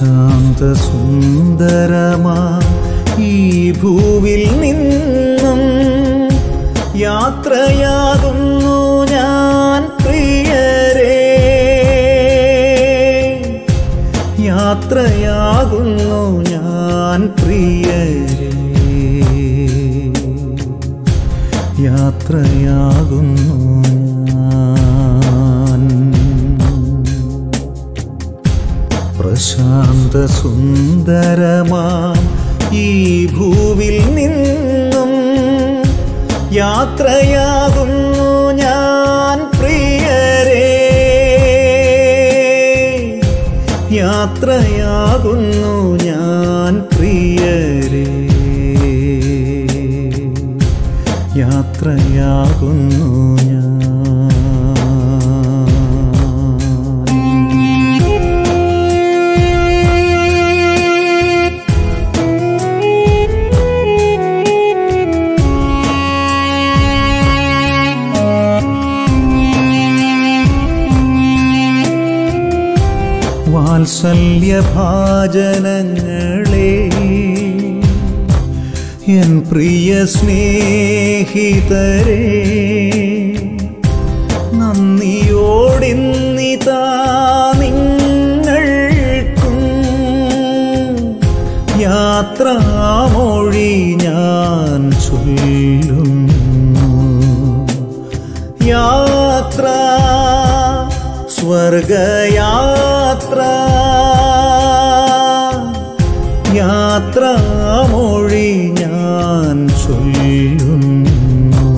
പ്രശാന്ത സുന്ദരമാ ഈ ഭൂവിൽ നിന്നും യാത്രയാകുന്നു ഞാൻ പ്രിയരേ യാത്രയാകുന്നു ഞാൻ പ്രിയരേ യാത്രയാകുന്നു ഞാൻ പ്രശാന്ത സുന്ദരമാം ഈ ഭൂവിൽ നിന്നും യാത്രയാകുന്നു ഞാൻ പ്രിയരേ യാത്രയാകുന്നു ഞാൻ പ്രിയരേ യാത്രയാകുന്നു ഞാൻ വാത്സല്യഭാജനങ്ങളെ എൻ പ്രിയ സ്നേഹിതരെ നന്ദിയോടിന്നിതാ നിങ്ങൾക്കും യാത്രാമൊഴി ഞാൻ ചൊല്ലുന്നു യാത്ര സ്വർഗയാത്ര യാത്രാമൊഴി ഞാൻ ചൊല്ലുന്നു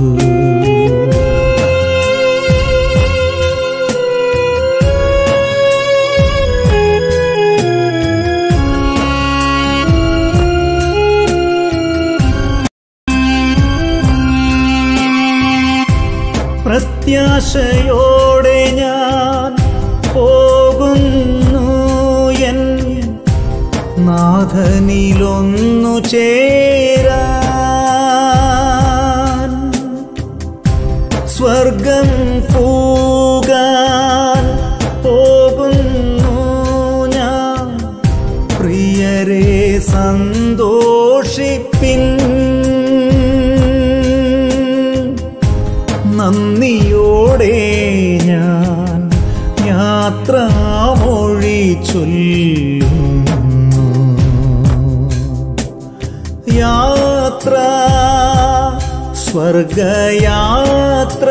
പ്രത്യാശയോടെ ഞാൻ പോകുന്നു എൻ നാഥനിലൊന്നു ചേരാൻ സ്വർഗം പൂകാൻ പോകുന്നു ഞാൻ പ്രിയരെ സന്തോഷിപ്പിൻ നന്ദിയോടെ ഞാൻ യാത്രാമൊഴി ചൊല്ലുന്നു യാത്ര സ്വർഗയാത്ര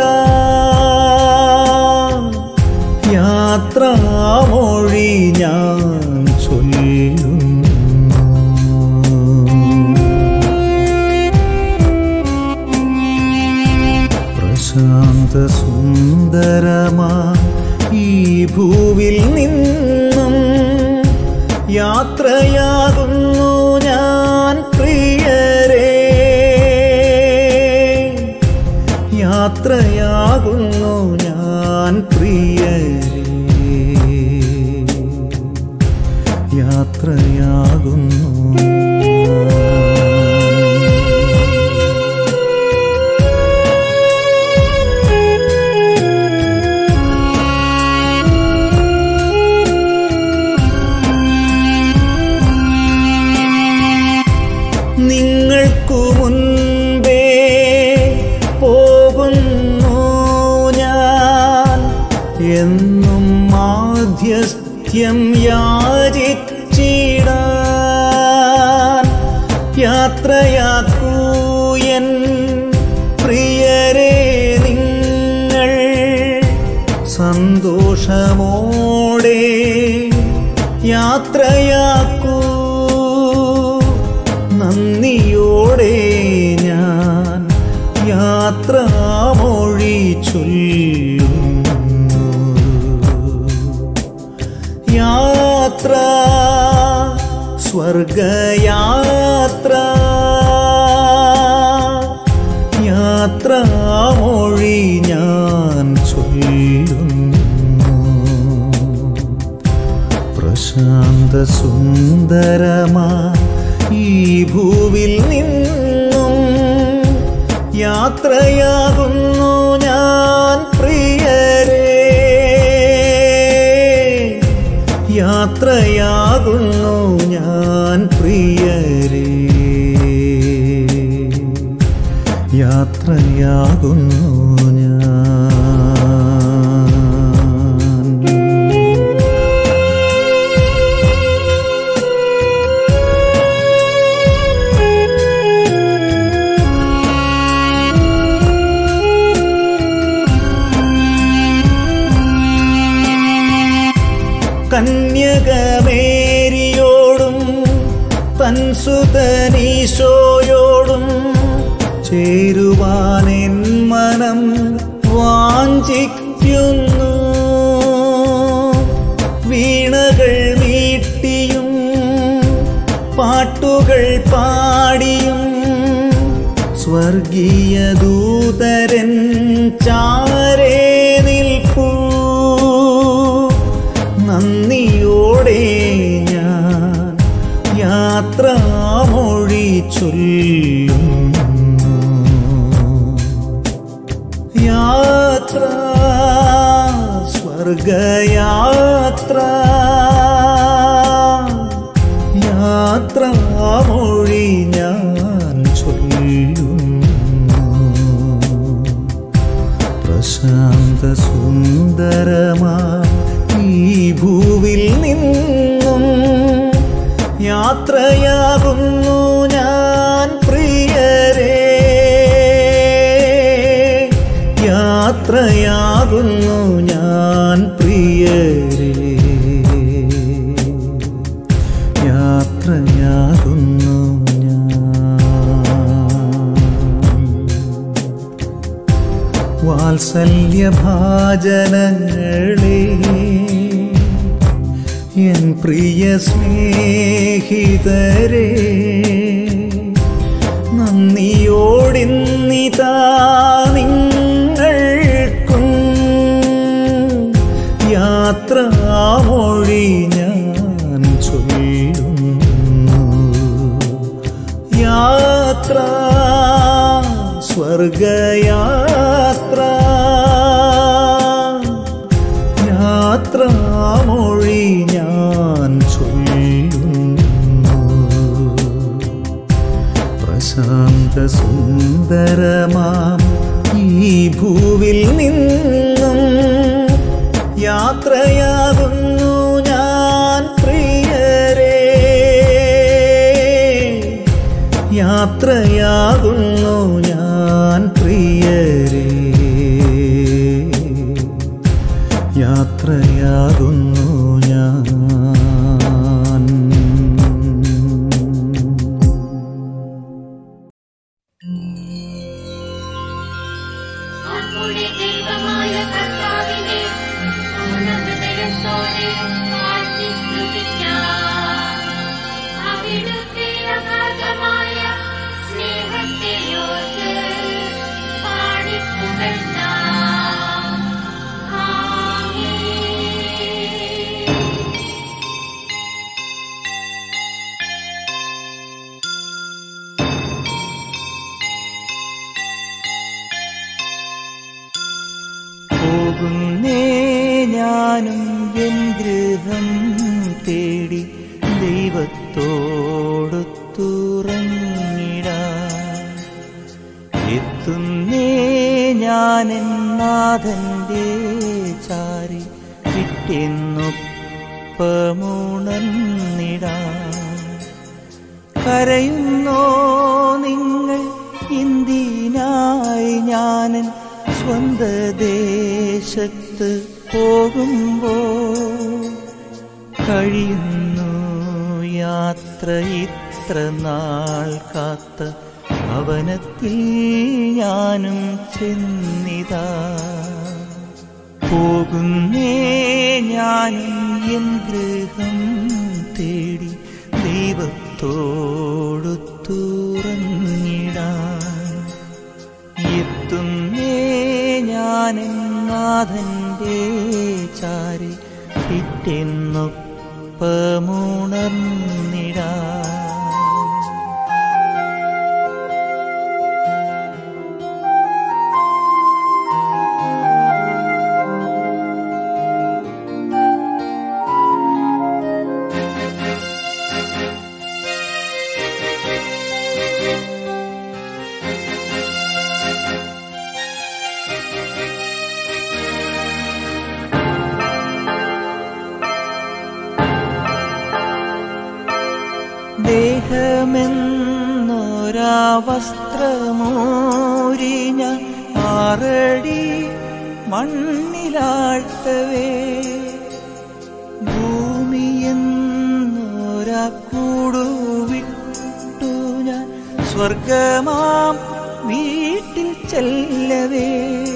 യാത്രാമൊഴി ഞാൻ ചൊല്ലുന്നു പ്രശാന്ത സുന്ദരമാ ഈ ഭൂവിൽ നിന്നും യാത്രയാകുന്നു ഞാൻ പ്രിയരേ യാത്രയാകുന്നു ഞാൻ പ്രിയരേ യാത്രയാകുന്നു നിങ്ങൾക്കു മുൻപേ പോകുന്നു ഞാൻ എന്നും മാധ്യസ്ഥ്യം യാചിച്ചിടാൻ യാത്രയാക്കൂ എൻ പ്രിയരെ നിങ്ങൾ സന്തോഷമോടെ യാത്രയാക്കൂ നന്ദിയോടെ ഞാൻ യാത്രാമൊഴി ചൊല്ലുന്നു യാത്ര സ്വർഗയാത്ര യാത്രാമൊഴി ഞാൻ ചൊല്ലുന്നു പ്രശാന്ത സുന്ദരമാ ഈ ഭൂവിൽ നിന്നും യാത്രയാകുന്നു ഞാൻ പ്രിയരേ യാത്രയാകുന്നു യാത്രയാകുന്നു ഞാൻ പ്രിയരേ യാത്രയാകുന്നു ഞാൻ കന്യകമേരിയോടും തൻ സുതനീശോയോടും ചേരുവാനെൻ മനം വാഞ്ചിക്കുന്നു വീണകൾ മീട്ടിയും പാട്ടുകൾ പാടിയും സ്വർഗീയ ദൂതരൻ ചാരേ നിൽപ്പൂ നന്ദിയോടെ ഞാൻ യാത്രാമൊഴി ചൊല്ലുന്നു യാത്ര സ്വർഗയാത്ര യാത്രാമൊഴി ഞാൻ ചൊല്ലുന്നു പ്രശാന്ത സുന്ദരമാ ഈ ഭൂവിൽ നിന്നും യാത്രയാകുന്നു ഞാൻ പ്രിയരേ യാത്രയാകുന്നു ഞാൻ പ്രിയരേ യാത്രയാകുന്നു ഞാൻ വാത്സല്യഭാജനങ്ങളെ എൻ പ്രിയ സ്നേഹിതരെ നന്ദിയോടിന്നിതാ നിങ്ങൾക്കും യാത്രാമൊഴി ഞാൻ ചൊല്ലുന്നു യാത്ര സ്വർഗയാത്ര യാത്രാമൊഴി ഞാൻ ചൊല്ലുന്നു പ്രശാന്ത സുന്ദരമാം ഈ ഭൂവിൽ നിന്നും യാത്രയാകുന്നു ഞാൻ പ്രിയരേ യാത്രയാകുന്നു ഞാൻ പ്രിയരേ യാത്രയാകുന്നു ഞാൻ നമ്മുടെ ദൈവമായ കർത്താവിനെ പൂർണ്ണ ഹൃദയത്തോടെ വാഴ്ത്തി സ്തുതിക്കാം. അവിടുത്തെ അഗാധമായ സ്നേഹത്തെ ഓർത്ത് പാടിപ്പുകഴ്ത്താം. ആമേൻ. പോകുന്നേ ഞാനും എൻ ഗൃഹം തേടി ദൈവത്തോടൊത്തുറങ്ങിടാ എത്തുന്നേ ഞാൻ നാഥന്റെ ചാരി കിട്ടിയെന്നൊപ്പമുണർന്നിടാ കരയുന്നോ നിങ്ങൾ ഇന്ത്യനായി ഞാനൻ സ്വന്ത ദേശത്ത് പോകുമ്പോ കഴിയുന്നു യാത്ര ഇത്ര നാൾ കാത്ത ഭവനത്തിൽ ഞാനും ചെന്നിതാ പോകുന്നേ ഞാനും എൻ ഗൃഹം തേടി ദൈവത്തോടൊത്തുറങ്ങിടാൻ എത്തുന്നേ ഞാനും നാഥന്റെ ചാരി പിറ്റെന്നൊപ്പമുണർന്നിടാൻ ദൈവമെന്നൊരാ വസ്ത്രമൂരി ഞാൻ ആറടി മണ്ണിലാഴ്ത്തവേ ഭൂമിയെന്നൊരാ കൂടുവിട്ടു ഞാൻ സ്വർഗമാം വീട്ടിൽ ചെല്ലവേ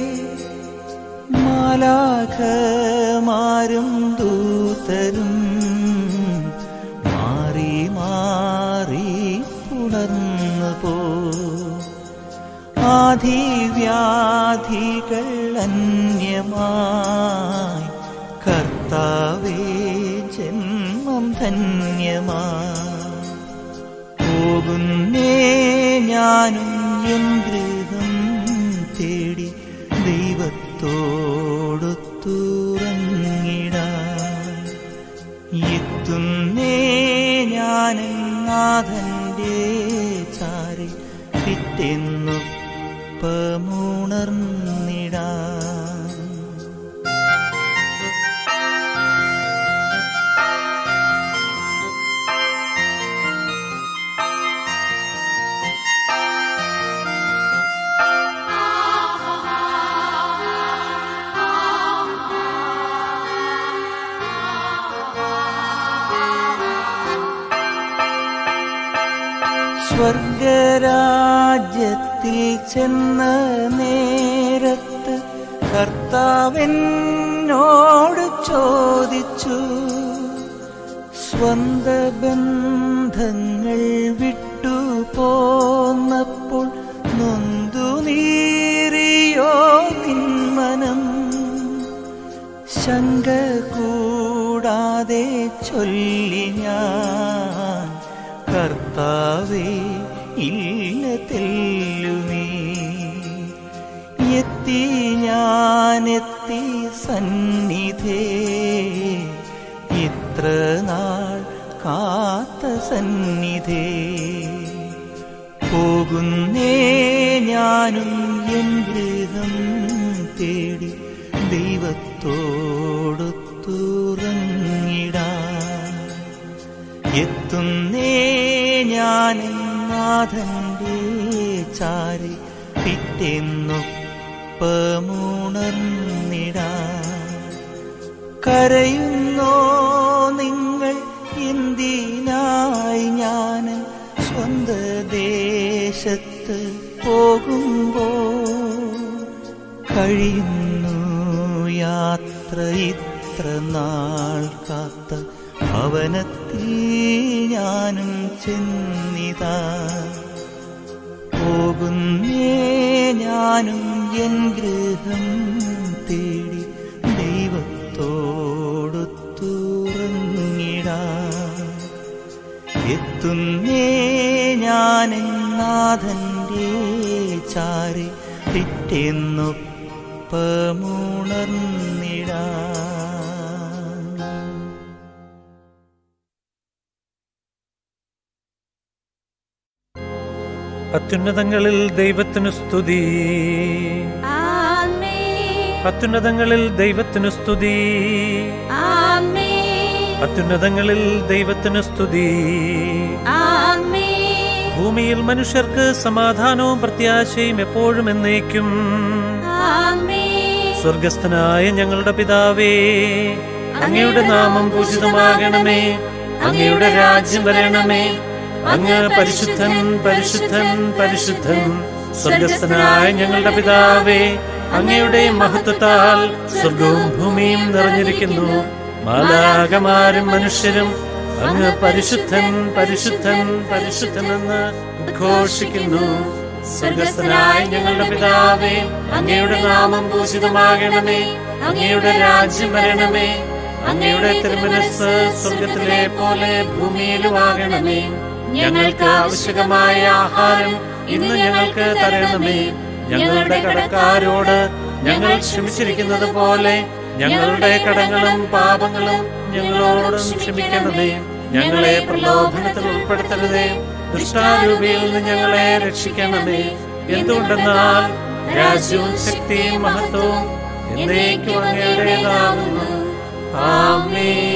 മാലാഖമാരും ദൂതരും മാറി മാറി പുണർന്നു പോ ആധിവ്യാധികൾ അന്യമായി കർത്താവേ ജന്മം ധന്യമായി പോകുന്നേ ഞാനും എൻ ഗൃഹം തേടി ദൈവത്തോടൊത്തുറങ്ങിടാൻ എത്തുന്നേ ഞാൻ നാഥന്റെ ചാരി പിറ്റെന്നൊപ്പമുണർന്നിടാൻ സ്വർഗരാജ്യത്തിൽ ചെന്ന നേരത്ത് കർത്താവെന്നോട് ചോദിച്ചു സ്വന്ത ബന്ധങ്ങൾ വിട്ടു പോന്നപ്പോൾ നൊന്തു നീറിയോ നിന്മനം ശങ്ക കൂടാതെ ചൊല്ലി ഞാൻ കർത്താവേ ഇല്ല തെല്ലുമേ എത്തി ഞാനെത്തി സന്നിധേ ഇത്ര നാൾ കാത്ത സന്നിധേ പോകുന്നേ ഞാനും എൻ ഗൃഹം തേടി ദൈവത്തോടൊത്തുറങ്ങിടാൻ എത്തുന്നേ ഞാൻ നാഥന്റെ ചാരി പിറ്റെന്നൊപ്പമുണർന്നിടാൻ കരയുന്നോ നിങ്ങൾ എന്തിനായി ഞാൻ സ്വന്ത ദേശത്ത് പോകുമ്പോ കഴിയുന്നു യാത്ര ഇത്ര നാൾ കാത്ത ഭവനത്തിൽ ഞാനും ചെന്നിതാ പോകുന്നേ ഞാനും എൻ ഗൃഹം തേടി ദൈവത്തോടൊത്തുറങ്ങിടാൻ എത്തുന്നേ ഞാൻ നാഥന്റെ ചാരി പിറ്റെന്നൊപ്പമുണർന്നിടാൻ അത്യുന്നതങ്ങളിൽ ദൈവത്തിനു സ്തുതി ആമേൻ അത്യുന്നതങ്ങളിൽ ദൈവത്തിനു സ്തുതി ആമേൻ അത്യുന്നതങ്ങളിൽ ദൈവത്തിനു സ്തുതി ആമേൻ ഭൂമിയിൽ മനുഷ്യർക്ക് സമാധാനവും പ്രത്യാശയും എപ്പോഴും എന്നേക്കും ആമേൻ സ്വർഗസ്ഥനായ ഞങ്ങളുടെ പിതാവേ അങ്ങയുടെ നാമം പൂജിതമാകണമേ അങ്ങയുടെ രാജ്യം വരണമേ അങ്ങ് പരിശുദ്ധൻ പരിശുദ്ധൻ പരിശുദ്ധൻ സ്വർഗസ്ഥനായ ഞങ്ങളുടെ പിതാവേ അങ്ങയുടെ മഹത്വത്താൽ സ്വർഗവും ഭൂമിയും നിറഞ്ഞിരിക്കുന്നു മാലാകമാരും മനുഷ്യരും അങ്ങ് പരിശുദ്ധൻ പരിശുദ്ധൻ പരിശുദ്ധനെന്ന് ഉദ്ഘോഷിക്കുന്നു സ്വർഗസ്ഥനായ ഞങ്ങളുടെ പിതാവേ അങ്ങയുടെ നാമം പൂജിതമാകണമേ അങ്ങയുടെ രാജ്യം വരണമേ അങ്ങയുടെ തിരുമനസ് സ്വർഗത്തിലെ പോലെ ഭൂമിയിലും ആകണമേ ഞങ്ങൾക്ക് ആവശ്യകമായ ആഹാരം ഇന്ന് ഞങ്ങൾക്ക് തരണമേ ഞങ്ങളുടെ കടക്കാരോട് ഞങ്ങൾ ക്ഷമിച്ചിരിക്കുന്നത് പോലെ ഞങ്ങളുടെ കടങ്ങളും പാപങ്ങളും ഞങ്ങളോടും ക്ഷമിക്കണമേ ഞങ്ങളെ പ്രലോഭനത്തിൽ ഉൾപ്പെടുത്തരുതേ ദുഷ്ടാരൂപിയിൽ നിന്ന് ഞങ്ങളെ രക്ഷിക്കണമേ എന്തുകൊണ്ടെന്നാൽ രാജ്യവും ശക്തിയും മഹത്വവും എന്നേക്കും അങ്ങയുടേതാകുന്നു ആമേൻ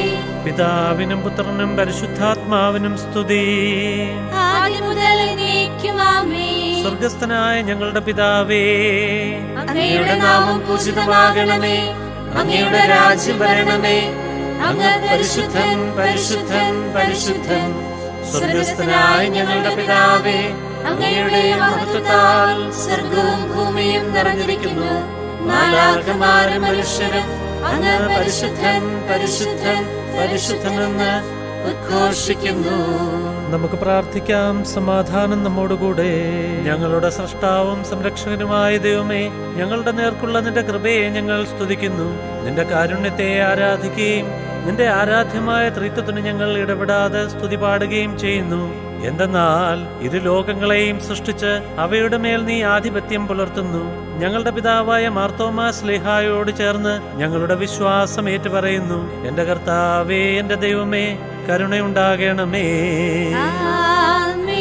പിതാവിനും പുത്രനും പരിശുദ്ധാത്മാവിനും സ്തുതി ആദ്യം മുതൽ നീക്കുമാമേ സ്വർഗസ്ഥനായ ഞങ്ങളുടെ പിതാവേ അങ്ങയുടെ നാമം പൂജിതമാകണമേ അങ്ങയുടെ രാജ്യം വരണമേ അങ്ങ് പരിശുദ്ധൻ പരിശുദ്ധൻ പരിശുദ്ധൻ സ്വർഗസ്ഥനായ ഞങ്ങളുടെ പിതാവേ അങ്ങയുടെ മഹത്വത്താൽ സ്വർഗവും ഭൂമിയും നിറഞ്ഞിരിക്കുന്നു മാലാഖമാരും മനുഷ്യരും അങ്ങ് പരിശുദ്ധൻ പരിശുദ്ധൻ പരിശുദ്ധനെന്ന് ഉദ്ഘോഷിക്കുന്നു നമുക്ക് പ്രാർത്ഥിക്കാം സമാധാനം നമ്മോടുകൂടെ ഞങ്ങളുടെ സൃഷ്ടാവും സംരക്ഷകനുമായ ദൈവമേ ഞങ്ങളുടെ നേർക്കുള്ള നിന്റെ കൃപയെ ഞങ്ങൾ സ്തുതിക്കുന്നു നിന്റെ കാരുണ്യത്തെ ആരാധിക്കുകയും നിന്റെ ആരാധ്യമായ ത്രിത്വത്തിന് ഞങ്ങൾ ഇടപെടാതെ സ്തുതി പാടുകയും ചെയ്യുന്നു എന്തെന്നാൽ ഇരു ലോകങ്ങളെയും സൃഷ്ടിച്ച് അവയുടെ മേൽ നീ ആധിപത്യം പുലർത്തുന്നു ഞങ്ങളുടെ പിതാവായ മാർത്തോമാ സ്ലേഹായോട് ചേർന്ന് ഞങ്ങളുടെ വിശ്വാസം ഏറ്റുപറയുന്നു എന്റെ കർത്താവേ എന്റെ ദൈവമേ കരുണയുണ്ടാകണമേ ആമേൻ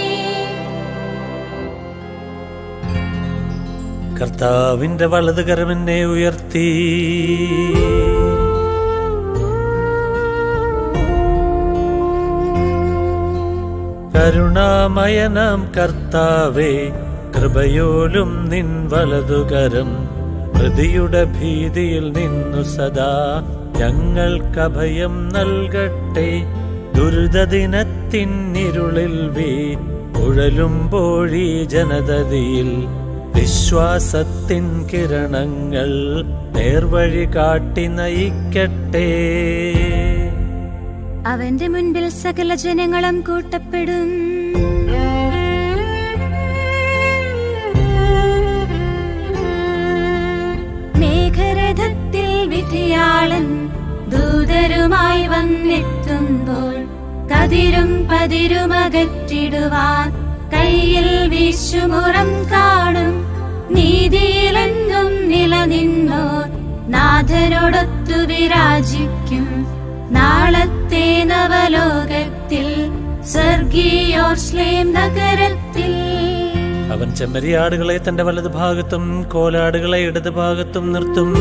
കർത്താവിന്റെ വലത് കരമെന്നെ ഉയർത്തി കരുണാമയനാം കർത്താവേ കൃപയോലും നിൻ വലതുകരം പ്രതിയുടെ ഭീതിയിൽ നിന്നു സദാ ഞങ്ങൾക്കഭയം നൽകട്ടെ ദുരിതദിനത്തിനിരുളിൽ വീ ഉഴലുമ്പോഴീ ജനതതിയിൽ വിശ്വാസത്തിൻ കിരണങ്ങൾ നേർവഴി കാട്ടി നയിക്കട്ടെ അവന്റെ മുൻപിൽ സകല ജനങ്ങളും കൂട്ടപ്പെടും മേഘരഥത്തിൽ വിധിയാളൻ ദൂതരുമായി വന്നെത്തുമ്പോൾ കതിരും പതിരുമകറ്റിടുവാൻ കയ്യിൽ വീശുമുറം കാണും നീതിയിലെന്നും നിലനിന്നോർ നാഥനോടൊത്തു വിരാജിക്കും നാളത്തെ നവലോകത്തിൽ സ്വർഗീയോർശ്ലേം നഗരത്തിൽ അവൻ ചെമ്മരിയാടുകളെ തന്റെ വലത് ഭാഗത്തും കോലാടുകളെ ഇടത് ഭാഗത്തും നിർത്തും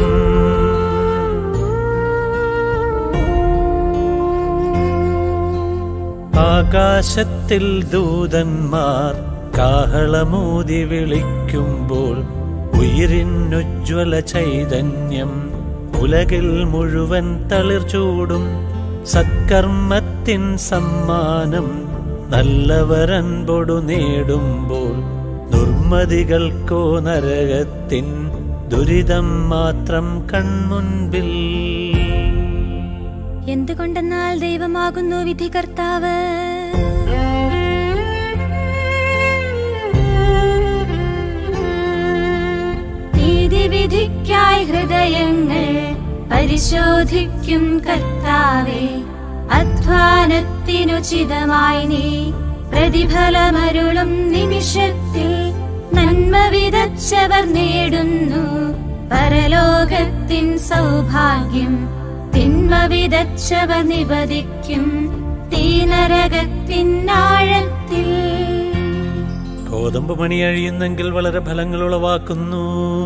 ആകാശത്തിൽ ദൂതന്മാർ കാഹളമൂതി വിളിക്കുമ്പോൾ ഉയിരിനുജ്വല ചൈതന്യം ഉലകിൽ മുഴുവൻ തളിർ ചൂടും സത്കർമ്മത്തിൻ സമ്മാനം നല്ലവരൻപൊടു നേടുമ്പോൾ ദുർമതികൾക്കോ നരകത്തിൻ ദുരിതം മാത്രം കൺമുൻപിൽ എന്തുകൊണ്ടെന്നാൽ ദൈവമാകുന്നു വിധികർത്താവ് നീതിവിധിക്കായി ഹൃദയങ്ങൾ പരിശോധിക്കും കർത്താവേ അധ്വാനത്തിനുചിതമായി നീ പ്രതിഫലമരുളും നിമിഷത്തിൽ നന്മ വിതച്ചവർ നേടുന്നു പരലോകത്തിൻ സൗഭാഗ്യം തിന്മ വിതച്ചവർ നിപതിക്കും തീനരകത്തിൻ ആഴത്തിൽ ഗോതമ്പ് മണി അഴിയുന്നെങ്കിൽ വളരെ ഫലങ്ങൾ ഉളവാക്കുന്നു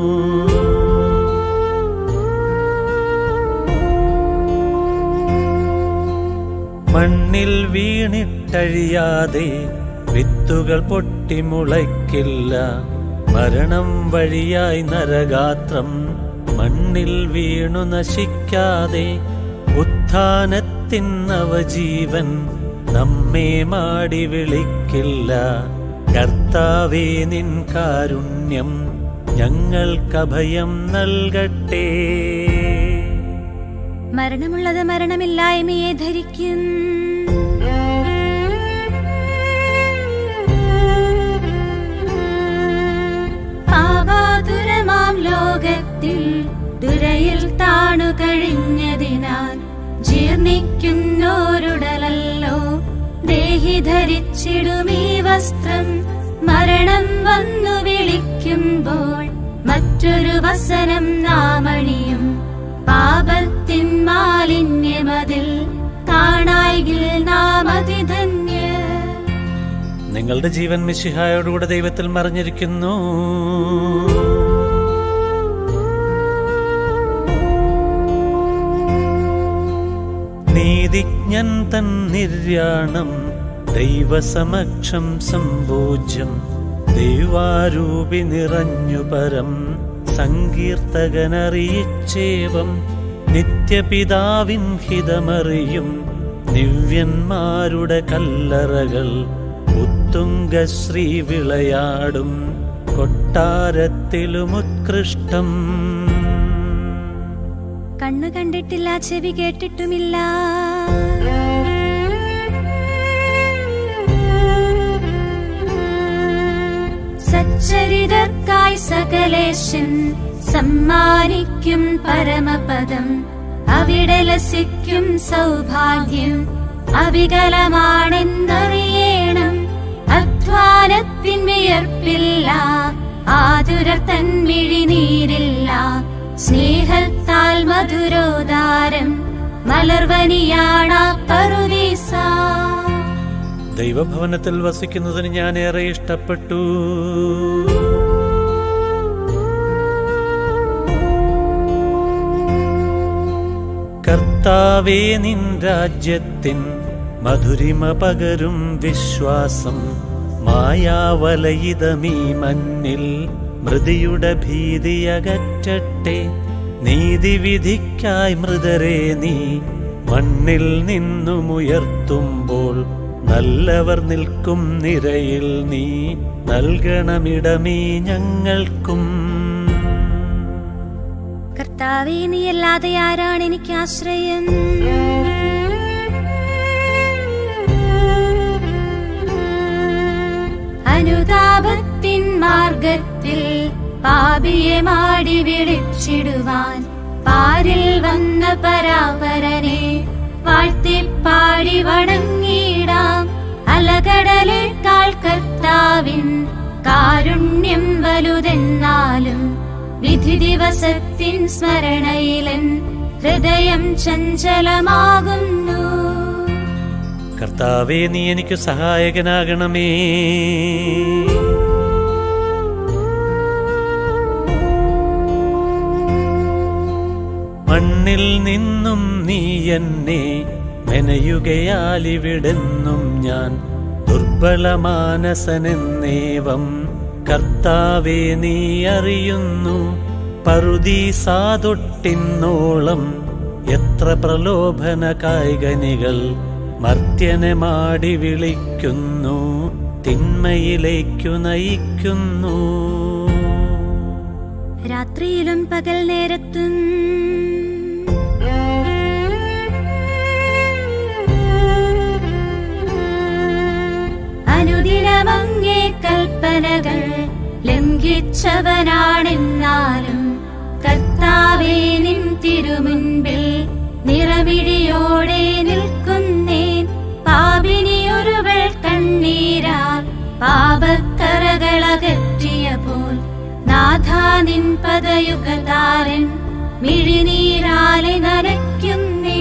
മണ്ണിൽ വീണിട്ടഴിയാതെ വിത്തുകൾ പൊട്ടിമുളയ്ക്കില്ല മരണം വഴിയായി നരഗാത്രം മണ്ണിൽ വീണു നശിക്കാതെ ഉത്ഥാനത്തിൻ നവജീവൻ നമ്മെ മാടി വിളിക്കില്ല കർത്താവേ നിൻ കാരുണ്യം ഞങ്ങൾക്കഭയം നൽകട്ടെ മരണമുള്ളത് മരണമില്ലായ്മയെ ധരിക്കും പാപാതുരമാം ലോകത്തിൽ ദുരയിൽ താണു കഴിഞ്ഞതിനാൽ ജീർണിക്കുന്നോരുടലല്ലോ ദേഹി ധരിച്ചിടുമീ വസ്ത്രം മരണം വന്നു വിളിക്കുമ്പോൾ മറ്റൊരു വസനം നാമണിയും പാപത്തിൻ മാലിന്യമതിൽ കാണായിൽ നാം അതിധന്യ നിങ്ങളുടെ ജീവൻ മിശിഹായോടുകൂടെ ദൈവത്തിൽ മറിഞ്ഞിരിക്കുന്നു നീതിജ്ഞൻ തൻ നിര്യാണം ദൈവസമക്ഷം സംഭോജ്യം ദൈവാരൂപി നിറഞ്ഞു പരം സങ്കീർത്തകനറിയിച്ചേവം നിത്യപിതാവിൻ ഹിതമറിയും ദിവ്യന്മാരുടെ കല്ലറകൾ ഉത്തുംഗശ്രീ വിളയാടും കൊട്ടാരത്തിലും ഉത്കൃഷ്ടം കണ്ണു കണ്ടിട്ടില്ല ചെവി കേട്ടിട്ടുമില്ല സച്ചരിതർക്കായി സകലേശൻ സമ്മാനിക്കും പരമപദം അവിടെ ലസിക്കും സൗഭാഗ്യം അവികലമാണെന്നറിയണം അധ്വാനത്തിൻ വിയർപ്പില്ല ആതുരർ തന്മിഴിനീരില്ല സ്നേഹത്താൽ മധുരോദാരം മലർവനിയാണ പറുദീസ ദൈവഭവനത്തിൽ വസിക്കുന്നതിന് ഞാൻ ഏറെ ഇഷ്ടപ്പെട്ടു കർത്താവേ നിൻ രാജ്യത്തിൻ മധുരിമ പകരും വിശ്വാസം മായാവലയിതമീ മണ്ണിൽ മൃതിയുടെ ഭീതിയകറ്റട്ടെ നീതിവിധിക്കായി മൃതരെ നീ മണ്ണിൽ നിന്നുമുയർത്തുമ്പോൾ നല്ലവർ നിൽക്കും നിരയിൽ നീ നൽകണമിടമീ ഞങ്ങൾക്കും കർത്താവേ നീയല്ലാതെ ആരാണ് എനിക്ക് ആശ്രയം അനുതാപത്തിൻ മാർഗത്തിൽ പാപിയെ മാടി വിളിച്ചിടുവാൻ പാരിൽ വന്ന പരാപരനെ വാഴ്ത്തിപ്പാടി വണങ്ങിടാം അലകടലേക്കാൾ കർത്താവിൻ കാരുണ്യം വലുതെന്നാലും വിധി ദിവസത്തിൻ സ്മരണയിലൻ ഹൃദയം ചഞ്ചലമാകുന്നു കർത്താവേ നീ എനിക്ക് സഹായകനാകണമേ മണ്ണിൽ നിന്നും നീ എന്നെ മെനയുകയാലിവിടെന്നും ഞാൻ ദുർബലമാനസനെന്നേവം കർത്താവേ നീ അറിയുന്നു പറുദീസാതൊട്ടിന്നോളം എത്ര പ്രലോഭന കായികനികൾ മർത്യനെ മാടി വിളിക്കുന്നു തിന്മയിലേക്കു നയിക്കുന്നു രാത്രിയിലും പകൽ നേരത്തും അനുദിനമങ്ങേ കൽപ്പനകൾ ലംഘിച്ചവനാണെന്നാലും കർത്താവേ നിൻ തിരുമുൻപിൽ നിറമിടിയോടെ നിൽക്കുന്നേൻ പാപിനിയൊരുവൾ കണ്ണീരാൽ പാപക്കറകളകറ്റിയപ്പോൾ നാഥാ നിൻ പദയുഗതാരൻ മിഴിനീരാലെ നനയ്ക്കുന്നേ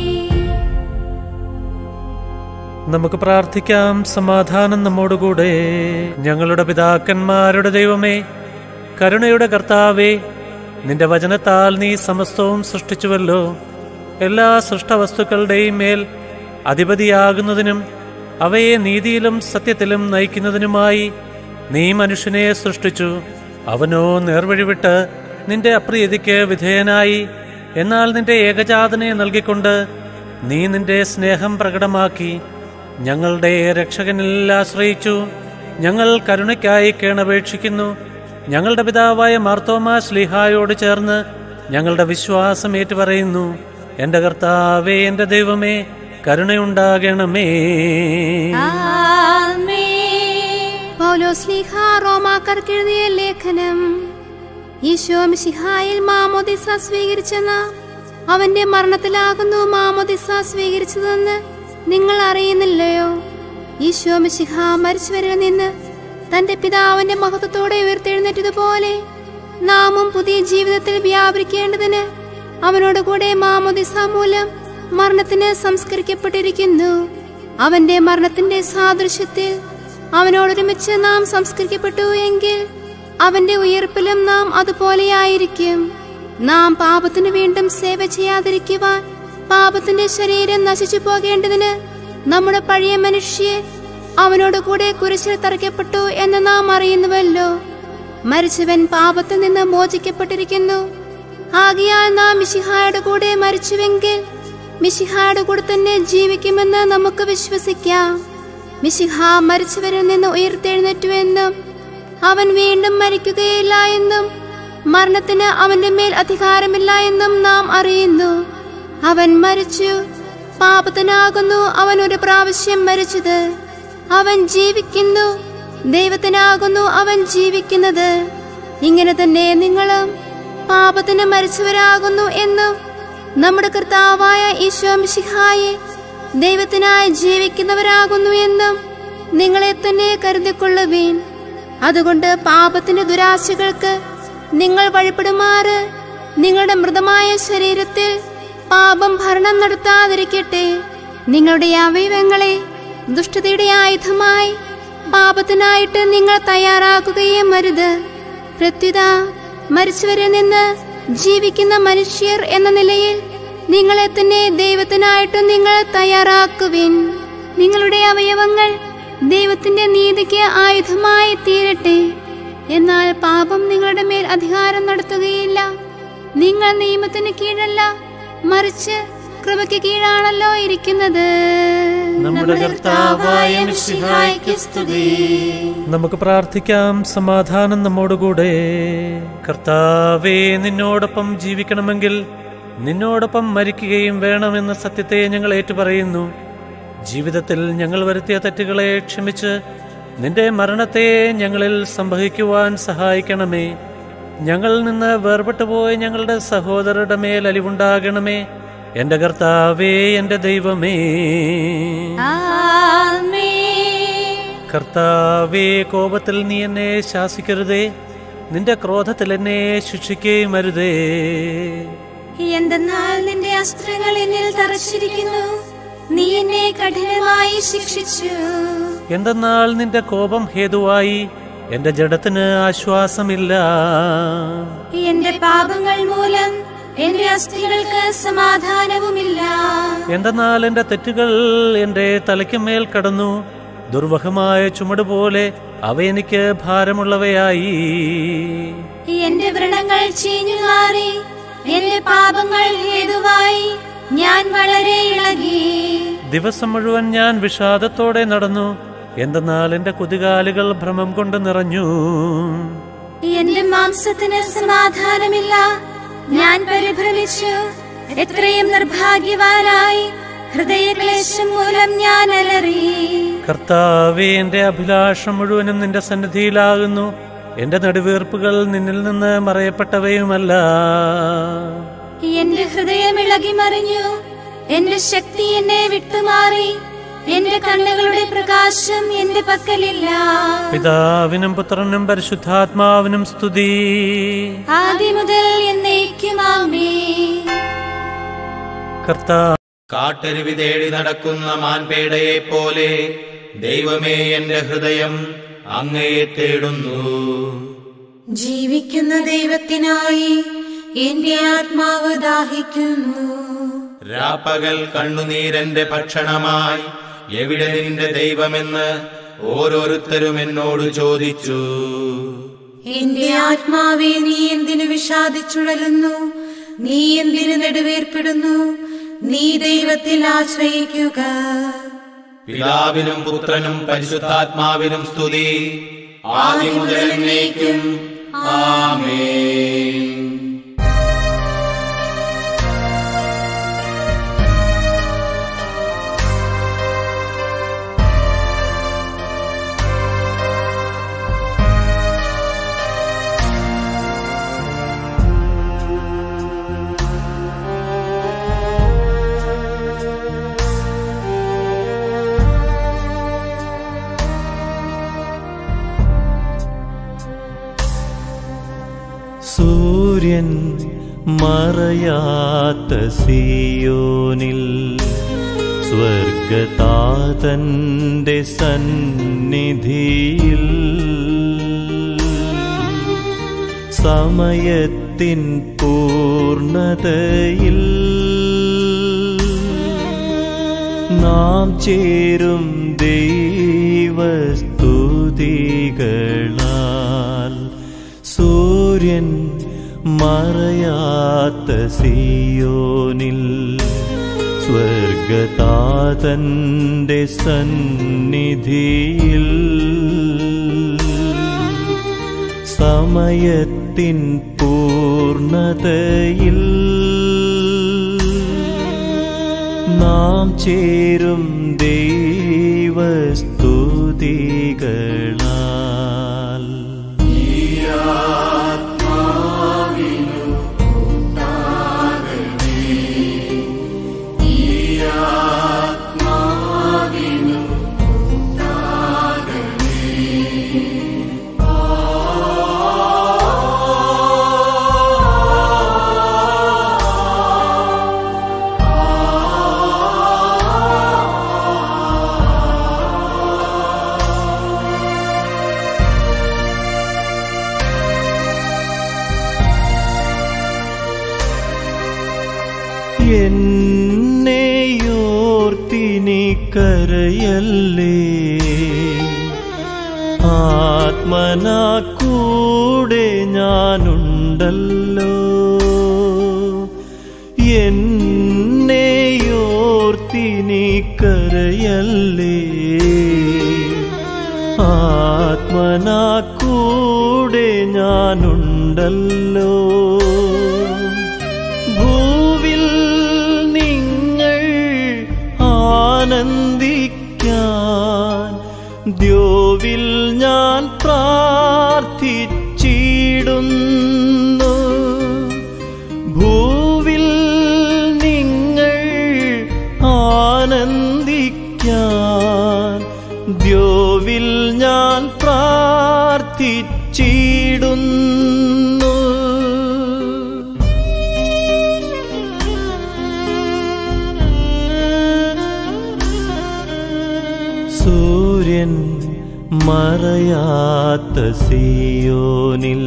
നമുക്ക് പ്രാർത്ഥിക്കാം സമാധാനം നമ്മോടുകൂടെ ഞങ്ങളുടെ പിതാക്കന്മാരുടെ ദൈവമേ കരുണയുടെ കർത്താവേ നിന്റെ വചനത്താൽ നീ സമസ്തവും സൃഷ്ടിച്ചുവല്ലോ എല്ലാ സൃഷ്ടവസ്തുക്കളുടെയും മേൽ അധിപതിയാകുന്നതിനും അവയെ നീതിയിലും സത്യത്തിലും നയിക്കുന്നതിനുമായി നീ മനുഷ്യനെ സൃഷ്ടിച്ചു അവനോ നേർവഴിവിട്ട് നിന്റെ അപ്രീതിക്ക് വിധേയനായി എന്നാൽ നിന്റെ ഏകജാതനെ നൽകിക്കൊണ്ട് നീ നിന്റെ സ്നേഹം പ്രകടമാക്കി ഞങ്ങളുടെ രക്ഷകനിൽ ആശ്രയിച്ചു ഞങ്ങൾ കരുണയ്ക്കായി കേണപേക്ഷിക്കുന്നു ഞങ്ങളുടെ പിതാവായ മാർത്തോമാ ശ്ലീഹായോട് ചേർന്ന് ഞങ്ങളുടെ വിശ്വാസം ഏറ്റുപറയുന്നു എന്റെ കർത്താവേ എന്റെ ദൈവമേ കരുണയുണ്ടാകണമേ പൗലോസ്ലിഹ റോമാക്കാർക്ക് എഴുതിയ ലേഖനം ഈശോ മിശിഹായിൽ മാമോദിസ സ്വീകരിച്ചെന്ന അവന്റെ മരണത്തിലാകുന്നു മാമോദിസ സ്വീകരിച്ചതെന്ന് നിങ്ങൾ അറിയുന്നില്ലയോ ഈശോ മിശിഹ മരിച്ചവരിൽ നിന്ന് തന്റെ പിതാവിന്റെ മഹത്വത്തോടെ ഉയർത്തെഴുന്നേറ്റതുപോലെ നാമും പുതിയ ജീവിതത്തിൽ വ്യാപരിക്കേണ്ടതിന് അവനോട് കൂടെ മാമോദിസ മൂലം മരണത്തിന് സംസ്കരിക്കപ്പെട്ടിരിക്കുന്നു അവന്റെ മരണത്തിന്റെ സാദൃശ്യത്തിൽ അവനോടൊരുമിച്ച് നാം സംസ്കരിക്കപ്പെട്ടു എങ്കിൽ അവന്റെ ഉയർപ്പിലും നാം അതുപോലെയായിരിക്കും നാം പാപത്തിന് വീണ്ടും സേവ ചെയ്യാതിരിക്കുവാൻ പാപത്തിന്റെ ശരീരം നശിച്ചു പോകേണ്ടതിന് നമ്മുടെ പഴയ മനുഷ്യൻ അവനോട് കൂടെ കുരിശിൽ തറയ്ക്കപ്പെട്ടു എന്ന് നാം അറിയുന്നുവല്ലോ മരിച്ചവൻ പാപത്തിൽ നിന്ന് മോചിക്കപ്പെട്ടിരിക്കുന്നു ആകിയാൽ നാം മിശിഹായുടെ കൂടെ മരിച്ചുവെങ്കിൽ മിശിഹായുടെ കൂടെ തന്നെ ജീവിക്കുമെന്ന് നമുക്ക് വിശ്വസിക്കാം മിശിഹ മരിച്ചവരിൽ നിന്ന് ഉയർത്തെഴുന്നേറ്റുവെന്നും അവൻ വീണ്ടും മരിക്കുകയില്ല എന്നും മരണത്തിന് അവന്റെ മേൽ അധികാരമില്ല എന്നും നാം അറിയുന്നു അവൻ മരിച്ചു പാപത്തിനാകുന്നു അവൻ ഒരു പ്രാവശ്യം മരിച്ചത് അവൻ ജീവിക്കുന്നു ദൈവത്തിനാകുന്നു അവൻ ജീവിക്കുന്നത് ഇങ്ങനെ തന്നെ നിങ്ങളും പാപത്തിന് മരിച്ചവരാകുന്നു എന്നും നമ്മുടെ കർത്താവായ ഈശോ മിശിഹായെ ദൈവത്തിനായി ജീവിക്കുന്നവരാകുന്നു എന്നും നിങ്ങളെ തന്നെ കരുതിക്കൊള്ളുവീൻ അതുകൊണ്ട് പാപത്തിന്റെ ദുരാശകൾക്ക് നിങ്ങൾ വഴിപ്പെടുമാറ് നിങ്ങളുടെ മൃതമായ ശരീരത്തിൽ പാപം ഭരണം നടത്താതിരിക്കട്ടെ നിങ്ങളുടെ അവയവങ്ങളെ ദുഷ്ടതയുടെ ആയുധമായി പാപത്തിനായിട്ട് നിങ്ങൾ തയ്യാറാക്കുകയും അരുത് പ്രത്യുത മരിച്ചവരിൽ നിന്ന് ജീവിക്കുന്ന മനുഷ്യർ എന്ന നിലയിൽ നിങ്ങളെ തന്നെ ദൈവത്തിനായിട്ട് നിങ്ങൾ തയ്യാറാക്കുവിൻ നിങ്ങളുടെ അവയവങ്ങൾ ദൈവത്തിന്റെ നീതിക്ക് ആയുധമായി തീരട്ടെ എന്നാൽ പാപം നിങ്ങളുടെ മേൽ അധികാരം നടത്തുകയില്ല നിങ്ങൾ നിയമത്തിന് കീഴല്ല മറിച്ച് കൃപയ്ക്ക് കീഴാണല്ലോ ഇരിക്കുന്നത് നമ്മുടെ കർത്താവായ മിശിഹായ്ക്ക് സ്തുതി നമുക്ക് പ്രാർത്ഥിക്കാം സമാധാനം നമ്മോടുകൂടെ കർത്താവേ നിന്നോടൊപ്പം ജീവിക്കണമെങ്കിൽ നിന്നോടൊപ്പം മരിക്കുകയും വേണമെന്ന സത്യത്തെ ഞങ്ങൾ ഏറ്റുപറയുന്നു ജീവിതത്തിൽ ഞങ്ങൾ വരുത്തിയ തെറ്റുകളെ ക്ഷമിച്ച് നിന്റെ മരണത്തെ ഞങ്ങളിൽ സംഭവിക്കുവാൻ സഹായിക്കണമേ ഞങ്ങളിൽ നിന്ന് വേർപെട്ടു പോയ ഞങ്ങളുടെ സഹോദരരുടെ മേൽ അലിവുണ്ടാകണമേ എന്റെ കർത്താവേ എന്റെ ദൈവമേ കർത്താവേ കോപത്തിൽ നീ എന്നെ ശാസിക്കരുതേ നിന്റെ ക്രോധത്തിൽ എന്നെ ശിക്ഷിക്കുകയും അരുതേ എന്തെന്നാൽ നിന്റെ അസ്ത്രങ്ങൾ എന്നിൽ തറച്ചിരിക്കുന്നു നീ എന്നെ കഠിനമായി ശിക്ഷിച്ചു എന്തെന്നാൽ നിന്റെ കോപം ഹേതുവായി എന്റെ ജഡത്തിന് ആശ്വാസമില്ല എന്റെ പാപങ്ങൾ മൂലം എന്റെ അസ്ഥികൾക്ക് സമാധാനവുമില്ല എന്തെന്നാൽ എന്റെ തെറ്റുകൾ എന്റെ തലയ്ക്കുമേൽ കടന്നു ദുർവഹമായ ചുമട് പോലെ അവ എനിക്ക് ഭാരമുള്ളവയായി എന്റെ വ്രണങ്ങൾ ചീഞ്ഞു മാറി എന്റെ പാപങ്ങൾ ഹേതുവായി ഞാൻ വളരെ ഇളകി ദിവസം മുഴുവൻ ഞാൻ വിഷാദത്തോടെ നടന്നു എന്തെന്നാൽ എന്റെ കുതികാലുകൾ ഭ്രമം കൊണ്ട് നിറഞ്ഞു എന്റെ മാംസത്തിന് സമാധാനമില്ല ഞാൻ പരിഭ്രമിച്ചു എത്രയും നിർഭാഗ്യവാനായി ഹൃദയക്ലേശം മൂലം ഞാൻ അലറി കർത്താവേ എന്റെ അഭിലാഷം മുഴുവനും നിന്റെ സന്നിധിയിലാകുന്നു എന്റെ നെടുവീർപ്പുകൾ നിന്നിൽ നിന്ന് മറയപ്പെട്ടവയുമല്ല എന്റെ ഹൃദയം ഇളകി മറിഞ്ഞു എന്റെ ശക്തി എന്നെ വിട്ടുമാറി എന്റെ കണ്ണുകളുടെ പ്രകാശം എന്റെ പക്കലില്ല പിതാവിനും പുത്രനും പരിശുദ്ധാത്മാവിനും സ്തുതി ആദ്യം മുതൽ എന്നേക്കുമാമേ കർത്താ കാട്ടരുവി തേടി നടക്കുന്ന മാൻപേടയെ പോലെ ദൈവമേ എന്റെ ഹൃദയം അങ്ങയെ തേടുന്നു ജീവിക്കുന്ന ദൈവത്തിനായി എന്റെ ആത്മാവ് ദാഹിക്കുന്നു രാപ്പകൽ കണ്ണുനീരന്റെ ഭക്ഷണമായി എവിടെ നിന്റെ ദൈവമെന്ന് ഓരോരുത്തരും എന്നോട് ചോദിച്ചു എന്റെ ആത്മാവെ നീ എന്തിനു വിഷാദിച്ചുഴലുന്നു നീ എന്തിനു നെടുവേർപ്പെടുന്നു നീ ദൈവത്തിൽ ആശ്രയിക്കുക പിതാവിനും പുത്രനും പരിശുദ്ധാത്മാവിനും സ്തുതി ആദ്യം മുതൽ എന്നേക്കും ആമേൻ സൂര്യൻ മറയാത്ത സിയോനിൽ സ്വർഗതാതന്റെ സന്നിധിയിൽ സമയത്തിൻ പൂർണതയിൽ നാം ചേരും ദൈവസ്തുതികളാൽ സൂര്യൻ മറയാത്ത സിയോനിൽ സ്വർഗതാതന്റെ സന്നിധിയിൽ സമയത്തിൻ പൂർണതയിൽ നാം ചേരും ദൈവസ്തുതികളാൽ എന്നെയോർത്തിനി കരയല്ലേ ആത്മനാ കൂടെ ഞാനുണ്ടല്ലോ എന്നെയോർത്തിനി കരയല്ലേ ആത്മനാ കൂടെ ഞാനുണ്ടല്ലോ ഭൂവിൽ നിങ്ങൾ ആനന്ദിക്കാൻ ദ്യോവിൽ ഞാൻ പ്രാർത്ഥിച്ചിടുന്നു ഭൂവിൽ നിങ്ങൾ ആനന്ദിക്കാൻ ദ്യോവിൽ ഞാൻ പ്രാർത്ഥിച്ചിടുന്നു സൂര്യൻ മറയാത്ത സിയോനിൽ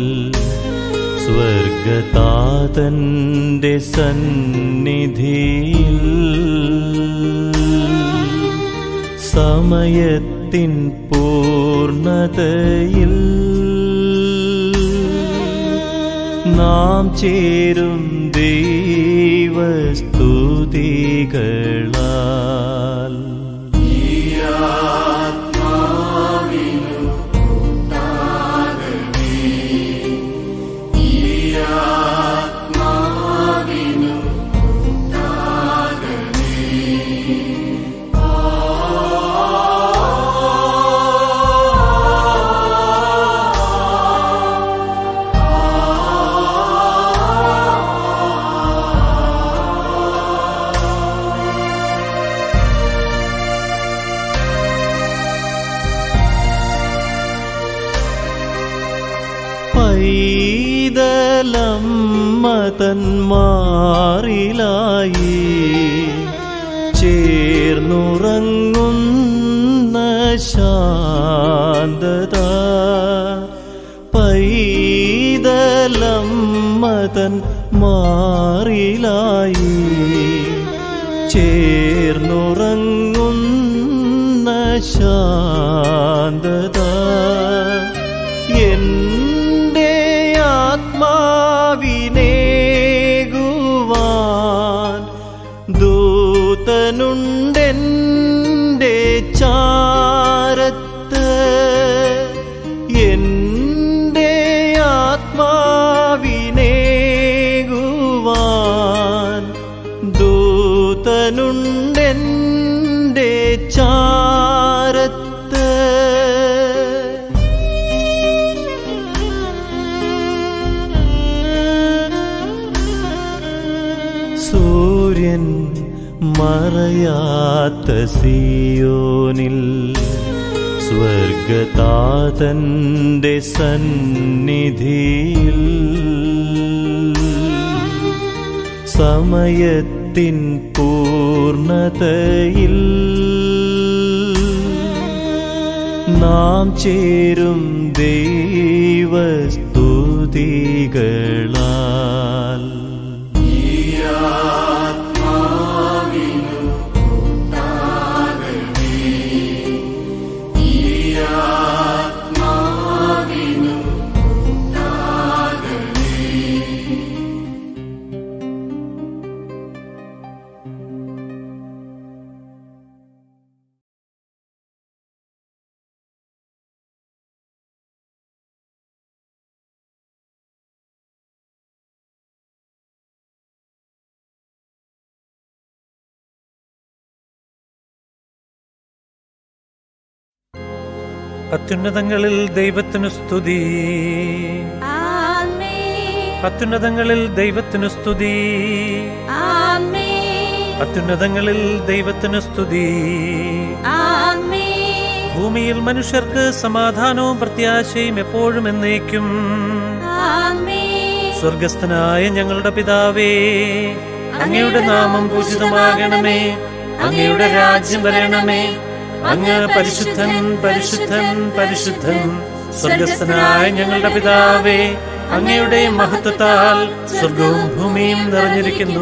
സ്വർഗതാതന്റെ സന്നിധിയിൽ സമയത്തിൻ പൂർണതയിൽ നാം ചേരും ദൈവസ്തുതികളാൽ പൈതലമ്മ തന്മാറിലായി ചേർന്നുറങ്ങുന്ന ശാന്തത പൈതലമ്മ തൻ മാറിലായി ചേർന്നുറങ്ങുന്ന ശാന്തത എന്റെ ആത്മാവിനേകുവാൻ ദൂതനുണ്ടെന്റെ ചാരത്ത് എന്റെ ആത്മാവിനേകുവാൻ ദൂതനുണ്ടെന്റെ ചാരത്ത് സൂര്യൻ മറയാത്ത സിയോനിൽ സ്വർഗതാതന്റെ സന്നിധിയിൽ സമയത്തിൻ പൂർണതയിൽ നാം ചേരും ദൈവസ്തുതികളാൽ ആത്മാവിനു അത്യുന്നതങ്ങളിൽ ദൈവത്തിനു സ്തുതി ആമേൻ അത്യുന്നതങ്ങളിൽ ദൈവത്തിനു സ്തുതി ആമേൻ അത്യുന്നതങ്ങളിൽ ദൈവത്തിനു സ്തുതി ആമേൻ ഭൂമിയിൽ മനുഷ്യർക്ക് സമാധാനവും പ്രത്യാശയും എപ്പോഴും എന്നേക്കും ആമേൻ സ്വർഗസ്ഥനായ ഞങ്ങളുടെ പിതാവേ അങ്ങയുടെ നാമം പൂജിതമാകണമേ അങ്ങയുടെ രാജ്യം വരണമേ അങ്ങ് പരിശുദ്ധൻ പരിശുദ്ധൻ പരിശുദ്ധൻ സ്വർഗസ്ഥനായ ഞങ്ങളുടെ പിതാവേ അങ്ങയുടെ മഹത്വത്താൽ സ്വർഗവും ഭൂമിയും നിറഞ്ഞിരിക്കുന്നു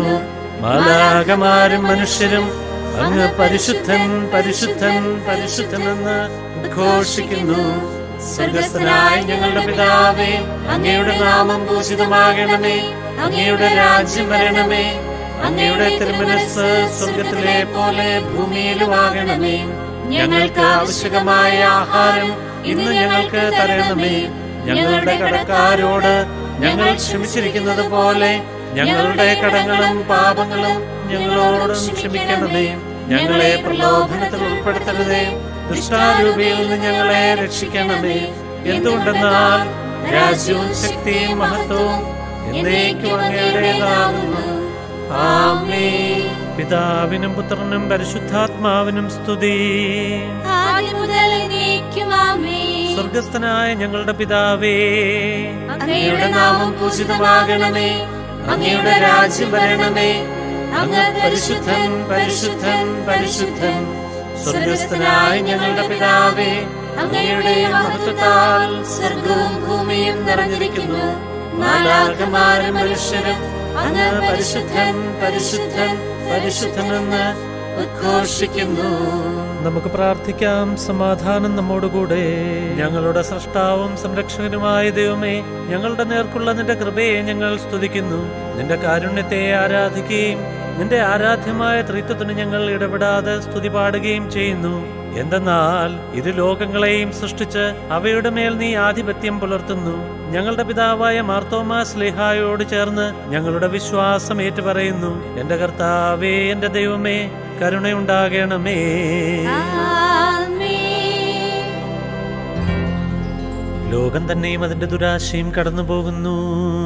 മാലാകമാരും മനുഷ്യരും അങ്ങ് പരിശുദ്ധൻ പരിശുദ്ധൻ പരിശുദ്ധൻ എന്ന് ഉദ്ഘോഷിക്കുന്നു സ്വർഗസ്ഥനായ ഞങ്ങളുടെ പിതാവേ അങ്ങയുടെ നാമം പൂജിതമാകണമേ അങ്ങയുടെ രാജ്യം വരണമേ അങ്ങയുടെ തിരുമനസ് സ്വർഗത്തിലെ പോലെ ഭൂമിയിലുമാകണമേ ഞങ്ങൾക്ക് ആവശ്യകമായ ആഹാരം ഇന്ന് ഞങ്ങൾക്ക് തരണമേ ഞങ്ങളുടെ കടക്കാരോട് ഞങ്ങൾ ക്ഷമിച്ചിരിക്കുന്നത് പോലെ ഞങ്ങളുടെ കടങ്ങളും പാപങ്ങളും ഞങ്ങളോടും ക്ഷമിക്കണമേ ഞങ്ങളെ പ്രലോഭനത്തിൽ ഉൾപ്പെടുത്തരുതേ ദുഷ്ടാരൂപിയിൽ നിന്ന് ഞങ്ങളെ രക്ഷിക്കണമേ എന്തുകൊണ്ടെന്നാൽ രാജ്യവും ശക്തിയും മഹത്വവും എന്നേക്കും അങ്ങയുടേതാകുന്നു ആമേ പിതാവിനും പുത്രനും പരിശുദ്ധാത്മാവിനും സ്തുതി ആദ്യം മുതൽ എന്നേക്കും ആമേൻ സ്വർഗസ്ഥനായ ഞങ്ങളുടെ പിതാവേ അങ്ങയുടെ നാമം പൂജിതമാകണമേ അങ്ങയുടെ രാജ്യം വരണമേ അങ്ങ് പരിശുദ്ധൻ പരിശുദ്ധൻ പരിശുദ്ധൻ സ്വർഗസ്ഥനായ ഞങ്ങളുടെ പിതാവേ അങ്ങയുടെ മഹത്വത്താൽ സ്വർഗവും ഭൂമിയും നിറഞ്ഞിരിക്കുന്നു മാലാകമാരും മനുഷ്യരും അങ്ങ് പരിശുദ്ധൻ പരിശുദ്ധൻ പരിശുദ്ധനെന്ന് ഉദ്ഘോഷിക്കുന്നു നമുക്ക് പ്രാർത്ഥിക്കാം സമാധാനം നമ്മോടുകൂടെ ഞങ്ങളുടെ സൃഷ്ടാവും സംരക്ഷകനുമായ ദൈവമേ ഞങ്ങളുടെ നേർക്കുള്ള നിന്റെ കൃപയെ ഞങ്ങൾ സ്തുതിക്കുന്നു നിന്റെ കാരുണ്യത്തെ ആരാധിക്കുകയും നിന്റെ ആരാധ്യമായ ത്രിത്വത്തിന് ഞങ്ങൾ ഇടപെടാതെ സ്തുതി പാടുകയും ചെയ്യുന്നു എന്തെന്നാൽ ഇരു ലോകങ്ങളെയും സൃഷ്ടിച്ച് അവയുടെ മേൽ നീ ആധിപത്യം പുലർത്തുന്നു ഞങ്ങളുടെ പിതാവായ മാർത്തോമാ സ്ലേഹായോട് ചേർന്ന് ഞങ്ങളുടെ വിശ്വാസം ഏറ്റുപറയുന്നു എന്റെ കർത്താവേ എന്റെ ദൈവമേ കരുണയുണ്ടാകണമേ ആമേൻ ലോകം തന്നെയും അതിന്റെ ദുരാശയും കടന്നു പോകുന്നു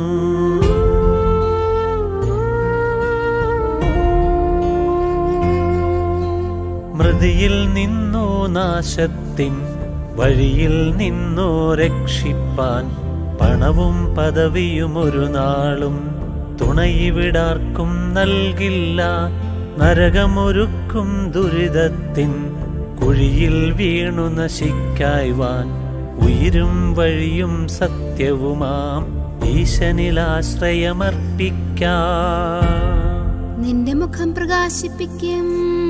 മൃതിയിൽ നിന്നോ നാശത്തിൻ വഴിയിൽ നിന്നോ രക്ഷിപ്പാൻ പണവും പദവിയും ഒരു നാളും തുണയിവിടാർക്കും നൽകില്ല നരകമൊരുക്കും ദുരിതത്തിൻ കുഴിയിൽ വീണു നശിക്കായ്വാൻ ഉയിരും വഴിയും സത്യവുമാം ഈശനിലാശ്രയമർപ്പിക്കാം നിന്റെ മുഖം പ്രകാശിപ്പിക്കും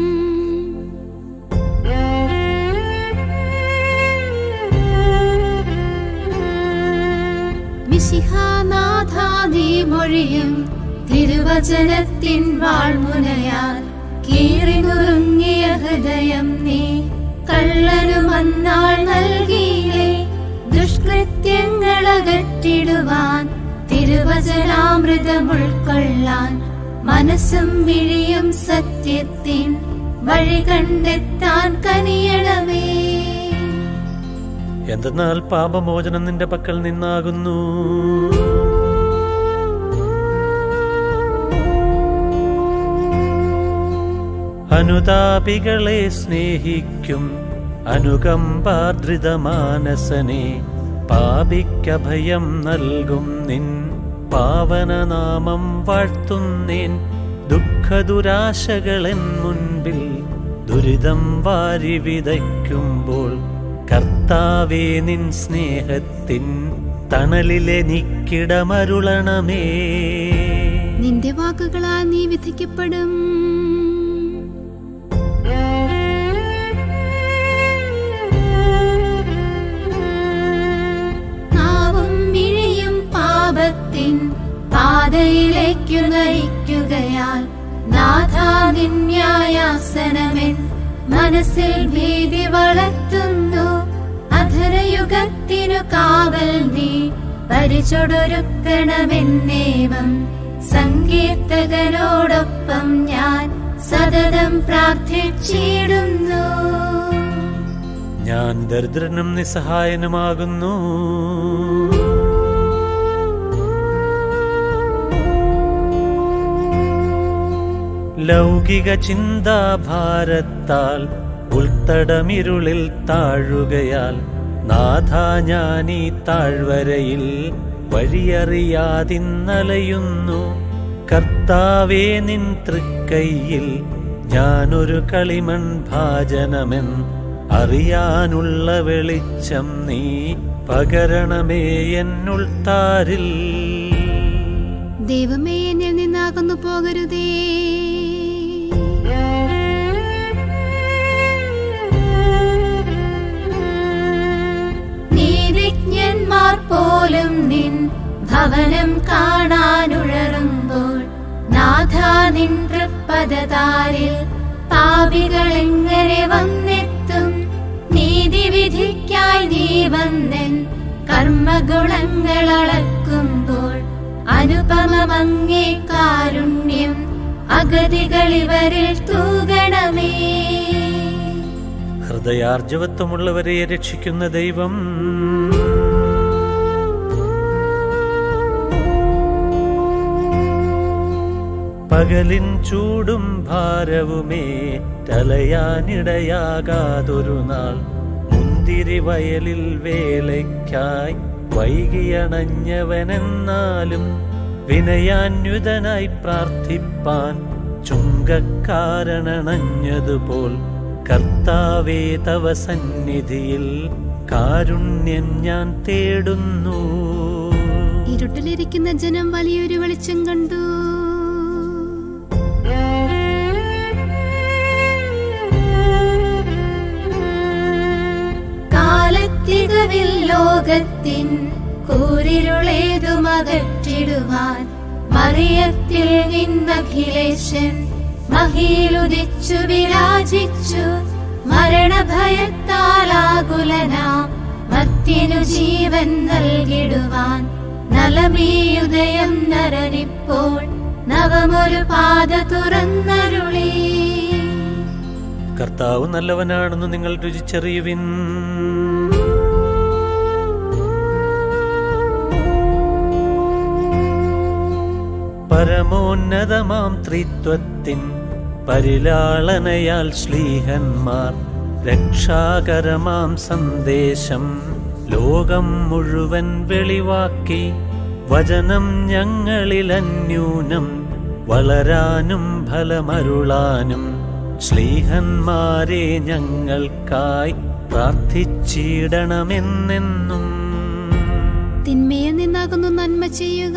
മിശിഹാനാഥാ നീ മൊഴിയും തിരുവചനത്തിൻ വാൾമുനയാൽ കീറിനുറുങ്ങിയ ഹൃദയം നീ കള്ളനുമന്നാൾ നൽകിയില്ലേ ദുഷ്കൃത്യങ്ങളകറ്റിടുവാൻ തിരുവചനാമൃതം ഉൾക്കൊള്ളാൻ മനസ്സും മിഴിയും സത്യത്തിൻ വഴി കണ്ടെത്താൻ കനിയണമേ എന്തെന്നാൽ പാപമോചനം നിന്റെ പക്കൽ നിന്നാകുന്നു അനുതാപികളെ സ്നേഹിക്കും അനുകമ്പാർദ്രിതമാനസനെ പാപിക്കഭയം നൽകും നിൻ പാവനനാമം വാഴ്ത്തുന്നേൻ ദുഃഖദുരാശകളെൻ മുൻപിൽ ദുരിതം വാരി വിതയ്ക്കുമ്പോൾ കർത്താവേ നിൻ സ്നേഹത്തിൻ തണലിലെനിക്കിടമരുളണമേ നിന്റെ വാക്കുകളാൽ നീ വിധിക്കപ്പെടും നാവും മിഴിയും പാപത്തിൻ പാതയിലേക്കു നയിക്കുകയാൽ നാഥാദിന്യായാസനമെൻ മനസ്സിൽ ഭീതി വളർത്തുന്നു അധരയുഗത്തിനു കാവൽ നീ പരിചൊടൊരുക്കണമെന്നേവം സങ്കീർത്തകനോടൊപ്പം ഞാൻ സതതം പ്രാർത്ഥിച്ചിടുന്നു ഞാൻ ദരിദ്രനും നിസ്സഹായനുമാകുന്നു ലൗകിക ചിന്താഭാരത്താൽ ഉൾത്തടമിരുളിൽ താഴുകയാൽ നാഥ ഞാനീ താഴ്വരയിൽ വഴിയറിയാതിന്നലയുന്നു കർത്താവേ നിൻ തൃക്കൈയിൽ ഞാനൊരു കളിമൺ ഭാജനമെൻ അറിയാനുള്ള വെളിച്ചം നീ പകരണമേ എന്നുൾത്താരിൽ ദൈവമേ എന്നിൽ നിന്നാകുന്നു പോകരുതേ നീതിജ്ഞന്മാർ പോലും നിൻ ഭവനം കാണാനുഴറുമ്പോൾ നാഥ നിൻ തൃപ്പദതാരിൽ പാപികൾ എങ്ങനെ വന്നെത്തും നീതിവിധിക്കായി നീ വന്നെൻ കർമ്മഗുണങ്ങൾ അളക്കുമ്പോൾ അനുപമമങ്ങേ കാരുണ്യം അഗതികൾ ഇവരിൽ തൂകണമേ ഹൃദയാർജവത്വമുള്ളവരെ രക്ഷിക്കുന്ന ദൈവം പകലിൻ ചൂടും ഭാരവുമേ ടലയാനിടയാകാതൊരു നാൾ മുന്തിരി വയലിൽ വേലയ്ക്കായി വൈകിയണഞ്ഞവനെന്നാലും വിനയാന്യുതനായി പ്രാർത്ഥിപ്പാൻ ചുങ്കക്കാരണണഞ്ഞതുപോൽ കർത്താവേ തവ സന്നിധിയിൽ കാരുണ്യം ഞാൻ തേടുന്നു ഇരുട്ടിലിരിക്കുന്ന ജനം വലിയൊരു വെളിച്ചം കണ്ടു കാലത്തികവിൽ ലോകത്തിൻ കൂരിരുളേതുമകറ്റിടുവാൻ മറിയത്തിൽ നിന്നഖിലേശൻ മഹിയിലുദിച്ചു വിരാജിച്ചു മരണഭയത്താലാകുലനാം മത്യനു ജീവൻ നൽകിടുവാൻ നലമീയുദയം നരനിപ്പോൾ നവമൊരു പാത തുറന്നരുളീ കർത്താവ് നല്ലവനാണെന്ന് നിങ്ങൾ രുചിച്ചറിയുവിൻ പരമോന്നതമാം ത്രിത്വത്തിൻ പരിലാളനയാൽ ശ്ലീഹന്മാർ രക്ഷാകരമാം സന്ദേശം ലോകം മുഴുവൻ വെളിവാക്കി വചനം ഞങ്ങളിൽ അന്യൂനം വളരാനും ഫലമരുളാനും ശ്ലീഹന്മാരെ ഞങ്ങൾക്കായി പ്രാർത്ഥിച്ചിടണമെന്നെന്നും തിന്മയിൽ നിന്നാകുന്നു നന്മ ചെയ്യുക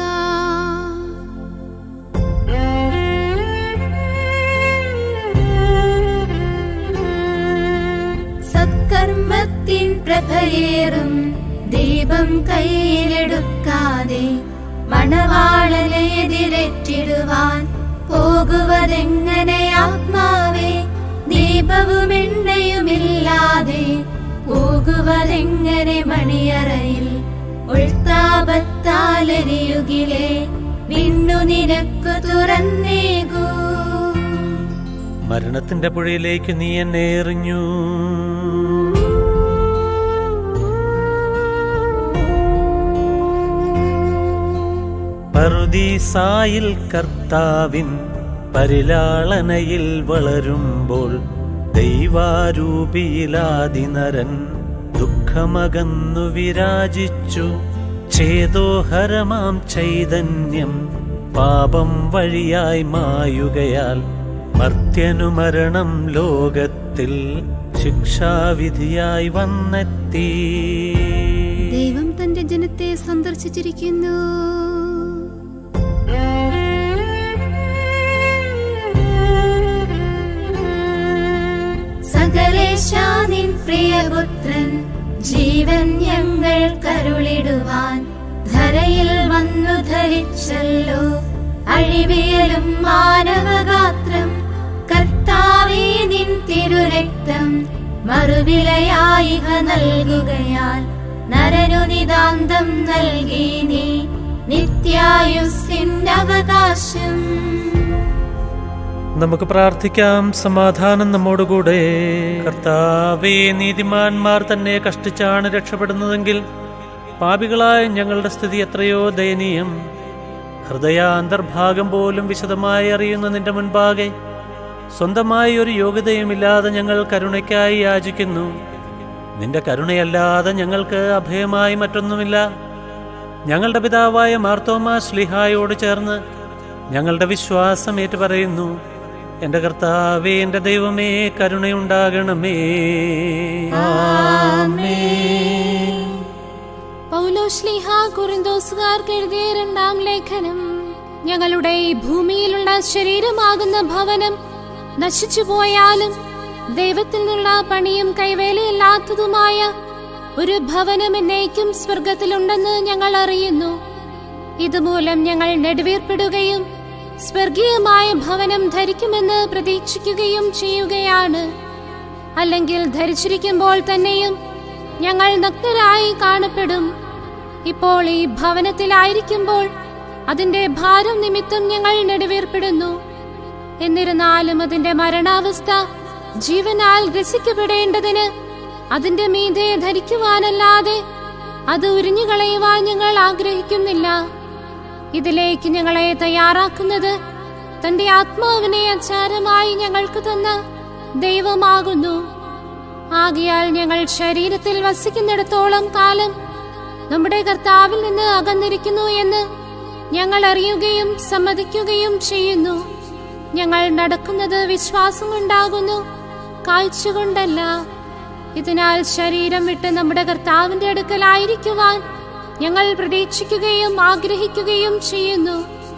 സത്കർമ്മത്തിൻ പ്രഭയേറും ദീപം കയ്യിലെടുക്കാതെ മണവാളനെ എതിരേറ്റിടുവാൻ പോകുവതെങ്ങനെ ആത്മാവേ ദീപവും എണ്ണയുമില്ലാതെ പോകുവതെങ്ങനെ മണിയറയിൽ ഉൾത്താപത്താലരിയുകിലെ വിണ്ണു നിനക്കു തുറന്നേകൂ മരണത്തിന്റെ പുഴയിലേക്ക് നീ എന്നെ എറിഞ്ഞു പറുദീസായിൽ കർത്താവിൻ പരിലാളനയിൽ വളരുമ്പോൾ ദൈവാരൂപിയിലാദിനരൻ ദുഃഖമകന്നു വിരാജിച്ചു ചേതോഹരമാം ചൈതന്യം പാപം വഴിയായി മായുകയാൽ മർത്യനു മരണം ലോകത്തിൽ ശിക്ഷാവിധിയായി വന്നെത്തി ദൈവം തന്റെ ജനത്തെ സന്ദർശിച്ചിരിക്കുന്നു സകലേശാനിൻ പ്രിയപുത്രൻ ജീവൻ ഞങ്ങൾ കരുളിടുവാൻ ധരയിൽ വന്നു ധരിച്ചല്ലോ അഴിവിയലും മാനവഗാത്രം കർത്താവേ നിൻ തിരുരക്തം മറുവിലയായിക നൽകുകയാൽ നരനു നിതാന്തം നൽകി നീ നിത്യായുസ്സിൻ അവകാശം നമുക്ക് പ്രാർത്ഥിക്കാം സമാധാനം നമ്മോടുകൂടെ കർത്താവേ നീതിമാന്മാർ തന്നെ കഷ്ടിച്ചാണ് രക്ഷപ്പെടുന്നതെങ്കിൽ പാപികളായ ഞങ്ങളുടെ സ്ഥിതി എത്രയോ ദയനീയം ഹൃദയാന്തർഭാഗം പോലും വിശദമായി അറിയുന്ന നിന്റെ മുൻപാകെ സ്വന്തമായി ഒരു യോഗ്യതയുമില്ലാതെ ഞങ്ങൾ കരുണയ്ക്കായി യാചിക്കുന്നു നിന്റെ കരുണയല്ലാതെ ഞങ്ങൾക്ക് അഭയമായി മറ്റൊന്നുമില്ല ഞങ്ങളുടെ പിതാവായ മാർത്തോമാ ശ്ലിഹായോട് ചേർന്ന് ഞങ്ങളുടെ വിശ്വാസം ഏറ്റുപറയുന്നു എന്റെ കർത്താവേ എന്റെ ദൈവമേ കരുണയുണ്ടാകണമേ പൗലോശ്ലീഹ കുറിന്തോസുകാർക്ക് എഴുതിയ രണ്ടാം ലേഖനം ഞങ്ങളുടെ ഈ ഭൂമിയിലുള്ള ശരീരമാകുന്ന ഭവനം നശിച്ചു പോയാലും ദൈവത്തിൽ നിന്നുള്ള പണിയും കൈവേലയില്ലാത്തതുമായ ഒരു ഭവനം എന്നേക്കും സ്വർഗത്തിലുണ്ടെന്ന് ഞങ്ങൾ അറിയുന്നു ഇതുമൂലം ഞങ്ങൾ നെടുവീർപ്പെടുകയും സ്വർഗീയമായ ഭവനം ധരിക്കുമെന്ന് പ്രതീക്ഷിക്കുകയും ചെയ്യുകയാണ് അല്ലെങ്കിൽ ധരിച്ചിരിക്കുമ്പോൾ തന്നെയും ഞങ്ങൾ നഗ്നരായി കാണപ്പെടും ഇപ്പോൾ ഈ ഭവനത്തിലായിരിക്കുമ്പോൾ അതിന്റെ ഭാരം നിമിത്തം ഞങ്ങൾ നെടുവേർപ്പെടുന്നു എന്നിരുന്നാലും അതിന്റെ മരണാവസ്ഥ ജീവനാൽ ഗ്രസിക്കപ്പെടേണ്ടതിന് അതിന്റെ മീതെ ധരിക്കുവാനല്ലാതെ അത് ഉരിഞ്ഞുകളയുവാൻ ഞങ്ങൾ ആഗ്രഹിക്കുന്നില്ല ഇതിലേക്ക് ഞങ്ങളെ തയ്യാറാക്കുന്നത് തന്റെ ആത്മാവിനെ അച്ചാരമായി ഞങ്ങൾക്ക് തന്ന ദൈവമാകുന്നു ആകിയാൽ ഞങ്ങൾ ശരീരത്തിൽ വസിക്കുന്നിടത്തോളം കാലം നമ്മുടെ കർത്താവിൽ നിന്ന് അകന്നിരിക്കുന്നു എന്ന് ഞങ്ങൾ അറിയുകയും സമ്മതിക്കുകയും ചെയ്യുന്നു ഞങ്ങൾ നടക്കുന്നത് വിശ്വാസം കൊണ്ടാകുന്നു കാഴ്ച കൊണ്ടല്ല ഇതിനാൽ ശരീരം വിട്ട് നമ്മുടെ കർത്താവിന്റെ അടുക്കലായിരിക്കുവാൻ ഞങ്ങൾ പ്രതീക്ഷിക്കുകയും ആഗ്രഹിക്കുകയും ചെയ്യുന്നു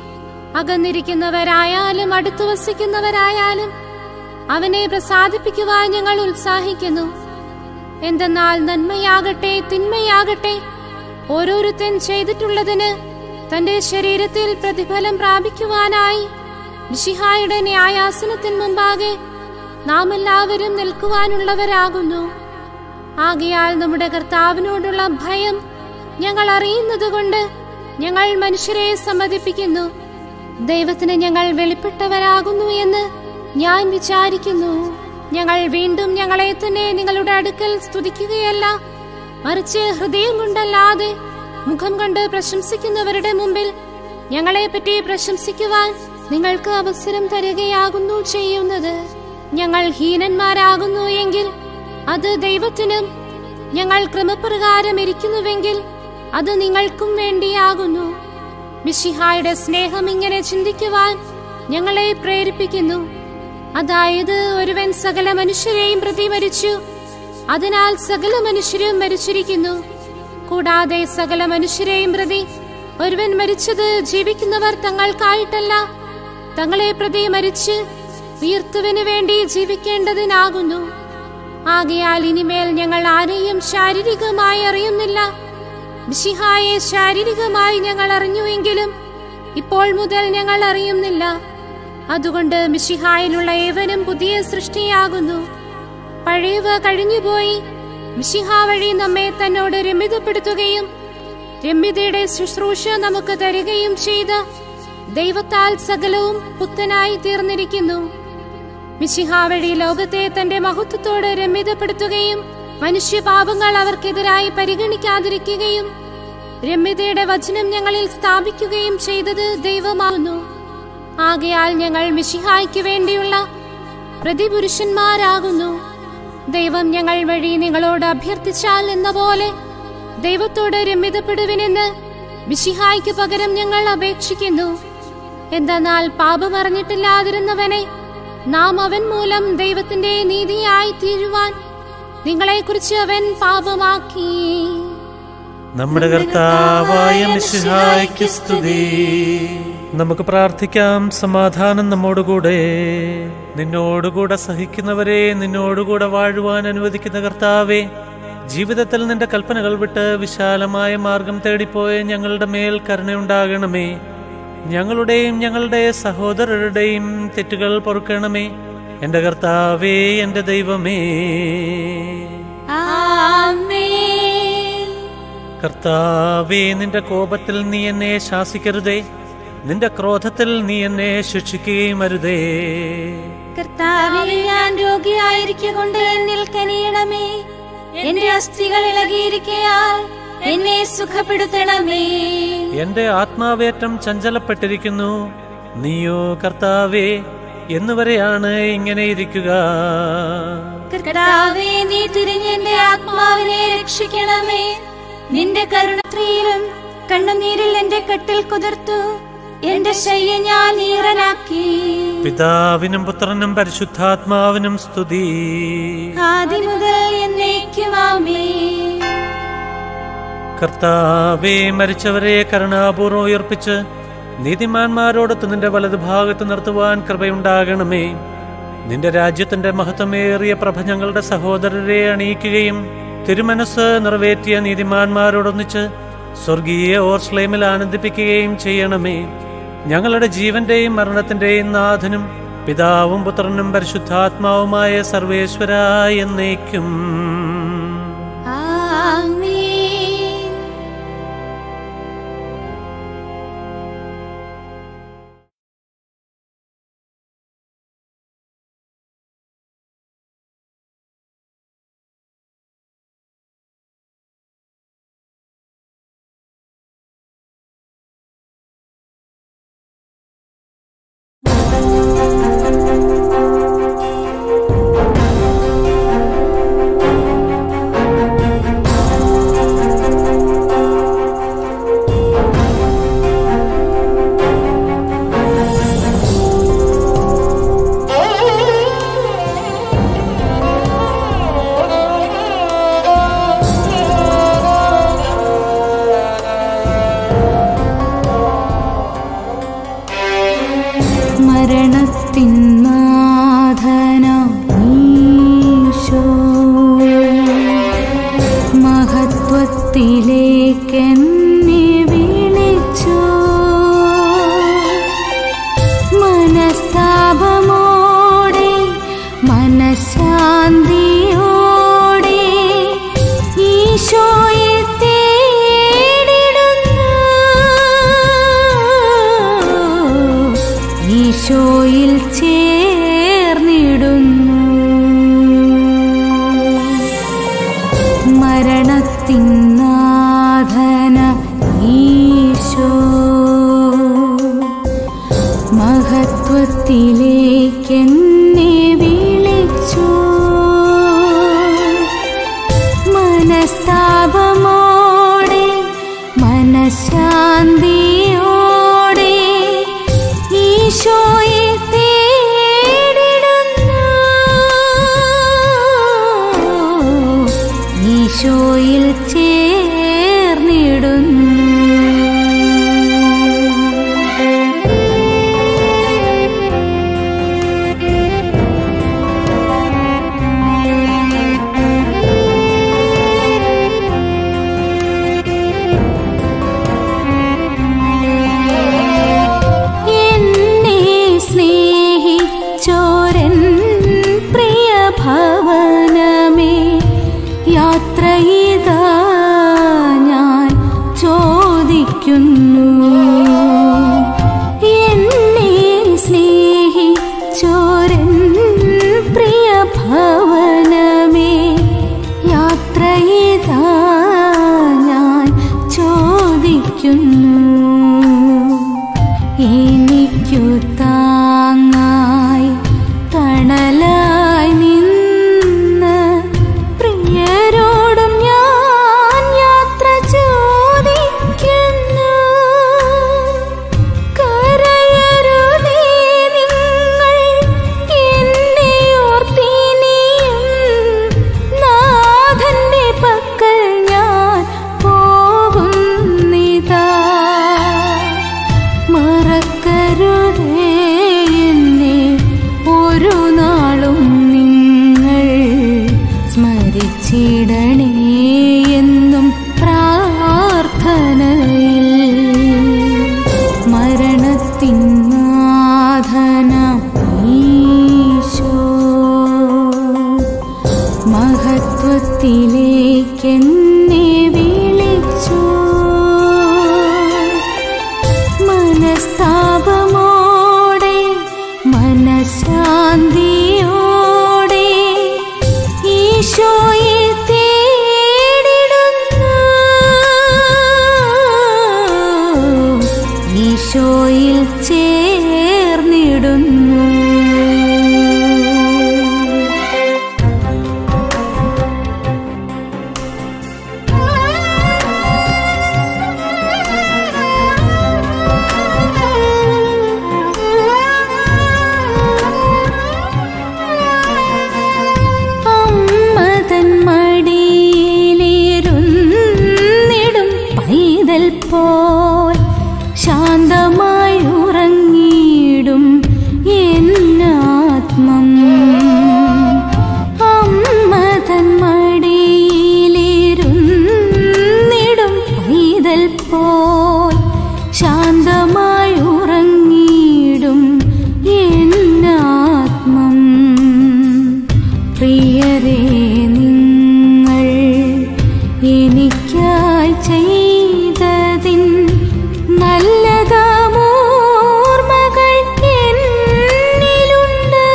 അകന്നിരിക്കുന്നവരായാലും അടുത്തു വസിക്കുന്നവരായാലും അവനെ പ്രസാദിപ്പിക്കുവാൻ ഞങ്ങൾ ഉത്സാഹിക്കുന്നു എന്തെന്നാൽ നന്മയാകട്ടെ തിന്മയാകട്ടെ ഓരോരുത്തൻ ചെയ്തിട്ടുള്ളതിന് തന്റെ ശരീരത്തിൽ പ്രതിഫലം പ്രാപിക്കുവാനായി മിശിഹായുടെ ന്യായാസനത്തിന് മുമ്പാകെ നാം എല്ലാവരും നിൽക്കുവാനുള്ളവരാകുന്നു ആകയാൽ നമ്മുടെ കർത്താവിനോടുള്ള ഭയം ഞങ്ങൾ അറിയുന്നതുകൊണ്ട് ഞങ്ങൾ മനുഷ്യരെ സമ്മതിപ്പിക്കുന്നു ദൈവത്തിന് ഞങ്ങൾ വെളിപ്പെട്ടവരാകുന്നു എന്ന് ഞാൻ വിചാരിക്കുന്നു ഞങ്ങൾ വീണ്ടും ഞങ്ങളെ തന്നെ നിങ്ങളുടെ അടുക്കൽ സ്തുതിക്കുകയല്ല മറിച്ച് ഹൃദയം കൊണ്ടല്ലാതെ മുഖം കൊണ്ട് പ്രശംസിക്കുന്നവരുടെ മുമ്പിൽ ഞങ്ങളെപ്പറ്റി പ്രശംസിക്കുവാൻ നിങ്ങൾക്ക് അവസരം തരികയാകുന്നു ചെയ്യുന്നത് ഞങ്ങൾ ഹീനന്മാരാകുന്നു എങ്കിൽ അത് ദൈവത്തിനും ഞങ്ങൾ ക്രമപ്രകാരം ഇരിക്കുന്നുവെങ്കിൽ അത് നിങ്ങൾക്കും വേണ്ടിയാകുന്നു മിഷിഹായുടെ സ്നേഹം ഇങ്ങനെ ചിന്തിക്കുവാൻ ഞങ്ങളെ പ്രേരിപ്പിക്കുന്നു അതായത് ഒരുവൻ സകല മനുഷ്യരെയും പ്രതി മരിച്ചു അതിനാൽ സകല മനുഷ്യരും മരിച്ചിരിക്കുന്നു കൂടാതെ സകല മനുഷ്യരെയും പ്രതി ഒരുവൻ മരിച്ചത് ജീവിക്കുന്നവർ തങ്ങൾക്കായിട്ടല്ല തങ്ങളെ പ്രതി മരിച്ച് ഉയർത്തുവിനു വേണ്ടി ജീവിക്കേണ്ടതിനാകുന്നു ആകയാൽ ഇനിമേൽ ഞങ്ങൾ ആരെയും ശാരീരികമായി അറിയുന്നില്ല മിശിഹായെ ശാരീരികമായി ഞങ്ങൾ അറിഞ്ഞുവെങ്കിലും ഇപ്പോൾ മുതൽ ഞങ്ങൾ അറിയുന്നില്ല അതുകൊണ്ട് മിശിഹായിലുള്ള ഏവനും പുതിയ സൃഷ്ടിയാകുന്നു പഴയവ കഴിഞ്ഞുപോയി മിശിഹ വഴി നമ്മെ തന്നോട് രമ്യതപ്പെടുത്തുകയും രമ്യതയുടെ ശുശ്രൂഷ നമുക്ക് തരികയും ചെയ്ത ദൈവത്താൽ സകലവും പുത്തനായി തീർന്നിരിക്കുന്നു മിശിഹ വഴി ലോകത്തെ തന്റെ മഹത്വത്തോട് രമ്യതപ്പെടുത്തുകയും മനുഷ്യപാപങ്ങൾ അവർക്കെതിരായി പരിഗണിക്കാതിരിക്കുകയും രമ്യതയുടെ വചനം ഞങ്ങളിൽ സ്ഥാപിക്കുകയും ചെയ്തത് ദൈവമാകുന്നു ആകയാൽ ഞങ്ങൾ മിശിഹായ്ക്ക് വേണ്ടിയുള്ള പ്രതിപുരുഷന്മാരാകുന്നു ദൈവം ഞങ്ങൾ വഴി നിങ്ങളോട് അഭ്യർത്ഥിച്ചാൽ എന്ന പോലെ ദൈവത്തോട് രമ്യതപ്പെടുവിനെന്ന് മിശിഹായ്ക്ക് പകരം ഞങ്ങൾ അപേക്ഷിക്കുന്നു എന്തെന്നാൽ പാപമറിഞ്ഞിട്ടില്ലാതിരുന്നവനെ നാം അവൻ മൂലം ദൈവത്തിന്റെ നീതിയായി തീരുവാൻ നിങ്ങളെക്കുറിച്ച് അവൻ പാപമാക്കി നമ്മുടെ കർത്താവായ മിശിഹായ്ക്ക് സ്തുതി നമുക്ക് പ്രാർത്ഥിക്കാം സമാധാനം നമ്മോടുകൂടെ നിന്നോടുകൂടെ സഹിക്കുന്നവരെ നിന്നോടുകൂടെ വാഴുവാൻ അനുവദിക്കുന്ന കർത്താവേ ജീവിതത്തിൽ നിന്റെ കൽപ്പനകൾ വിട്ട് വിശാലമായ മാർഗം തേടിപ്പോയ ഞങ്ങളുടെ മേൽ കരുണയുണ്ടാകണമേ ഞങ്ങളുടെയും ഞങ്ങളുടെ സഹോദരരുടെയും തെറ്റുകൾ പൊറുക്കണമേ എന്റെ കർത്താവേ എന്റെ ദൈവമേ ആമേൻ കർത്താവേ നിന്റെ കോപത്തിൽ നീ എന്നെ ശാസിക്കരുതേ നിന്റെ ക്രോധത്തിൽ നീ എന്നെ ശിക്ഷിക്കുകയും അരുതേ കർത്താവെ ഞാൻ രോഗിയായിരിക്കൊണ്ട് എന്നിൽ കനിയണമേ എന്റെ അസ്ഥികൾ ഇളകിയിരിക്കയാൽ എന്നെ സുഖപ്പെടുത്തണമേ എന്റെ ആത്മാവേറ്റം ചഞ്ചലപ്പെട്ടിരിക്കുന്നു നീയോ കർത്താവേ എന്നുവരെയാണ് ഇങ്ങനെ ഇരിക്കുക കർത്താവെ നീ തിരിഞ്ഞ് എന്റെ ആത്മാവിനെ രക്ഷിക്കണമേ നിന്റെ കരുണത്രിയിലും കണ്ണുനീരിൽ എന്റെ കട്ടിൽ കുതിർത്തു എന്റെ ശയ്യ ഞാൻ ഈറനാക്കി പിതാവിനും പുത്രനും പരിശുദ്ധാത്മാവിനും സ്തുതി ആദ്യം മുതൽ എന്നേക്കുമാമേ കർത്താവേ മരിച്ചവരെ കരുണാപൂർവ്വം ഉയർപ്പിച്ച് നീതിമാന്മാരോടൊത്ത് നിന്റെ വലതുഭാഗത്ത് നിർത്തുവാൻ കൃപയുണ്ടാകണമേ നിന്റെ രാജ്യത്തിന്റെ മഹത്വമേറിയ പ്രഭ ഞങ്ങളുടെ സഹോദരരെ അണിയിക്കുകയും തിരുമനസ് നിറവേറ്റിയ നീതിമാന്മാരോടൊന്നിച്ച് സ്വർഗീയ ഓർസ്ലേമിൽ ആനന്ദിപ്പിക്കുകയും ചെയ്യണമേ ഞങ്ങളുടെ ജീവന്റെയും മരണത്തിന്റെയും നാഥനും പിതാവും പുത്രനും പരിശുദ്ധാത്മാവുമായ സർവേശ്വര എന്നേക്കും ആമേൻ മരണത്തിൻ നാഥനാം ഈശോ മഹത്വത്തിലേക്കെന്നെ വിളിച്ചു മനസ്താപമോടെ മനഃശാന്തിയോടെ ഈശോയെ തേടിടുന്നു ഈശോയിൽ ചേർന്നിടുന്നു മരണത്തിൻ നാഥന ഈശോ മഹത്വത്തിലേക്കെന്നെ വിളിച്ചു മനസ്താപമോടെ മനഃശാന്തിയോടെ ഈശോയെ തേടിടുന്നു ഈശോയിൽ ചേർന്നിടുന്നു എന്നെ സ്നേഹിച്ചോരൻ പ്രിയ ഭവനമേ യാത്രയിതാ ഞാൻ ചോദിക്കുന്നു എന്നെ സ്നേഹിച്ചോരൻ പ്രിയ ഭവനമേ യാത്രയിതാ ഞാൻ ചോദിക്കുന്നു എനിക്കു താങ്ങായി തണലായി നിന്ന് പ്രിയരോടും ഞാൻ യാത്ര ചോദിക്കുന്നു കരയരുതേ നിങ്ങൾ എന്നെ ഓർത്തിനിയും നാഥന്റെ പക്കൽ ഞാൻ പോകുന്നിതാ മറക്കരുതേ എന്നെ ഒരു നാളും നിങ്ങൾ സ്മരിച്ചിടണേ എന്നും പ്രാർത്ഥനയിൽ മരണത്തിൻ നാഥന ഈശോ മഹത്വത്തിലേക്കെന്നെ വിളിച്ചു മനസ്താ ഈശോയെ തേടിടുന്നു ഈശോയിൽ ചേർന്നിടുന്നു അമ്മതൻ മടിയിലിരുന്നിടും പൈതൽ പോൽ ശാന്തമായി ഉറങ്ങിയിടും എന്നാത്മം അമ്മതൻ മടിയിലിരുന്നിടും പൈതൽ പോൽ ശാന്തമായി ഉറങ്ങിയിടും എന്നാത്മം പ്രിയരേ നിങ്ങൾ എനിക്കായി ചെയ്തതിൻ നല്ലതാമോർമകൾ എന്നിലുണ്ട്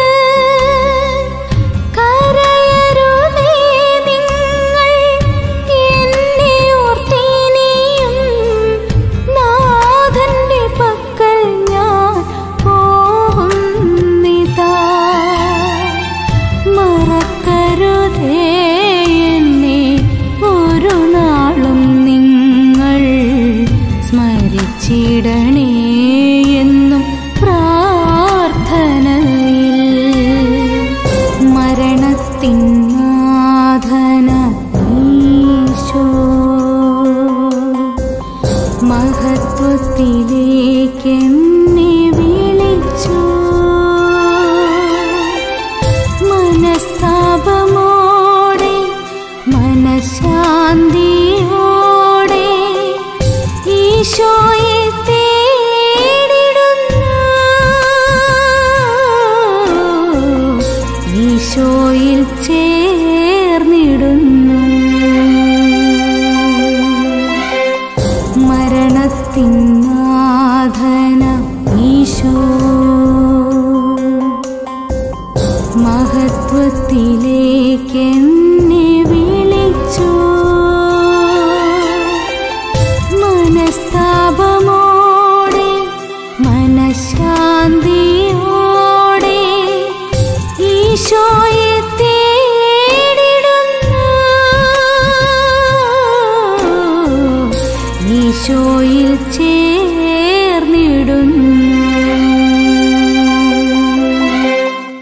കരയരുതേ നിങ്ങൾ എന്നെ ഓർത്തിനിയും നാഥന്റെ പക്കൽ ഞാൻ പോകുന്നിതാ മറക്കരുതേ എന്നെ ഒരു നാളും നിങ്ങൾ സ്മരിച്ചിടണേ എന്നും പ്രാർത്ഥനയിൽ മരണത്തിൻ നാഥന ഈശോ മഹത്വത്തിലേക്കെന്നെ വിളിച്ചു മനസ്താപമോടെ മനഃശാന്തിയോടെ ഈശോയെ തേടിടുന്നു ഈശോയിൽ ചേർന്നിടുന്നു മരണത്തിൻ നാഥന ഈശോ മഹത്വത്തിലേക്കെന്നെ വിളിച്ചു മനസ്താപമോടെ മനഃശാന്തിയോടെ ഈശോയെ തേടിടുന്നു ഈശോയിൽ ചേർന്നിടുന്നു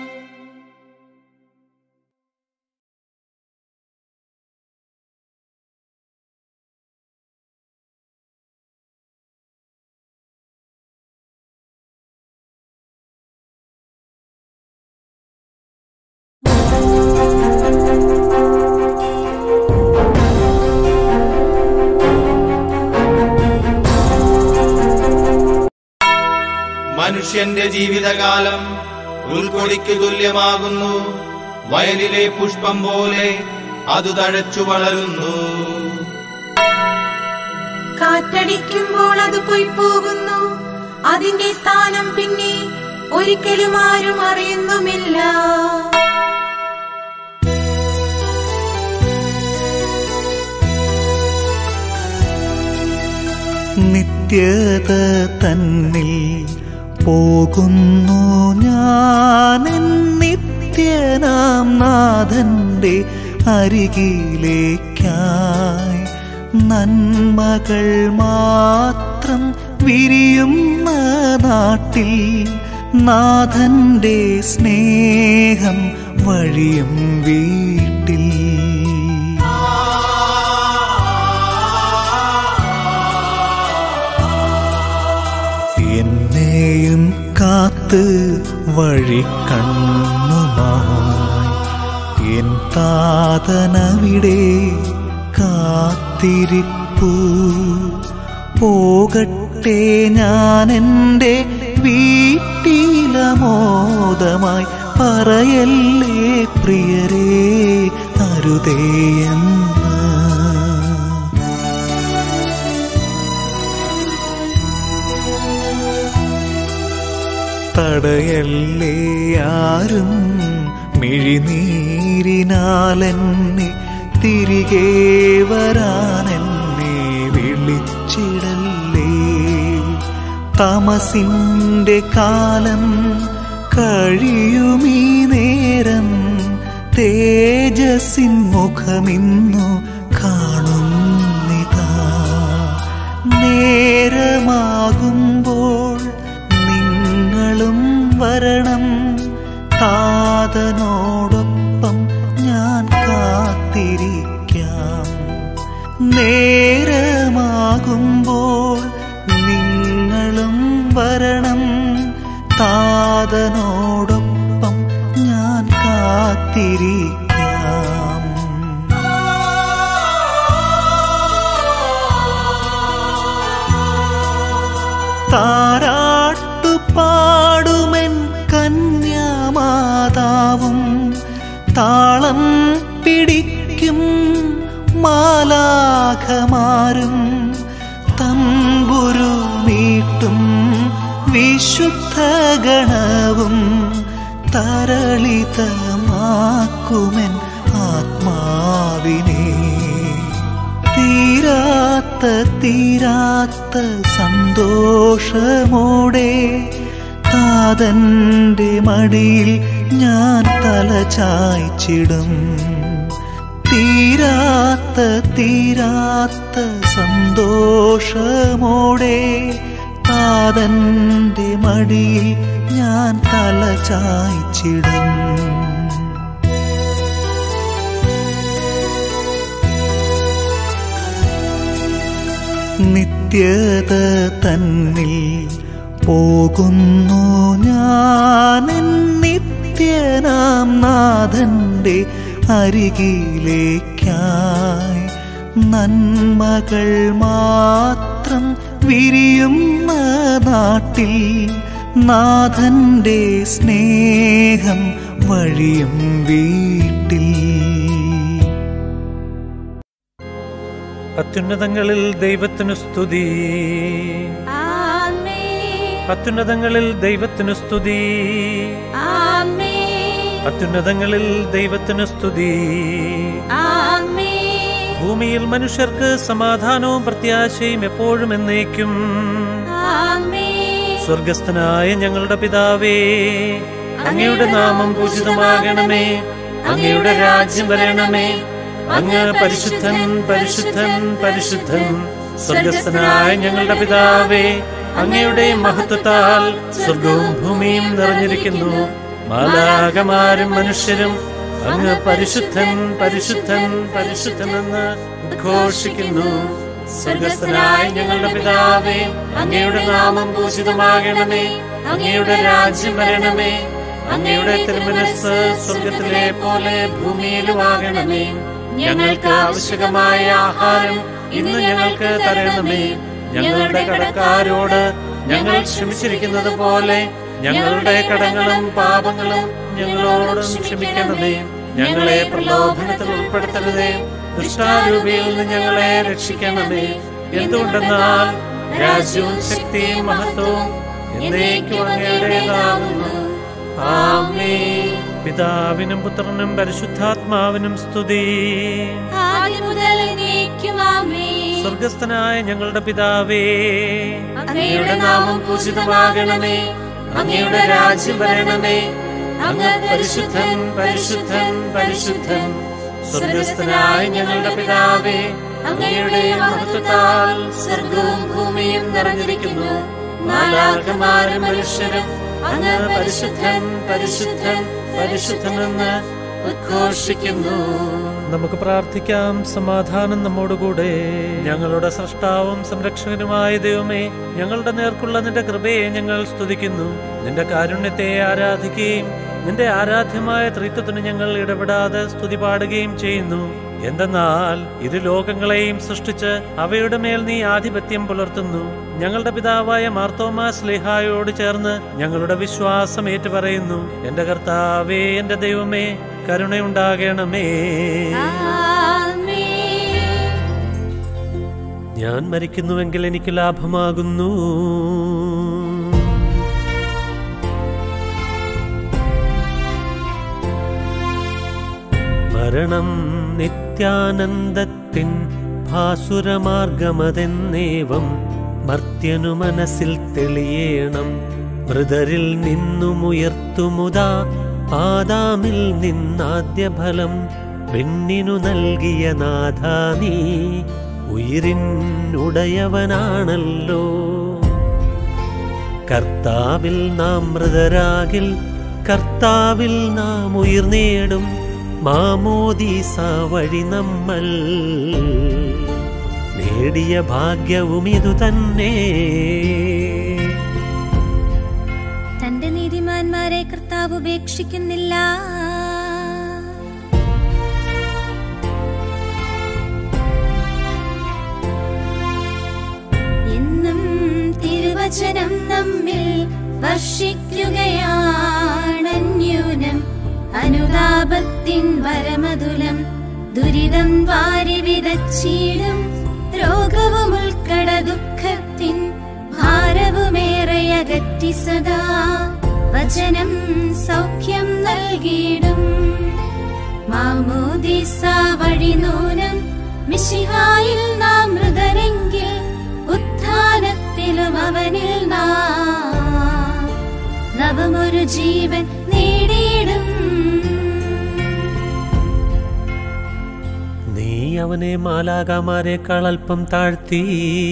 മനുഷ്യന്റെ ജീവിതകാലം ഉൾക്കൊടിക്ക് തുല്യമാകുന്നു വയലിലെ പുഷ്പം പോലെ അത് തഴച്ചു വളരുന്നു കാറ്റടിക്കുമ്പോൾ അത് പോയി പോകുന്നു അതിന്റെ സ്ഥാനം പിന്നെ ഒരിക്കലും ആരും അറിയുന്നുമില്ല നിത്യത തന്നിൽ പോകുന്നു ഞാൻ നിത്യനാം നാഥന്റെ അരികിലേക്കായി നന്മകൾ മാത്രം വിരിയുന്ന നാട്ടിൽ നാഥന്റെ സ്നേഹം വഴിയും വീട്ടിൽ എന്നെയും കാത്ത് വഴി കണ്ണുമായി എൻ താതനവിടെ കാത്തിരിപ്പു പോകട്ടെ ഞാൻ എൻ്റെ വീട്ടിലമോദമായി പറയല്ലേ പ്രിയരേ അരുതേയെന്ന് തടയല്ലേ ആരും മിഴിനീരൊഴുക്കി കണ്ണീരിനാലെന്നെ തിരികെ വരാനെന്നെ വിളിച്ചിടല്ലേ തമസിന്റെ കാലം കഴിയുമീ നേരം തേജസ്സിൻ മുഖമിന്നു കാണുന്നിതാ നേരമാകുമ്പോൾ നിങ്ങളും വരണം താതനോടൊപ്പം ഞാൻ കാത്തിരിക്കാം നേരമാകുമ്പോൾ നിങ്ങളും വരണം താതനോടൊപ്പം ഞാൻ കാത്തിരിക്കാം താരാട്ടുപാടുമെൻ കന്യാമാതാവും താളം പിടിക്കും മാലാഖമാരും തമ്പുരു മീട്ടും വിശുദ്ധ ഗണവും തരളിതമാക്കുമെൻ ആത്മാവിനെ തീരാത്ത തീരാത്ത സന്തോഷമോടെ താതന്റെ മടിയിൽ ഞാൻ തല ചായ്ച്ചിടും തീരാത്ത തീരാത്ത സന്തോഷമോടെ താതന്റെ മടിയിൽ ഞാൻ തല ചായ്ച്ചിടും നിത്യത തന്നിൽ പോകുന്നു ഞാൻ നിത്യനാം നാഥന്റെ അരികിലേക്കായി നന്മകൾ മാത്രം വിരിയുന്ന നാട്ടിൽ നാഥന്റെ സ്നേഹം വഴിയും വീട്ടിൽ അത്യുന്നതങ്ങളിൽ ദൈവത്തിനു സ്തുതി ആമേൻ അത്യുന്നതങ്ങളിൽ ദൈവത്തിനു സ്തുതി ആമേൻ അത്യുന്നതങ്ങളിൽ ദൈവത്തിനു സ്തുതി ആമേൻ ഭൂമിയിൽ മനുഷ്യർക്ക് സമാധാനവും പ്രത്യാശയും എപ്പോഴും എന്നേക്കും ആമേൻ സ്വർഗസ്ഥനായ ഞങ്ങളുടെ പിതാവേ അങ്ങയുടെ നാമം പൂജിതമാകണമേ അങ്ങയുടെ രാജ്യം വരണമേ അങ്ങ് പരിശുദ്ധൻ പരിശുദ്ധൻ പരിശുദ്ധൻ സ്വർഗസ്ഥനായ ഞങ്ങളുടെ പിതാവേ അങ്ങയുടെ മഹത്വത്താൽ സ്വർഗവും ഭൂമിയും നിറഞ്ഞിരിക്കുന്നു മാലാകമാരും മനുഷ്യരും അങ്ങ് പരിശുദ്ധൻ പരിശുദ്ധൻ പരിശുദ്ധനെന്ന് ഉദ്ഘോഷിക്കുന്നു സ്വർഗസ്ഥനായ ഞങ്ങളുടെ പിതാവേ അങ്ങയുടെ നാമം പൂജിതമാകണമേ അങ്ങയുടെ രാജ്യം വരണമേ അങ്ങയുടെ തിരുമനസ് സ്വർഗത്തിലെ പോലെ ഭൂമിയിലുമാകണമേ ഞങ്ങൾക്ക് ആവശ്യകമായ ആഹാരം ഇന്ന് ഞങ്ങൾക്ക് തരണമേ ഞങ്ങളുടെ കടക്കാരോട് ഞങ്ങൾ ക്ഷമിച്ചിരിക്കുന്നത് പോലെ ഞങ്ങളുടെ കടങ്ങളും പാപങ്ങളും ഞങ്ങളോടും ക്ഷമിക്കണമേ ഞങ്ങളെ പ്രലോഭനത്തിൽ ഉൾപ്പെടുത്തരുതേ ദുഷ്ടാരൂപിയിൽ നിന്ന് ഞങ്ങളെ രക്ഷിക്കണമേ എന്തുകൊണ്ടെന്നാൽ രാജ്യവും ശക്തിയും മഹത്വവും എന്നേക്കും അങ്ങയുടേതാകുന്നു ആമേൻ പിതാവിനും പുത്രനും പരിശുദ്ധാത്മാവിനും സ്തുതി ആദ്യം മുതൽ എന്നേക്കും ആമേൻ സ്വർഗസ്ഥനായ ഞങ്ങളുടെ പിതാവേ അങ്ങയുടെ നാമം പൂജിതമാകണമേ അങ്ങയുടെ രാജ്യം വരണമേ അങ്ങ് പരിശുദ്ധൻ പരിശുദ്ധൻ പരിശുദ്ധൻ സ്വർഗസ്ഥനായ ഞങ്ങളുടെ പിതാവേ അങ്ങയുടെ മഹത്വത്താൽ സ്വർഗവും ഭൂമിയും നിറഞ്ഞിരിക്കുന്നു മാലാഖമാരും മനുഷ്യരും അങ്ങ് പരിശുദ്ധൻ പരിശുദ്ധൻ പരിശുദ്ധനെന്ന് ഉദ്ഘോഷിക്കുന്നു നമുക്ക് പ്രാർത്ഥിക്കാം സമാധാനം നമ്മോടുകൂടെ ഞങ്ങളുടെ സൃഷ്ടാവും സംരക്ഷകനുമായ ദൈവമേ ഞങ്ങളുടെ നേർക്കുള്ള നിന്റെ കൃപയെ ഞങ്ങൾ സ്തുതിക്കുന്നു നിന്റെ കാരുണ്യത്തെ ആരാധിക്കുകയും നിന്റെ ആരാധ്യമായ ത്രിത്വത്തിന് ഞങ്ങൾ ഇടപെടാതെ സ്തുതി പാടുകയും ചെയ്യുന്നു എന്തെന്നാൽ ഇരു ലോകങ്ങളെയും സൃഷ്ടിച്ച് അവയുടെ മേൽ നീ ആധിപത്യം പുലർത്തുന്നു ഞങ്ങളുടെ പിതാവായ മാർത്തോമാ സ്ലേഹായോട് ചേർന്ന് ഞങ്ങളുടെ വിശ്വാസം ഏറ്റുപറയുന്നു എന്റെ കർത്താവേ എന്റെ ദൈവമേ കരുണയുണ്ടാകണമേ ആമേൻ ഞാൻ മരിക്കുന്നുവെങ്കിൽ എനിക്ക് ലാഭമാകുന്നു മരണം നിത്യാനന്ദത്തിൻ ഭാസുരമാർഗമതെന്നേവം മർത്യനു മനസ്സിൽ തെളിയേണം മൃതരിൽ നിന്നുമുയർത്തുമുതാ ആദാമിൽ നിന്നാദ്യ ഫലം പെണ്ണിനു നൽകിയ നാഥ നീ ഉയിരിനുടയവനാണല്ലോ കർത്താവിൽ നാം മൃതരാകിൽ കർത്താവിൽ നാം ഉയർന്നേടും മാമോദീസ വഴി നമ്മൾ നേടിയ ഭാഗ്യവും ഇതു തന്നെ തന്റെ നീതിമാന്മാരെ കർത്താവ് ഉപേക്ഷിക്കുന്നില്ല എന്നും തിരുവചനം നമ്മിൽ വർഷിക്കുകയാണന്യൂനം അനുതാപത്തിൻ വരമതുലം ദുരിതം വാരി വിതച്ചീടും രോഗവും ഉൾക്കട ദുഃഖത്തിൻ ഭാരവുമേറെ അകറ്റി സദാ വചനം സൗഖ്യം നൽകിയിടും മാമോദിസ വഴി നൂനം മിശിഹായിൽ നാം മൃതരെങ്കിൽ ഉത്ഥാനത്തിലും അവനിൽ നാം നവമൊരു ജീവൻ നേടിയിടും നീ അവനെ മാലാകമാരെക്കാൾ അല്പം താഴ്ത്തി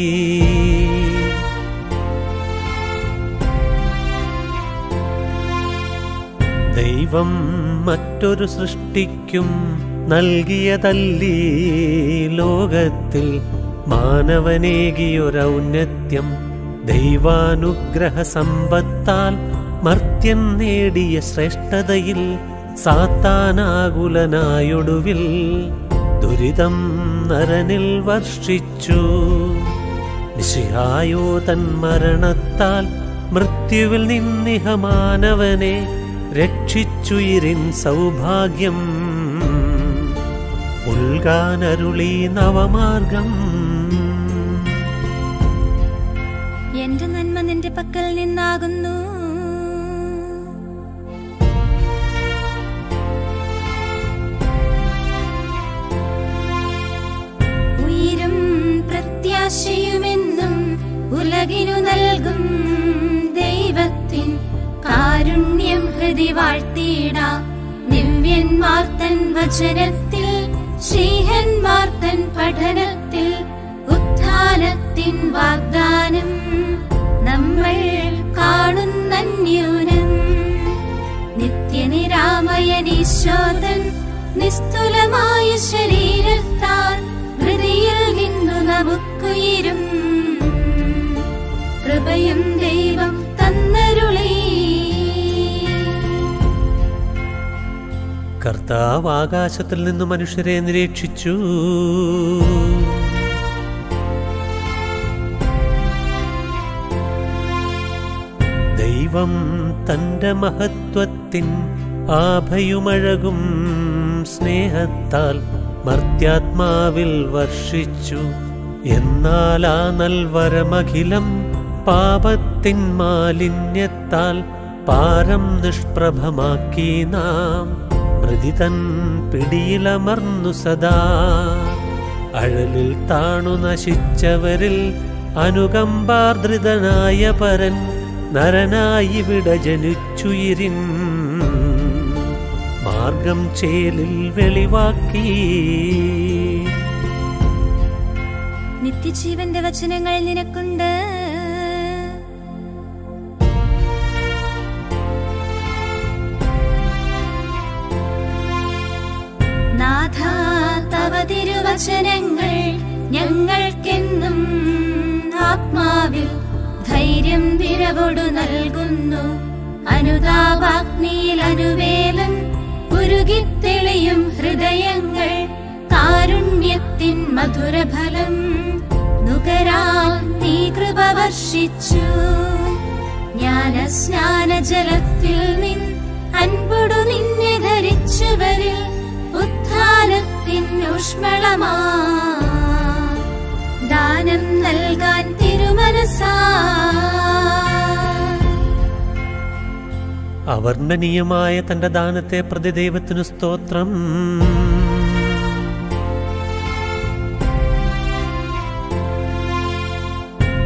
ദൈവം മറ്റൊരു സൃഷ്ടിക്കും നൽകിയതല്ലീ ലോകത്തിൽ മാനവനേകിയൊരൗന്നത്യം ദൈവാനുഗ്രഹ സമ്പത്താൽ മർത്യൻ നേടിയ ശ്രേഷ്ഠതയിൽ സാത്താനാകുലനായൊടുവിൽ ദുരിതം നരനിൽ വർഷിച്ചു നിശിഹായോ തൻ മരണത്താൽ മൃത്യുവിൽ നിന്നിഹമാനവനെ രക്ഷിച്ചുയിരിൻ സൗഭാഗ്യം ഉൾഗാനരുളി നവമാർഗം എന്റെ നന്മ നിന്റെ പക്കൽ നിന്നാകുന്നു ഉയരും പ്രത്യാശയുമെന്നും ഉലകിനു നൽകും ദൈവത്തിൻ കാരുണ്യം ഹൃദി വാഴ്ത്തിയിടാം ദിവ്യന്മാർ തൻ വചനത്തിൽ ശ്രീഹന്മാർ തൻ പഠനത്തിൽ ഉത്ഥാനത്തിൻ വാഗ്ദാനം നമ്മൾ കാണുന്നന്യൂനം നിത്യനിരാമയനീശോദൻ നിസ്തുലമായ ശരീരത്താൽ ഹൃദയിൽ നിന്നു നമുക്കുയിരും കൃപയും ദൈവം തന്നരുളീ കർത്താവ് ആകാശത്തിൽ നിന്ന് മനുഷ്യരെ നിരീക്ഷിച്ചു ദൈവം തന്റെ മഹത്വത്തിൻ ആഭയുമഴകും സ്നേഹത്താൽ മർത്യാത്മാവിൽ വർഷിച്ചു എന്നാൽ ആ നൽവരമഖിലം പാപത്തിൻ മാലിന്യത്താൽ പാരം നിഷ്പ്രഭമാക്കി നാം മൃതിതൻ പിടിയിലമർന്നു സദാ അഴലിൽ താണു നശിച്ചവരിൽ അനുകമ്പാർദ്രിതനായ പരൻ നരനായി വിട ജനിച്ചുയിരിൻ മാർഗം ചേലിൽ വെളിവാക്കി നിത്യജീവന്റെ വചനങ്ങൾ നിനക്കുണ്ട് നാഥ തവ തിരുവചനങ്ങൾ ഞങ്ങൾക്കെന്നും ആത്മാവിൽ ധൈര്യം വിരവൊടു നൽകുന്നു അനുതാപാഗ്നിയിൽ അനുവേലം ഉരുകിത്തെളിയും ഹൃദയങ്ങൾ കാരുണ്യത്തിൻ മധുരഫലം നുകരാൻ നീ കൃപ വർഷിച്ചു ജ്ഞാനസ്നാനജലത്തിൽ നിൻ അൻപൊടു നിന്നെ ധരിച്ചവരിൽ ഉത്ഥാനത്തിൻ ഊഷ്മളമാ ദാനം നൽകാൻ തിരുമനസാ അവർണ്ണനീയമായ തന്റെ ദാനത്തെ പ്രതി ദൈവത്തിനു സ്തോത്രം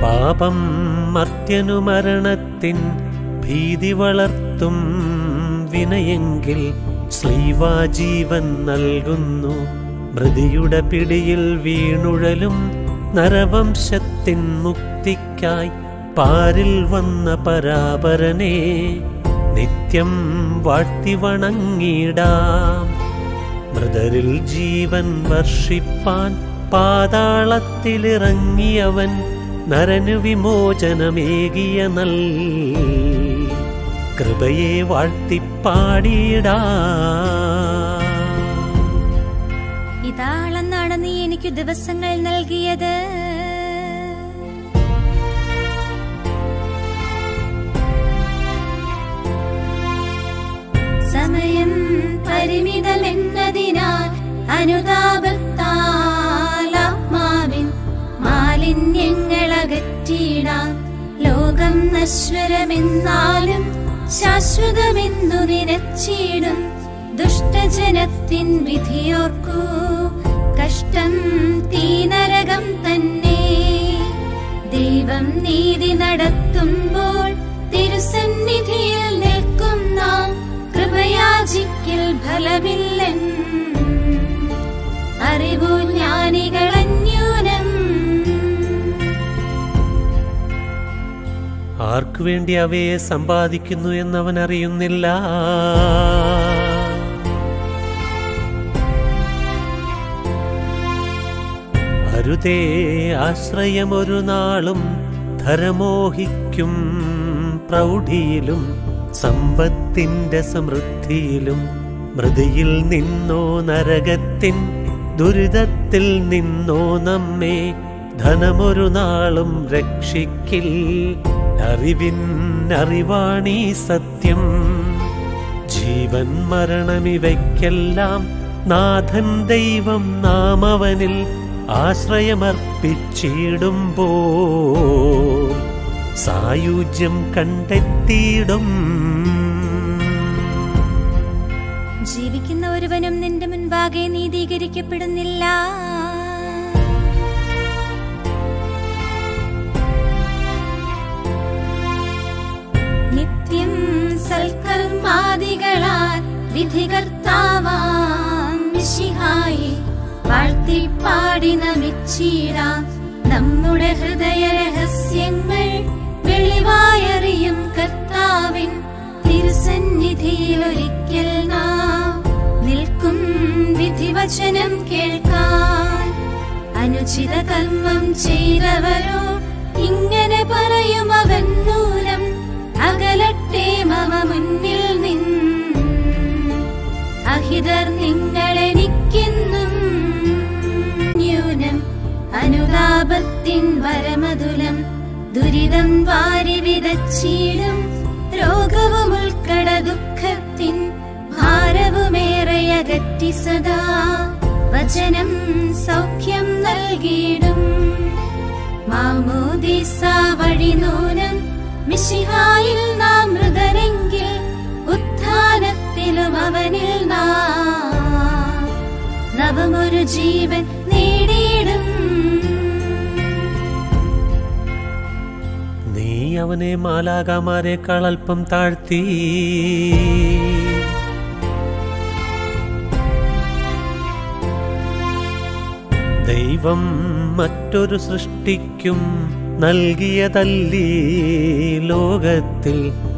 പാപം മർത്യനു മരണത്തിൻ ഭീതി വളർത്തും വിനയെങ്കിൽ ശ്ലീവാജീവൻ നൽകുന്നു മൃതിയുടെ പിടിയിൽ വീണുഴലും നരവംശത്തിൻ മുക്തിക്കായി പാരിൽ വന്ന പരാപരനെ നിത്യം വാഴ്ത്തി വണങ്ങിടാം മൃതരിൽ ജീവൻ വർഷിപ്പാൻ പാതാളത്തിലിറങ്ങിയവൻ നരനു വിമോചനമേകിയ നൽ കൃപയെ വാഴ്ത്തിപ്പാടിയിടാ ഇതാളെന്നാണ് നീ എനിക്ക് ദിവസങ്ങൾ നൽകിയത് സമയം പരിമിതമെന്നതിനാൽ അനുതാപത്താൽ ആത്മാവിൻ മാലിന്യങ്ങളകറ്റിയിടാം ലോകം നശ്വരമെന്നാലും ശാശ്വതമെന്നു നിനച്ചിടും ദുഷ്ടജനത്തിൻ വിധിയോർക്കൂ കഷ്ടം തീനരകം തന്നെ ദൈവം നീതി നടത്തുമ്പോൾ തിരുസന്നിധിയിൽ നിൽക്കും നാം കൃപയാചിക്കൽ ഫലമില്ലൻ അറിവു ജ്ഞാനികളന്യൂനം ആർക്കു വേണ്ടി അവയെ സമ്പാദിക്കുന്നു എന്നവൻ അറിയുന്നില്ല അരുതേ ആശ്രയമൊരു നാളും ധരമോഹിക്കും പ്രൗഢിയിലും സമ്പത്തിന്റെ സമൃദ്ധിയിലും മൃതിയിൽ നിന്നോ നരകത്തിൻ ദുരിതത്തിൽ നിന്നോ നമ്മെ ധനമൊരു നാളും രക്ഷിക്കിൽ അറിവിൻ അറിവാണീ സത്യം ജീവൻ മരണമിവയ്ക്കെല്ലാം നാഥൻ ദൈവം നാം അവനിൽ ആശ്രയമർപ്പിച്ചിടുമ്പോ സായുജ്യം കണ്ടെത്തിയിടും ജീവിക്കുന്ന ഒരുവനും നിന്റെ മുൻപാകെ നീതീകരിക്കപ്പെടുന്നില്ല നിത്യം സൽക്കർമാദികളാൽ വിധികർത്താവാം മിശിഹായി വാഴ്ത്തിപ്പാടി നമിച്ചിടാം നമ്മുടെ ഹൃദയ രഹസ്യങ്ങൾ വെളിവായറിയും കർത്താവിൻ തിരുസന്നിധിയിൽ ഒരിക്കൽ നാം നിൽക്കും വിധിവചനം കേൾക്കാൻ അനുചിത കർമ്മം ചെയ്തവരോ ഇങ്ങനെ പറയും അവൻ നൂനം അകലട്ടെ മമ മുന്നിൽ നിൻ അഹിതർ നിങ്ങളെനിക്കെന്നും ന്യൂനം അനുതാപത്തിൻ വരമതുലം ദുരിതം വാരി വിതച്ചിടും രോഗവും ഉൾക്കട ദുഃഖത്തിൻ ഭാരവുമേറെ അകറ്റി സദാ വചനം സൗഖ്യം നൽകിയിടും മാമോദിസ വഴി നൂനം മിശിഹായിൽ നാം മൃതരെങ്കിൽ ഉത്ഥാനത്തിലും അവനിൽ നാം നവമൊരു ജീവൻ നേടിയിടും നീ അവനെ മാലാകാമാരെക്കാൾ അല്പം താഴ്ത്തി ദൈവം മറ്റൊരു സൃഷ്ടിക്കും നൽകിയതല്ലീ ലോകത്തിൽ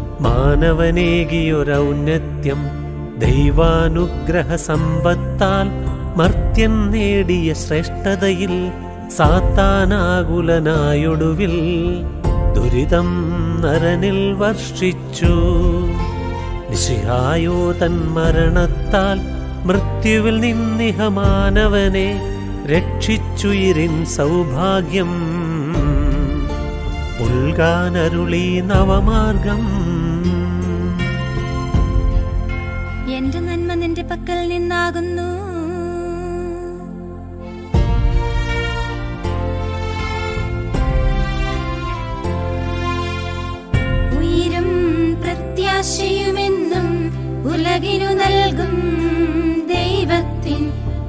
മാനവനേകിയൊരൗന്നത്യം ദൈവാനുഗ്രഹ സമ്പത്താൽ മർത്യൻ നേടിയ ശ്രേഷ്ഠതയിൽ സാത്താനാകുലനായൊടുവിൽ ദുരിതം നരനിൽ വർഷിച്ചു നിശിഹായോ തൻ മരണത്താൽ മൃത്യുവിൽ നിന്നിഹ മാനവനെ രക്ഷിച്ചുയിരിൻ സൗഭാഗ്യം ഉൾകാനരുളി നവമാർഗം എന്റെ നന്മ നിന്റെ പക്കൽ നിന്നാകുന്നു ഉയിരും പ്രത്യാശയുമെന്നും ഉലകിനു നൽകും ദൈവത്തിൻ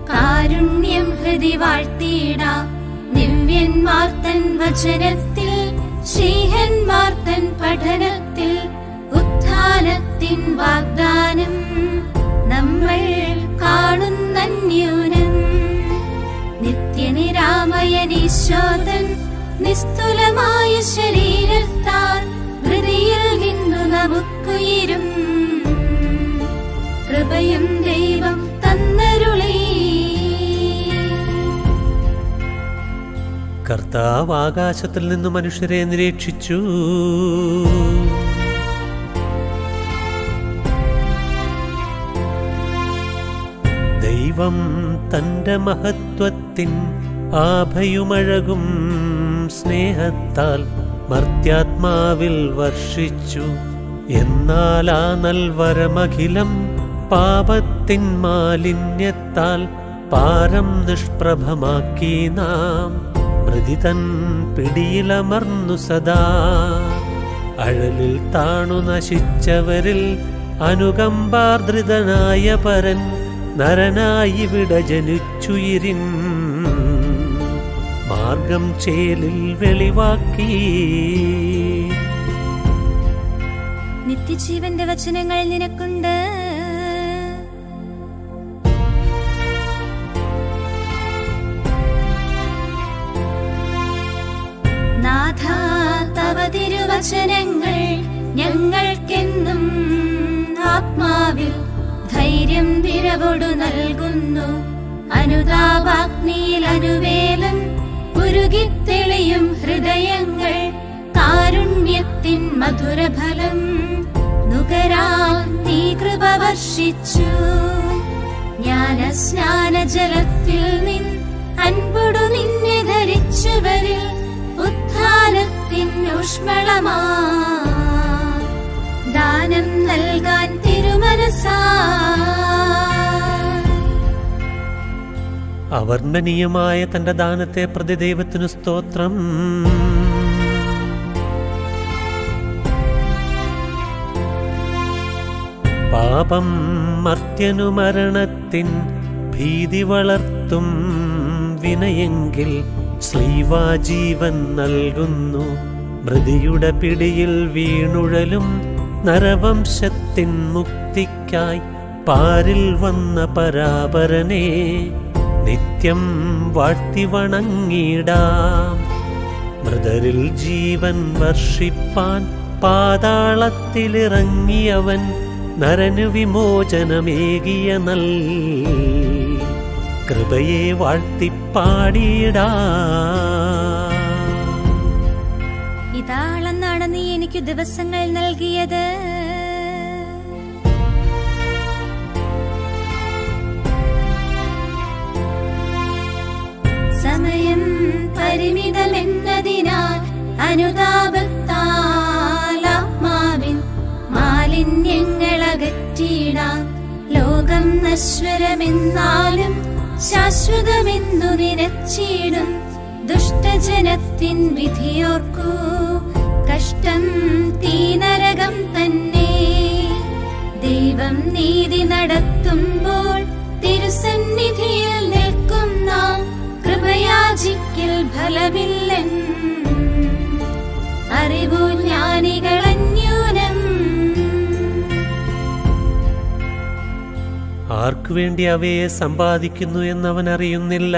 കാരുണ്യം ഹൃദി വാഴ്ത്തിയിടാം ദിവ്യന്മാർ തൻ വചനത്തിൽ ശ്രീഹന്മാർ തൻ പഠനത്തിൽ ഉത്ഥാനത്തിൻ വാഗ്ദാനം നമ്മൾ കാണുന്നന്യൂനം നിത്യനിരാമയനീശോദൻ നിസ്തുലമായ ശരീരത്താൽ ഹൃദയിൽ നിന്നു നമുക്കുയിരും കൃപയും ദൈവം തന്നരുളീ കർത്താവ് ആകാശത്തിൽ നിന്ന് മനുഷ്യരെ നിരീക്ഷിച്ചു ദൈവം തന്റെ മഹത്വത്തിൻ ആഭയുമഴകും സ്നേഹത്താൽ മർത്യാത്മാവിൽ വർഷിച്ചു എന്നാൽ ആ നൽവരമഖിലം പാപത്തിൻ മാലിന്യത്താൽ പാരം നിഷ്പ്രഭമാക്കി നാം മൃതിതൻ പിടിയിലമർന്നു സദാ അഴലിൽ താണു നശിച്ചവരിൽ അനുകമ്പാർദ്രിതനായ പരൻ നരനായി വിട ജനിച്ചുയിരിൻ മാർഗം ചേലിൽ വെളിവാക്കി നിത്യജീവന്റെ വചനങ്ങൾ നിനക്കുണ്ട് നാഥ തവ തിരുവചനങ്ങൾ ഞങ്ങൾക്കെന്നും ആത്മാവിൽ ധൈര്യം വിരവൊടു നൽകുന്നു അനുതാപാഗ്നിയിൽ അനുവേലം ഉരുകിത്തെളിയും ഹൃദയങ്ങൾ കാരുണ്യത്തിൻ മധുരഫലം നുകരാൻ നീ കൃപ വർഷിച്ചു ജ്ഞാന സ്നാനജലത്തിൽ നിൻ അൻപൊടു നിന്നെ ധരിച്ചവരിൽ ഉത്ഥാനത്തിൻ ഊഷ്മളമാ ദാനം നൽകാൻ തിരുമനസാ അവർണ്ണനീയമായ തന്റെ ദാനത്തെ പ്രതി ദൈവത്തിനു സ്തോത്രം പാപം മർത്യനു മരണത്തിൻ ഭീതി വളർത്തും വിനയെങ്കിൽ ശ്രീവാജീവൻ നൽകുന്നു മൃതിയുടെ പിടിയിൽ വീണുഴലും നരവംശത്തിൻ മുക്തിക്കായി പാരിൽ വന്ന പരാപരനെ നിത്യം വാഴ്ത്തി വണങ്ങിടാം മൃതരിൽ ജീവൻ വർഷിപ്പാൻ പാതാളത്തിലിറങ്ങിയവൻ നരനു വിമോചനമേകിയ നൽ കൃപയെ വാഴ്ത്തിപ്പാടിയിടാ ഇതാളെന്നാണ് നീ എനിക്ക് ദിവസങ്ങൾ നൽകിയത് സമയം പരിമിതമെന്നതിനാൽ അനുതാപത്താൽ ആത്മാവിൻ മാലിന്യങ്ങളകറ്റിയിടാം ലോകം നശ്വരമെന്നാലും ശാശ്വതമെന്നു നിരച്ചിടും ദുഷ്ടജനത്തിൻ വിധിയോർക്കൂ കഷ്ടം തീനരകം തന്നെ ദൈവം നീതി നടത്തുമ്പോൾ തിരുസന്നിധിയിൽ നിൽക്കും നാം കൃപയാചിക്കൽ ഫലമില്ലൻ അറിവു ജ്ഞാനികളന്യൂനം ആർക്കു വേണ്ടി അവയെ സമ്പാദിക്കുന്നു എന്നവൻ അറിയുന്നില്ല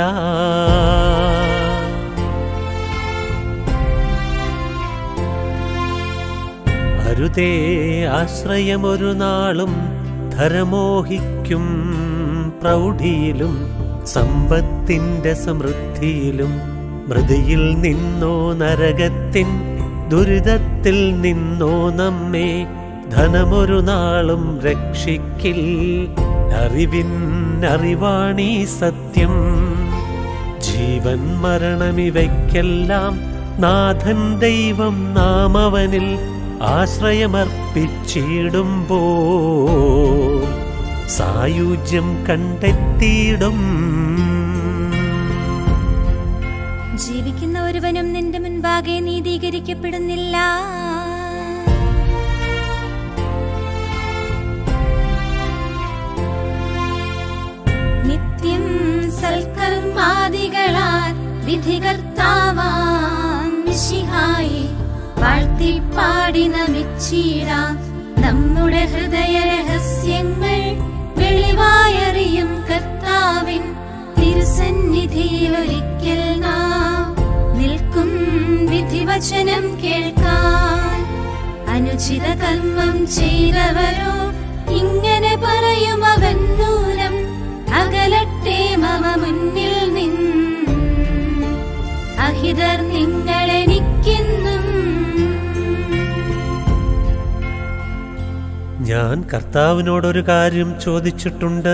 അരുതേ ആശ്രയമൊരു നാളും ധരമോഹിക്കും പ്രൗഢിയിലും സമ്പത്തിന്റെ സമൃദ്ധിയിലും മൃതിയിൽ നിന്നോ നരകത്തിൻ ദുരിതത്തിൽ നിന്നോ നമ്മെ ധനമൊരു നാളും രക്ഷിക്കിൽ അറിവിൻ അറിവാണീ സത്യം ജീവൻ മരണമിവയ്ക്കെല്ലാം നാഥൻ ദൈവം നാം അവനിൽ ആശ്രയമർപ്പിച്ചിടുമ്പോ സായുജ്യം കണ്ടെത്തിയിടും ജീവിക്കുന്ന ഒരുവനും നിന്റെ മുൻപാകെ നീതീകരിക്കപ്പെടുന്നില്ല നിത്യം സൽക്കർമാദികളാൽ വിധികർത്താവാം മിശിഹായി വാഴ്ത്തിപ്പാടി നമിച്ചിടാം നമ്മുടെ ഹൃദയ രഹസ്യങ്ങൾ വെളിവായറിയും കർത്താവിൻ തിരുസന്നിധിയിൽ ഒരിക്കൽ നാം നിൽക്കും വിധിവചനം കേൾക്കാൻ അനുചിത കർമ്മം ചെയ്തവരോ ഇങ്ങനെ പറയും അവൻ നൂനം അകലട്ടെ മമ മുന്നിൽ നിന്ന് അഹിതർ നിങ്ങളെനിക്കെന്നും ഞാൻ കർത്താവിനോടൊരു കാര്യം ചോദിച്ചിട്ടുണ്ട്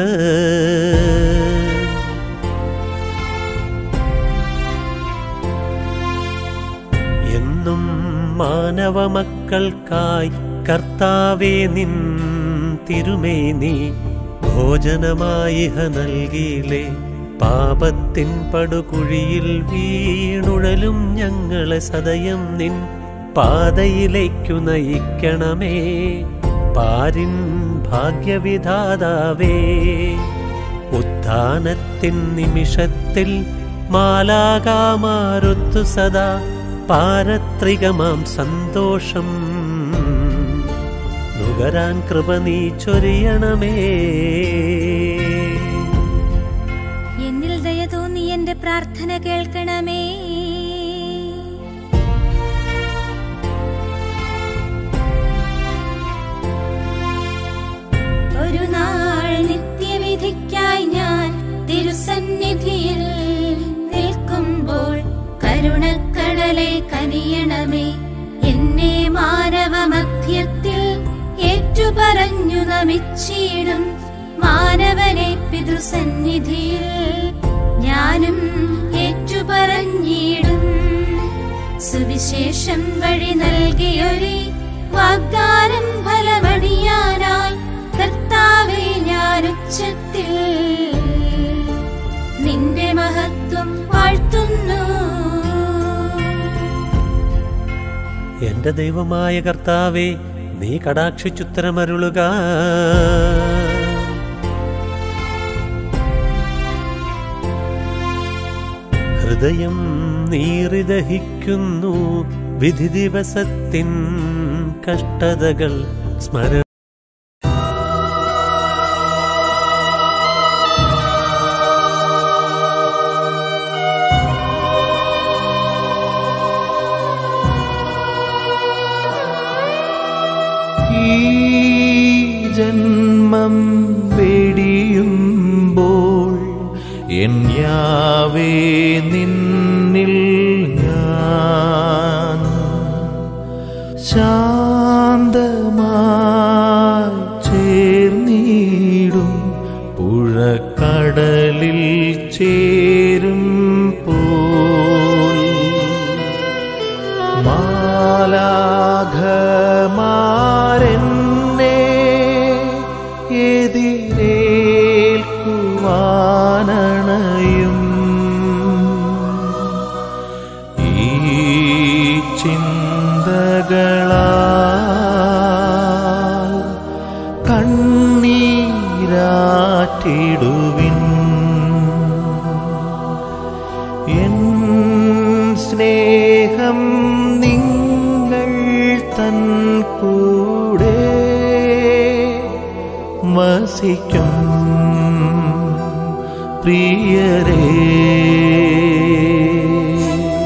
എന്നും മാനവ മക്കൾക്കായി കർത്താവേ നിൻ തിരുമേനി ഭോജനമായി ഹ നൽകിയില്ലേ പാപത്തിൻ പടുകുഴിയിൽ വീണുഴലും ഞങ്ങളെ സദയം നിൻ പാതയിലേക്കു നയിക്കണമേ പാരിൻ ഭാഗ്യവിധാതാവേ ഉത്ഥാനത്തിൻ നിമിഷത്തിൽ മാലാകാമാരുത്തു സദാ പാരത്രികമാം സന്തോഷം നുകരാൻ കൃപ നീ ചൊരിയണമേ എന്നിൽ ദയ തോന്നി എന്റെ പ്രാർത്ഥന കേൾക്കണമേ ഒരു നാൾ നിത്യവിധിക്കായി ഞാൻ തിരുസന്നിധിയിൽ നിൽക്കുമ്പോൾ കരുണക്കടലെ കനിയണമേ എന്നെ മാനവ മധ്യത്തിൽ ഏറ്റുപറഞ്ഞു നമിച്ചിടും മാനവനെ പിതൃസന്നിധിയിൽ ഞാനും ഏറ്റുപറഞ്ഞിടും സുവിശേഷം വഴി നൽകിയൊരു വാഗ്ദാനം ഫലമടിയാനായി കർത്താവെ ഞാൻ ഉച്ചത്തിൽ നിന്റെ മഹത്വം വാഴ്ത്തുന്നു എന്റെ ദൈവമായ കർത്താവേ നീ കടാക്ഷിച്ചുത്തരമരുളുക ഹൃദയം നീറിദഹിക്കുന്നു വിധി ദിവസത്തിൻ കഷ്ടതകൾ സ്മര ഈ ജന്മം വെടിയുമ്പോൾ എൻ യാവേ നിന്നിൽ ഞാൻ ശാന്തമായി ചേർന്നിടും പുഴക്കടലിൽ ചേരും പോൽ മാലാഘമാരെന്നെ എതിരേൽക്കുവാനണയും ഈ ചിന്തകളാൽ കണ്ണീരാറ്റിടുവിൻ എൻ സ്നേഹം നിങ്ങൾ തൻ കൂടെ വസിക്കും പ്രിയരേ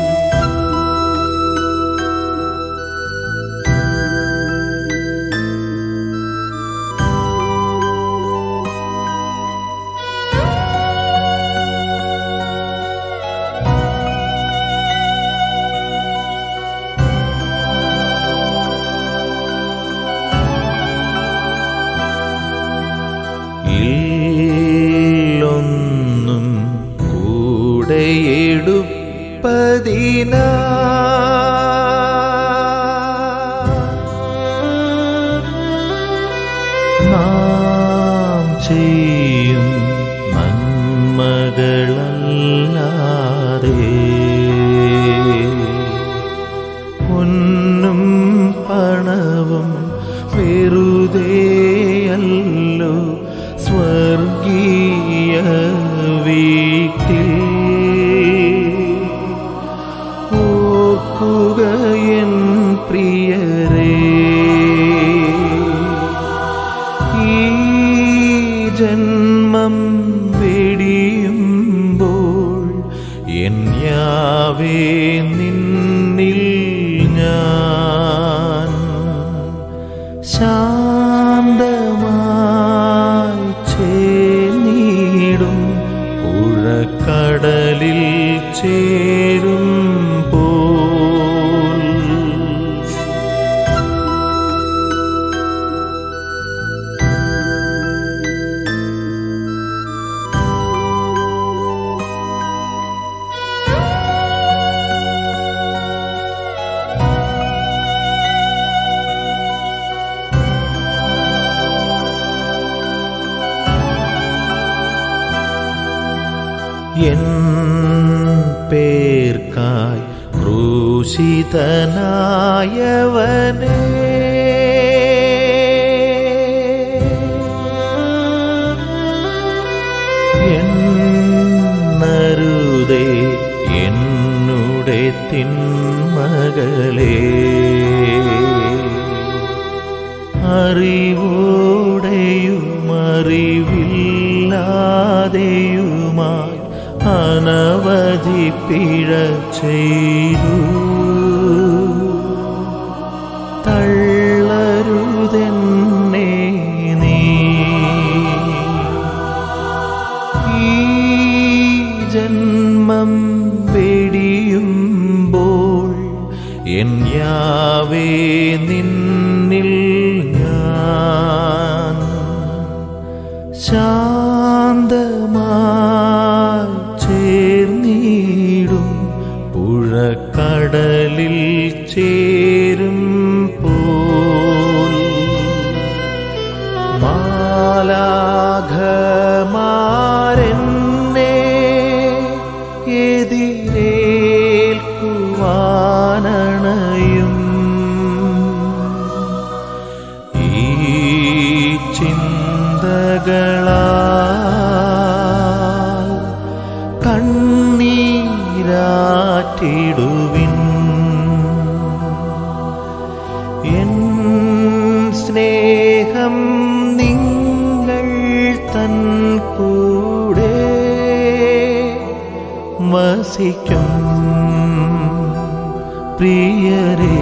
ഇല്ലൊന്നും കൂടെയെടുപ്പതിന നാം ചെയ്യും നന്മകളല്ലാതെ പൊന്നും പണവും വെറുതെയല്ലോ സ്വർഗീയ വീട്ടിൽ ഓർക്കുക എൻ പുഴക്കടലിൽ ചേരും പോൽ എൻ പേർക്കായി ക്രൂശിതനായവനേ എന്നരുതേ എന്നുടെ തിന്മകളേ അറിവോടെയുമറിവില്ലാതെയുമായി അനവധി പിഴ ചെയ്തു തള്ളരുതെന്നെ നീ ഈ ജന്മം വെടിയുമ്പോൾ എൻ യാവേ നിന്നിൽ ഞാൻ ശാന്തമായി ചേർന്നിടും പുഴക്കടലിൽ ചേരും പോൽ മാലാഘമാരെന്നെ എതിരേൽക്കുവാനണയും ഈ ചിന്തകളാൽ കണ്ണീരാറ്റിടുവിൻ എൻ സ്നേഹം നിങ്ങൾ തൻ കൂടെ വസിക്കും പ്രിയരേ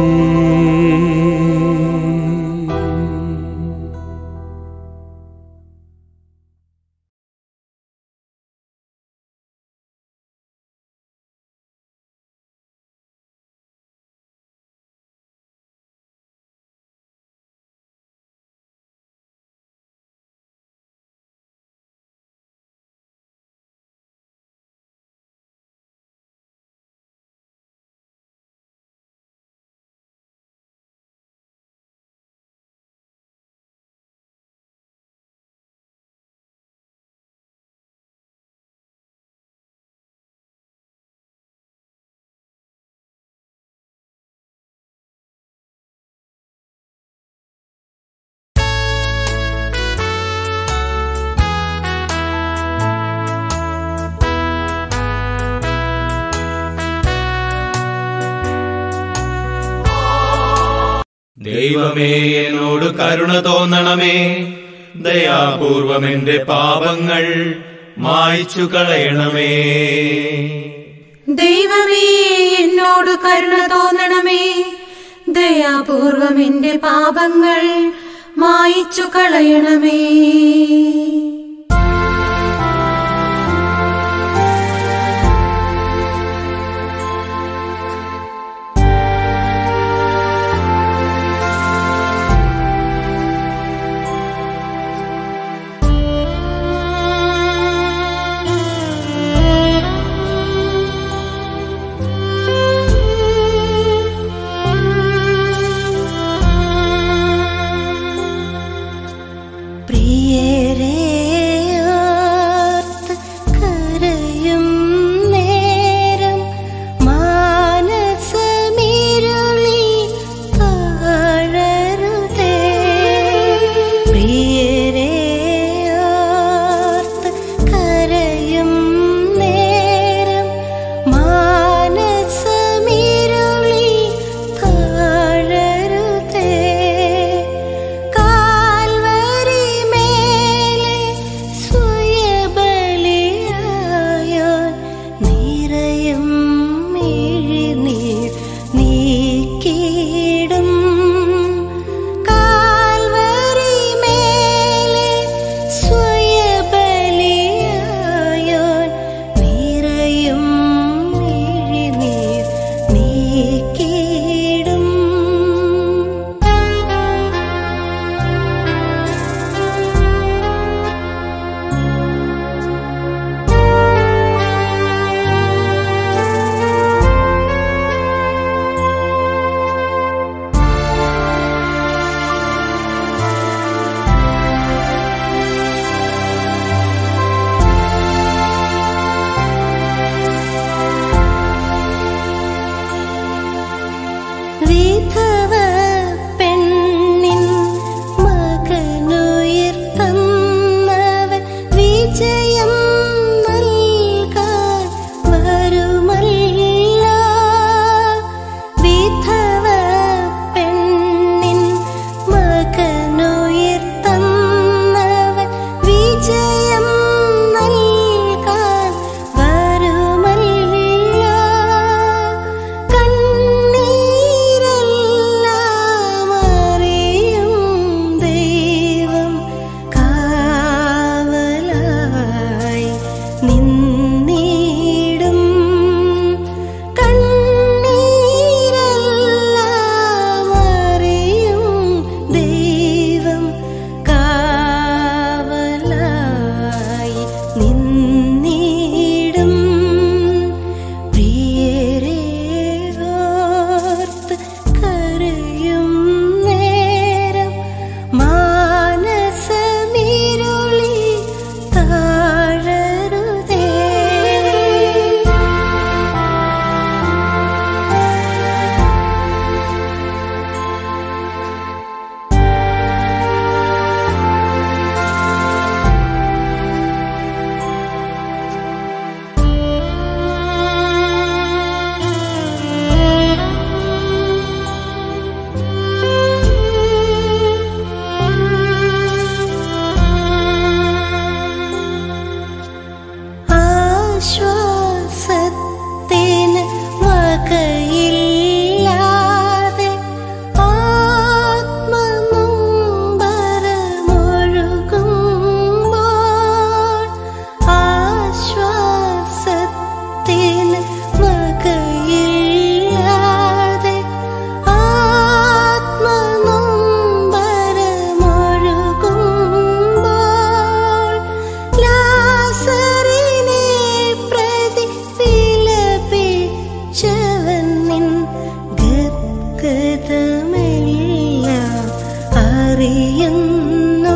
ദൈവമേ എന്നോട് കരുണ തോന്നണമേ ദയാപൂർവം എന്റെ പാപങ്ങൾ മായ്ച്ചു കളയണമേ ദൈവമേ എന്നോട് കരുണ തോന്നണമേ ദയാപൂർവം എന്റെ പാപങ്ങൾ മായിച്ചു കളയണമേ പ്രിയരേ ആശ്വാസത്തിന് വകയില്ലാതെ ആത്മനൊമ്പരമൊഴുകുമ്പോൾ ആശ്വാസത്തിന് വകയില്ലാതെ ആത്മനൊമ്പരമൊഴുകുമ്പോൾ ലാസറിനെ പ്രതി വിലപിച്ചവൻ നിൻ ഗദ്ഗതമെല്ലാം അറിയുന്നു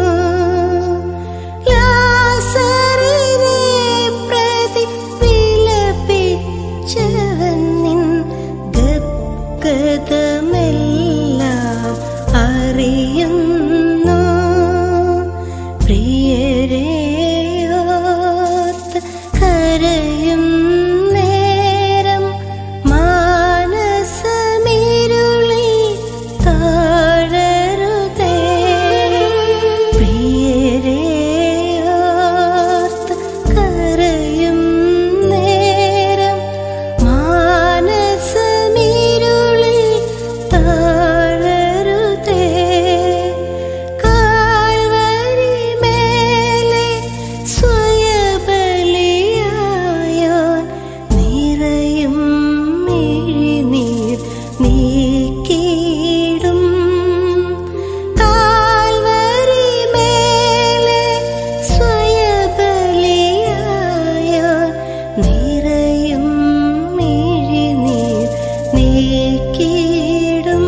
ലാസറിനെ പ്രതി വിലപിച്ചവൻ നിൻ ഗദ്ഗതമെല്ലാം അറിയുന്നു പ്രിയരെയോർത്ത് കരയും നേരം മാനസമിരുളി താഴരുതേ പ്രിയരെയോർത്ത് കരയും നേരം മാനസമിരുളി താഴരുതേ കാൽവരി മേലെ സ്വയബലിയായാൻ നിറയും മിഴിനീർ നീക്കിയിടും കാൽവരി മേലെ സ്വയബലിയായാൻ നിറയും മിഴിനീർ നീക്കിയിടും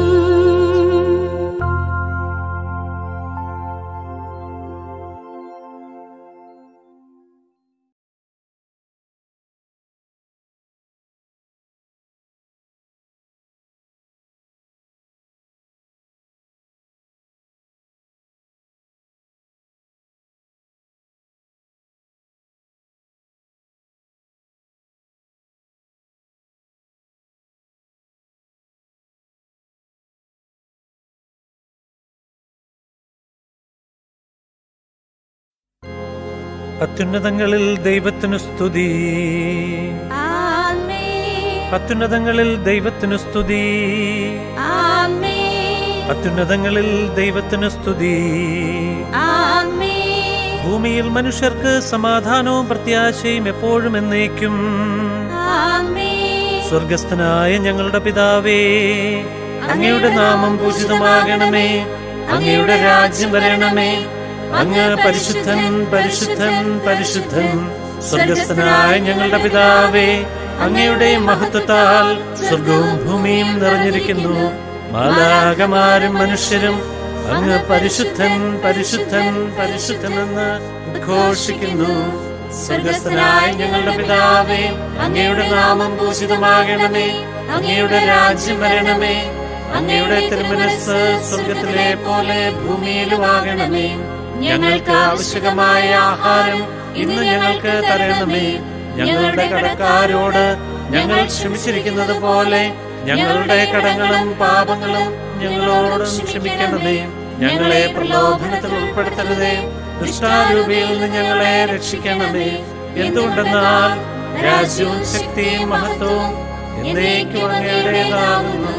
അത്യുന്നതങ്ങളിൽ ദൈവത്തിനു സ്തുതി ആമേൻ അത്യുന്നതങ്ങളിൽ ദൈവത്തിനു സ്തുതി ആമേൻ അത്യുന്നതങ്ങളിൽ ദൈവത്തിനു സ്തുതി ആമേൻ ഭൂമിയിൽ മനുഷ്യർക്ക് സമാധാനവും പ്രത്യാശയും എപ്പോഴും എന്നേക്കും ആമേൻ സ്വർഗസ്ഥനായ ഞങ്ങളുടെ പിതാവേ അങ്ങയുടെ നാമം പൂജിതമാകണമേ അങ്ങയുടെ രാജ്യം വരണമേ അങ്ങ് പരിശുദ്ധൻ പരിശുദ്ധൻ പരിശുദ്ധൻ സ്വർഗസ്ഥനായ ഞങ്ങളുടെ പിതാവേ അങ്ങയുടെ മഹത്വത്താൽ സ്വർഗവും ഭൂമിയും നിറഞ്ഞിരിക്കുന്നു മാലാകമാരും മനുഷ്യരും അങ്ങ് പരിശുദ്ധൻ പരിശുദ്ധൻ പരിശുദ്ധനെന്ന് ഉദ്ഘോഷിക്കുന്നു സ്വർഗസ്ഥനായ ഞങ്ങളുടെ പിതാവേ അങ്ങയുടെ നാമം പൂജിതമാകണമേ അങ്ങയുടെ രാജ്യം വരണമേ അങ്ങയുടെ തിരുമനസ് സ്വർഗത്തിലെ പോലെ ഭൂമിയിലുമാകണമേ ഞങ്ങൾക്ക് ആവശ്യകമായ ആഹാരം ഇന്ന് ഞങ്ങൾക്ക് തരണമേ ഞങ്ങളുടെ കടക്കാരോട് ഞങ്ങൾ ക്ഷമിച്ചിരിക്കുന്നത് പോലെ ഞങ്ങളുടെ കടങ്ങളും പാപങ്ങളും ഞങ്ങളോടും ക്ഷമിക്കണമേ ഞങ്ങളെ പ്രലോഭനത്തിൽ ഉൾപ്പെടുത്തരുതേ ദുഷ്ടാരൂപിയിൽ നിന്ന് ഞങ്ങളെ രക്ഷിക്കണമേ എന്തുകൊണ്ടെന്നാൽ രാജ്യവും ശക്തിയും മഹത്വവും എന്നേക്കും അങ്ങയുടേതാകുന്നു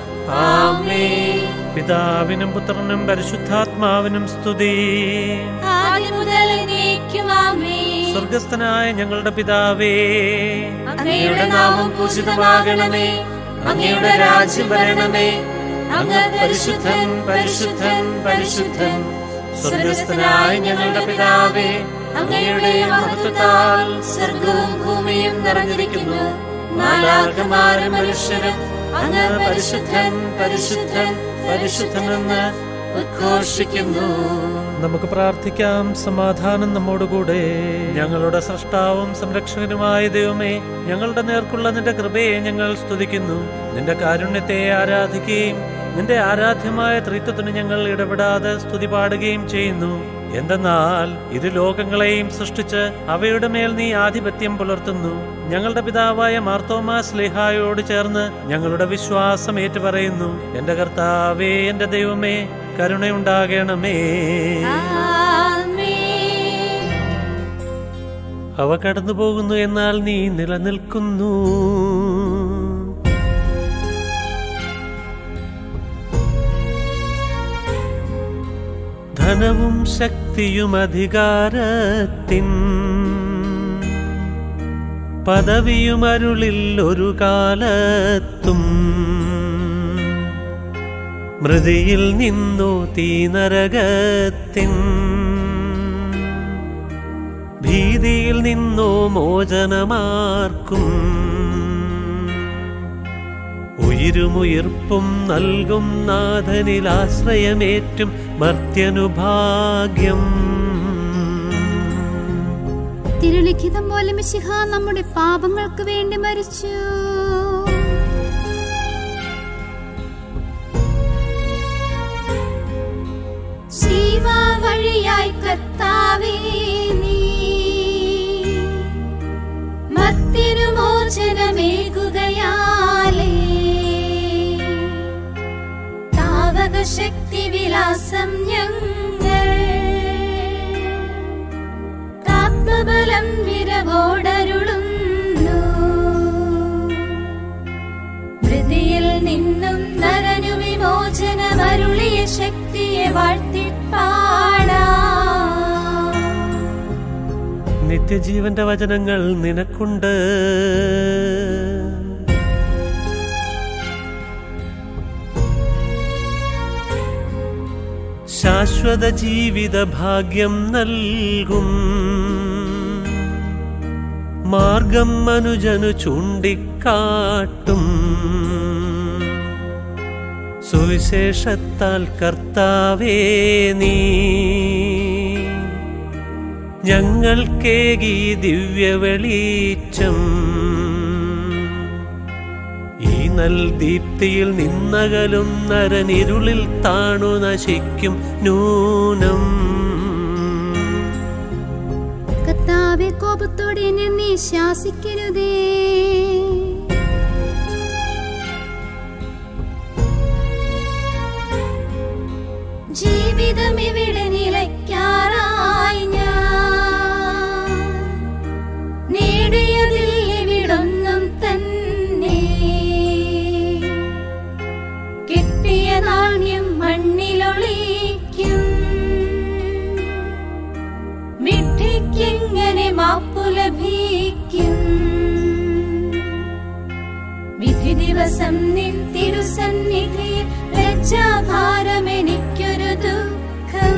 ആമേ പിതാവിനും പുത്രനും പരിശുദ്ധാത്മാവിനും സ്തുതി ആദ്യം മുതൽ എന്നേക്കും ആമേൻ സ്വർഗസ്ഥനായ ഞങ്ങളുടെ പിതാവേ അങ്ങയുടെ നാമം പൂജിതമാകണമേ അങ്ങയുടെ രാജ്യം വരണമേ അങ്ങ് പരിശുദ്ധൻ പരിശുദ്ധൻ പരിശുദ്ധൻ സ്വർഗസ്ഥനായ ഞങ്ങളുടെ പിതാവേ അങ്ങയുടെ മഹത്വത്താൽ സ്വർഗവും ഭൂമിയും നിറഞ്ഞിരിക്കുന്നു മാലാകമാരും മനുഷ്യരും അങ്ങ് പരിശുദ്ധൻ പരിശുദ്ധൻ പരിശുദ്ധനെന്ന് ഉദ്ഘോഷിക്കുന്നു നമുക്ക് പ്രാർത്ഥിക്കാം സമാധാനം നമ്മോടുകൂടെ ഞങ്ങളുടെ സൃഷ്ടാവും സംരക്ഷകനുമായ ദൈവമേ ഞങ്ങളുടെ നേർക്കുള്ള നിന്റെ കൃപയെ ഞങ്ങൾ സ്തുതിക്കുന്നു നിന്റെ കാരുണ്യത്തെ ആരാധിക്കുകയും നിന്റെ ആരാധ്യമായ ത്രിത്വത്തിന് ഞങ്ങൾ ഇടപെടാതെ സ്തുതി പാടുകയും ചെയ്യുന്നു എന്തെന്നാൽ ഇത് ലോകങ്ങളെയും സൃഷ്ടിച്ച് അവയുടെ മേൽ നീ ആധിപത്യം പുലർത്തുന്നു ഞങ്ങളുടെ പിതാവായ മാർത്തോമാ സ്ലേഹായോട് ചേർന്ന് ഞങ്ങളുടെ വിശ്വാസം ഏറ്റുപറയുന്നു എന്റെ കർത്താവേ എന്റെ ദൈവമേ കരുണയുണ്ടാകണമേ ആമേൻ അവ കടന്നു പോകുന്നു എന്നാൽ നീ നിലനിൽക്കുന്നു ധനവും ശക്തിയും അധികാരത്തിൻ പദവിയും അരുളിൽ ഒരു കാലത്തും മൃതിയിൽ നിന്നു തീനരകത്തിൻ ഭീതിയിൽ നിന്നോ മോചനമാർക്കും ഉയിരുമുയിർപ്പും നൽകും നാഥനിൽ ആശ്രയമേറ്റും മർത്യനുഭാഗ്യം തിരുലിഖിതം പോലെ മിശിഹ നമ്മുടെ പാപങ്ങൾക്ക് വേണ്ടി മരിച്ചു ശിവ വഴിയായി കർത്താവേ നീ മത്തിനു മോചനമേകുകയാലേ താവക ശക്തി വിലാസം ഞങ്ങൾ ആത്മബലം വിരവോടരുളുന്നു മൃതിയിൽ നിന്നും നരനു വിമോചനമരുളിയ ശക്തിയെ വാഴ്ത്തിപ്പാടാ നിത്യജീവന്റെ വചനങ്ങൾ നിനക്കുണ്ട് ശാശ്വത ജീവിത ഭാഗ്യം നൽകും മാർഗം മനുജനു ചൂണ്ടിക്കാട്ടും സുവിശേഷത്താൽ കർത്താവേ നീ ഞങ്ങൾക്കേകി ദിവ്യ വെളിച്ചം ഈ നൽ ദീപ്തിയിൽ നിന്നകലും നരനിരുളിൽ താണു നശിക്കും നൂനം കർത്താവെ കോപത്തോടെ എന്നെ നീ ശാസിക്കരുതേ ജീവിതം ഇവിടെ നിലയ്ക്കാറായി ഞാൻ നേടിയതിൽ ഇവിടൊന്നും തന്നെ കിട്ടിയ നാണ്യം മണ്ണിലൊളിക്കും വിഡ്ഢിക്കെങ്ങനെ മാപ്പു ലഭിക്കും വിധി ദിവസം നിൻ തിരുസന്നിധിയിൽ ലജ്ജാഭാരമെനിക്കൊരു ദുഃഖം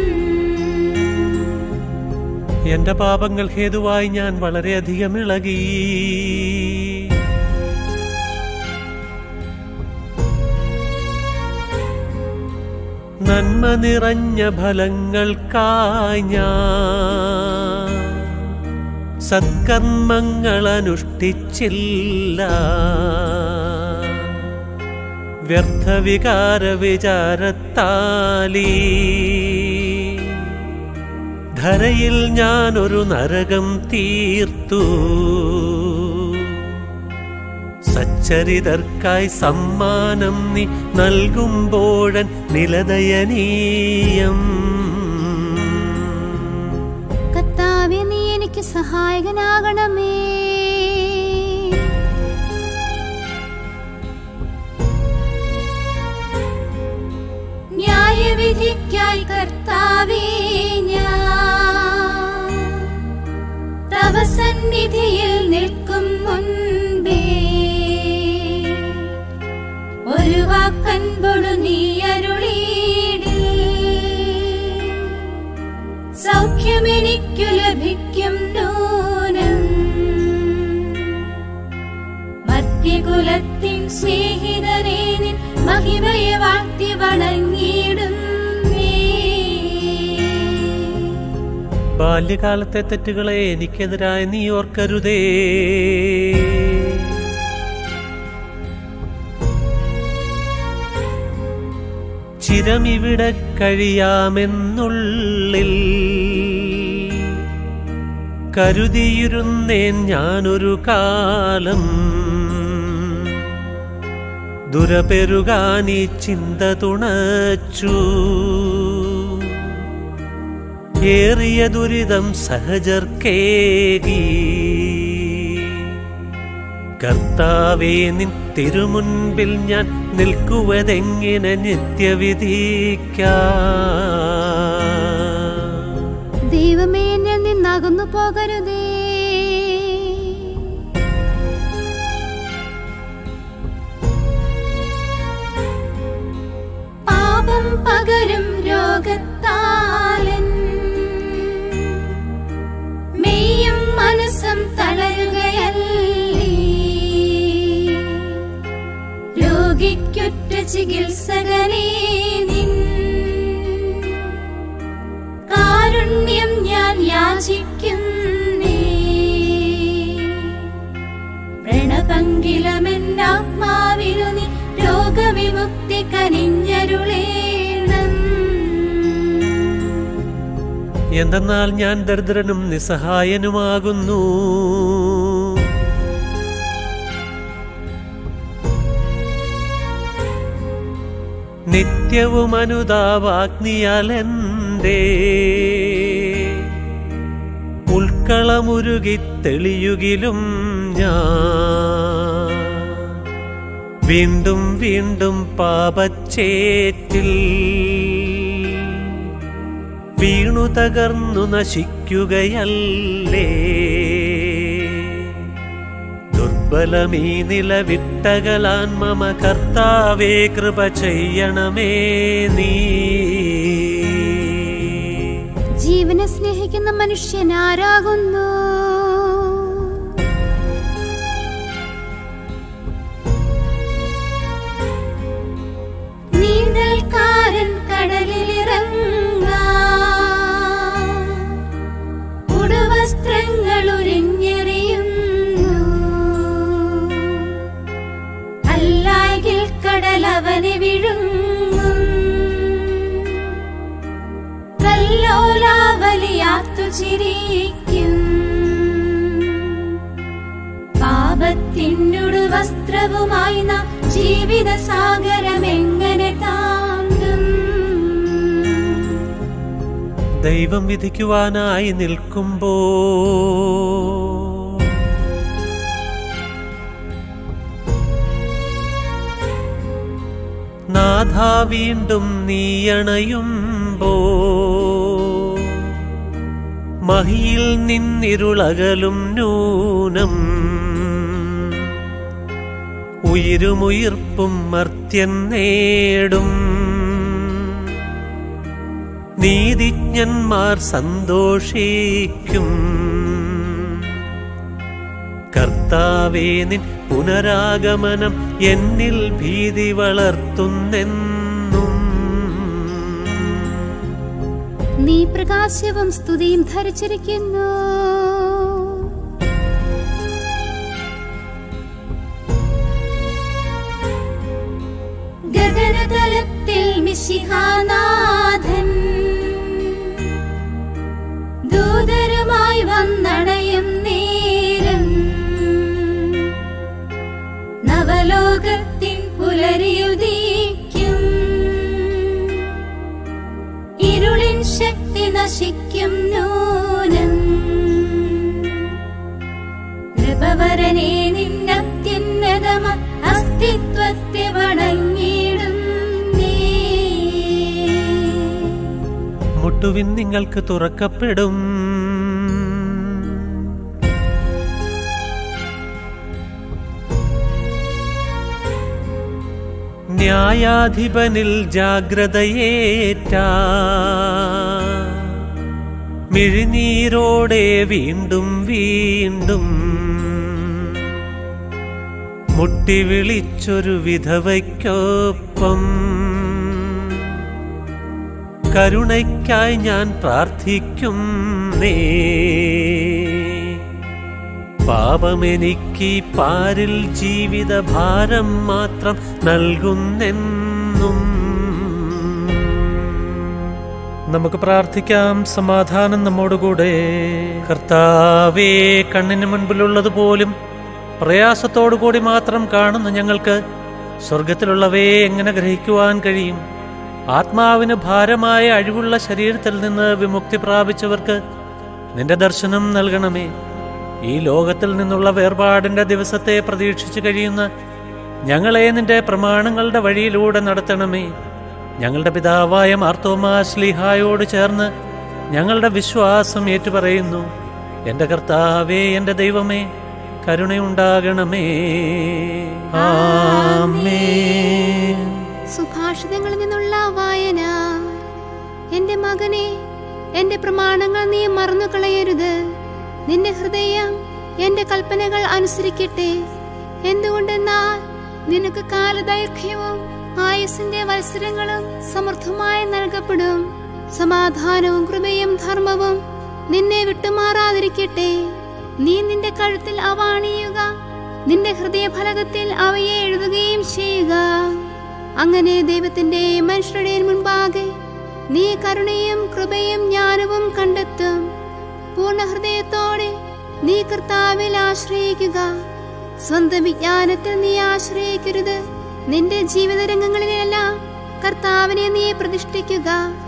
എന്റെ പാപങ്ങൾ ഹേതുവായി ഞാൻ വളരെയധികം ഇളകി നന്മ നിറഞ്ഞ ഫലങ്ങൾക്കായി ഞാൻ സത്കർമ്മങ്ങൾ അനുഷ്ഠിച്ചില്ല വ്യർത്ഥവികാര വിചാരത്താലീ ധരയിൽ ഞാനൊരു നരകം തീർത്തു സച്ചരിതർക്കായി സമ്മാനം നീ നൽകുമ്പോഴൻ നിലദയനീയം കർത്താവെ നീ എനിക്ക് സഹായകനാകണമേ ന്യായവിധിക്കായി കർത്താവേ ഞാൻ തവ സന്നിധിയിൽ നിൽക്കും മുൻപേ ഒരു വാക്കൻപൊടു നീ അരുളീടിൽ സൗഖ്യമെനിക്കു ലഭിക്കും നൂനം മധ്യകുലത്തിൻ സ്നേഹിതരേ നിൻ മഹിമയെ വാഴ്ത്തി വണങ്ങിയിടും ബാല്യകാലത്തെ തെറ്റുകളെ എനിക്കെതിരായി നീ ഓർക്കരുതേ ചിരമിവിടെ കഴിയാമെന്നുള്ളിൽ കരുതിയിരുന്നേൻ ഞാനൊരു കാലം ദുരപെരുകാനീ ചിന്ത തുണച്ചു ഏറിയ ദുരിതം സഹജർക്കേകി കർത്താവേ നിൻ തിരുമുൻപിൽ ഞാൻ നിൽക്കുവതെങ്ങനെ നിത്യവിധിക്കാ ദൈവമേ എന്നിൽ നിന്നകന്നു പോകരുതേ പാപം പകരും രോഗത്താലൻ മെയ്യും മനസ്സും തളരുകയല്ലേ രോഗിക്കുറ്റ ചികിത്സകനേ നിൻ കാരുണ്യം ഞാൻ യാചിക്കുന്നേ വ്രണപങ്കിലമെന്നാത്മാവിനു നീ രോഗവിമുക്തി കനിഞ്ഞരുളേണം എന്തെന്നാൽ ഞാൻ ദരിദ്രനും നിസ്സഹായനുമാകുന്നു നിത്യവും അനുതാവാഗ്നിയാലെന്തേ ഉൾക്കളമുരുകി തെളിയുകിലും ഞാൻ വീണ്ടും വീണ്ടും പാപച്ചേറ്റിൽ വീണു തകർന്നു നശിക്കുകയല്ലേ ദുർബലമീ നിലവിട്ടകലാൻ മമ കർത്താവേ കൃപ ചെയ്യണമേ നീ ജീവനെ സ്നേഹിക്കുന്ന മനുഷ്യൻ ആരാകുന്നു നീന്തൽക്കാരൻ കടലിലിറങ്ങ ഉടുവസ്ത്രങ്ങൾ ഉരിഞ്ഞെറിയുന്നു അല്ലായെങ്കിൽ കടലവനെ വിഴുങ്ങും കല്ലോലാവലിയാത്തു ചിരിക്കും പാപത്തിനുടു വസ്ത്രവുമായി നാം ജീവിത സാഗരം എങ്ങനെ താണ്ടും ദൈവം വിധിക്കുവാനായി നിൽക്കുമ്പോ നാഥ വീണ്ടും നീയണയുമ്പോ മഹിയിൽ നിന്നിരുളകലും നൂനം ഉയിരുമുയിർപ്പും മർത്യൻ നേടും നീതിജ്ഞന്മാർ സന്തോഷിക്കും കർത്താവേ നിൻ പുനരാഗമനം എന്നിൽ ഭീതി വളർത്തുന്നെന്നും നീ പ്രകാശവും സ്തുതിയും ധരിച്ചിരിക്കുന്നു ഗഗനതലത്തിൽ മിശിഹാനാഥൻ ദൂതരുമായി വന്നണയും നേരം നവലോകത്തിൻ പുലരിയുദിക്കും ഇരുളിൻ ശക്തി നശിക്കും നൂനം നൃപവരനെ നിന്നത്യുന്നതമ അസ്തിത്വത്തെ വണങ്ങിടും നീ മുട്ടുവിൻ നിങ്ങൾക്ക് തുറക്കപ്പെടും ന്യായാധിപനിൽ ജാഗ്രതയേറ്റ മിഴിനീരോടെ വീണ്ടും വീണ്ടും മുട്ടി വിളിച്ചൊരു വിധവയ്ക്കൊപ്പം കരുണയ്ക്കായി ഞാൻ പ്രാർത്ഥിക്കും നേ പാപമെനിക്ക് ഈ പാരിൽ ജീവിത ഭാരം മാത്രം നൽകുന്നെന്നും നമുക്ക് പ്രാർത്ഥിക്കാം സമാധാനം നമ്മോടുകൂടെ കർത്താവേ കണ്ണിന് മുൻപിലുള്ളത് പോലും പ്രയാസത്തോടു കൂടി മാത്രം കാണുന്ന ഞങ്ങൾക്ക് സ്വർഗത്തിലുള്ളവയെ എങ്ങനെ ഗ്രഹിക്കുവാൻ കഴിയും ആത്മാവിന് ഭാരമായ അഴിവുള്ള ശരീരത്തിൽ നിന്ന് വിമുക്തി പ്രാപിച്ചവർക്ക് നിന്റെ ദർശനം നൽകണമേ ഈ ലോകത്തിൽ നിന്നുള്ള വേർപാടിന്റെ ദിവസത്തെ പ്രതീക്ഷിച്ചു കഴിയുന്ന ഞങ്ങളെ നിന്റെ പ്രമാണങ്ങളുടെ വഴിയിലൂടെ നടത്തണമേ ഞങ്ങളുടെ പിതാവായ മാർത്തോമാ ശ്ലീഹായോട് ചേർന്ന് ഞങ്ങളുടെ വിശ്വാസം ഏറ്റുപറയുന്നു എൻ്റെ കർത്താവേ എൻ്റെ ദൈവമേ കരുണയുണ്ടാകണമേ ആമേൻ സുഭാഷിതങ്ങളിൽ നിന്നുള്ള വായന എന്റെ മകനെ എന്റെ പ്രമാണങ്ങൾ നീ മറന്നു കളയരുത് നിന്റെ ഹൃദയം എന്റെ കൽപ്പനകൾ അനുസരിക്കട്ടെ എന്തുകൊണ്ടെന്നാൽ നിനക്ക് കാലദൈർഘ്യവും ആയുസിന്റെ വത്സരങ്ങളും സമൃദ്ധമായി നൽകപ്പെടും സമാധാനവും കൃപയും ധർമ്മവും നിന്നെ വിട്ടുമാറാതിരിക്കട്ടെ നീ നിന്റെ കഴുത്തിൽ അവ അണിയുക നിന്റെ ഹൃദയഫലകത്തിൽ അവയെ എഴുതുകയും ചെയ്യുക അങ്ങനെ ദൈവത്തിന്റെ മനുഷ്യരുടെയും മുൻപാകെ നീ കരുണയും കൃപയും ജ്ഞാനവും കണ്ടെത്തും പൂർണ്ണ ഹൃദയത്തോടെ നീ കർത്താവിൽ ആശ്രയിക്കുക സ്വന്തം വിജ്ഞാനത്തിൽ നീ ആശ്രയിക്കരുത് നിന്റെ ജീവിത രംഗങ്ങളിലെല്ലാം കർത്താവിനെ നീ പ്രതിഷ്ഠിക്കുക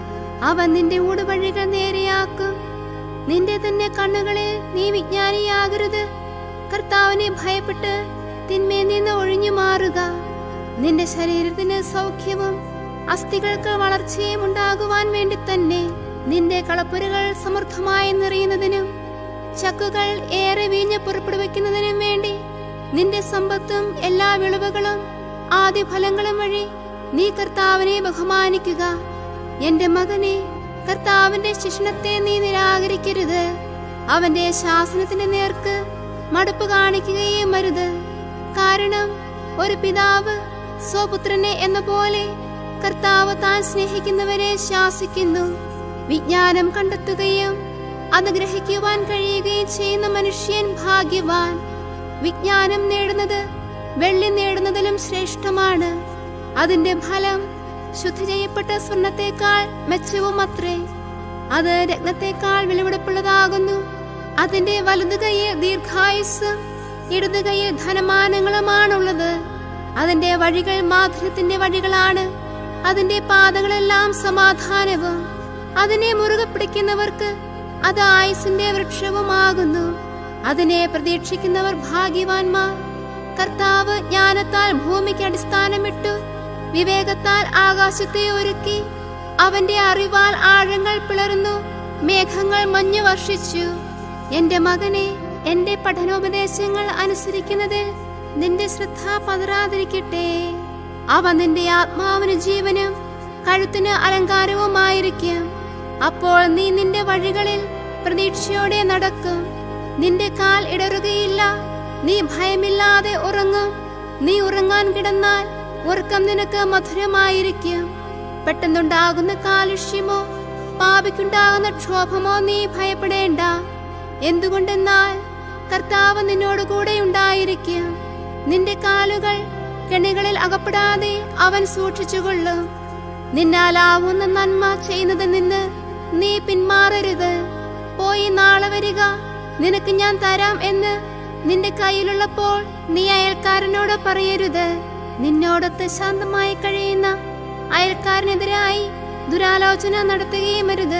അവൻ നിന്റെ ഊടുവഴികൾ നേരെയാക്കും നിന്റെ തന്നെ കണ്ണുകളിൽ നീ വിജ്ഞാനിയാകരുത് കർത്താവിനെ ഭയപ്പെട്ട് തിന്മയിൽ നിന്ന് ഒഴിഞ്ഞു മാറുക നിന്റെ ശരീരത്തിന് സൗഖ്യവും അസ്ഥികൾക്ക് വളർച്ചയും ഉണ്ടാകുവാൻ വേണ്ടി തന്നെ നിന്റെ കളപ്പുരകൾ സമൃദ്ധമായി നിറയുന്നതിനും ചക്കുകൾ ഏറെ വീഞ്ഞ് പുറപ്പെടുവിക്കുന്നതിനും വേണ്ടി നിന്റെ സമ്പത്തും എല്ലാ വിളവുകളും ആദ്യ ഫലങ്ങളും വഴി നീ കർത്താവിനെ ബഹുമാനിക്കുക എന്റെ മകനെ കർത്താവിന്റെ ശിക്ഷണത്തെ നീ നിരാകരിക്കരുത് അവന്റെ ശാസനത്തിന്റെ നേർക്ക് മടുപ്പ് കാണിക്കുകയും അരുത് കാരണം ഒരു പിതാവ് സ്വപുത്രനെ എന്ന പോലെ കർത്താവ് താൻ സ്നേഹിക്കുന്നവരെ ശാസിക്കുന്നു വിജ്ഞാനം കണ്ടെത്തുകയും അത് ഗ്രഹിക്കുവാൻ കഴിയുകയും ചെയ്യുന്ന മനുഷ്യൻ ഭാഗ്യവാൻ വിജ്ഞാനം നേടുന്നത് വെള്ളി നേടുന്നതിലും ശ്രേഷ്ഠമാണ് അതിന്റെ ഫലം ശുദ്ധി ചെയ്യപ്പെട്ട സ്വർണത്തേക്കാൾ മെച്ചവും അത്രേ അത് രത്നത്തേക്കാൾ വിലപിടിപ്പുള്ളതാകുന്നു അതിന്റെ വലതുകൈയിൽ ദീർഘായുസ്സും ഇടതുകൈയിൽ ധനമാനങ്ങളുമാണുള്ളത് അതിന്റെ വഴികൾ മാധുര്യത്തിന്റെ വഴികളാണ് അതിന്റെ പാതകളെല്ലാം സമാധാനവും അതിനെ മുറുകെ പിടിക്കുന്നവർക്ക് അത് ആയുസിന്റെ വൃക്ഷവുമാകുന്നു അതിനെ പ്രതീക്ഷിക്കുന്നവർ ഭാഗ്യവാന്മാർ കർത്താവ് ജ്ഞാനത്താൽ ഭൂമിക്ക് അടിസ്ഥാനമിട്ടു വിവേകത്താൽ ആകാശത്തെ ഒരുക്കി അവന്റെ അറിവാൽ ആഴങ്ങൾ പിളർന്നു മേഘങ്ങൾ മഞ്ഞു വർഷിച്ചു എന്റെ മകനെ എന്റെ പഠനോപദേശങ്ങൾ അനുസരിക്കുന്നതിൽ നിന്റെ ശ്രദ്ധ പതറാതിരിക്കട്ടെ അവ നിന്റെ ആത്മാവിന് ജീവനും കഴുത്തിന് അലങ്കാരവുമായിരിക്കും അപ്പോൾ നീ നിന്റെ വഴികളിൽ പ്രതീക്ഷയോടെ നടക്കും നിന്റെ കാൽ ഇടറുകയില്ല നീ ഭയമില്ലാതെ ഉറങ്ങും നീ ഉറങ്ങാൻ കിടന്നാൽ ഉറക്കം നിനക്ക് മധുരമായിരിക്കും പെട്ടെന്നുണ്ടാകുന്ന കാലുഷ്യമോ പാപിക്കുണ്ടാകുന്ന ക്ഷോഭമോ നീ ഭയപ്പെടേണ്ട എന്തുകൊണ്ടെന്നാൽ കർത്താവ് നിന്നോട് കൂടെ ഉണ്ടായിരിക്കും നിന്റെ കാലുകൾ കെണികളിൽ അകപ്പെടാതെ അവൻ സൂക്ഷിച്ചുകൊള്ളും നിന്നാലാവുന്ന നന്മ ചെയ്യുന്നതിൽ നിന്ന് നീ പിന്മാറരുത് പോയി നാളെ വരിക നിനക്ക് ഞാൻ തരാം എന്ന് നിന്റെ കയ്യിലുള്ളപ്പോൾ നീ അയൽക്കാരനോട് പറയരുത് നിന്നോടൊത്ത് ശാന്തമായി കഴിയുന്ന അയൽക്കാരനെതിരായി ദുരാലോചന നടത്തുകയും അരുത്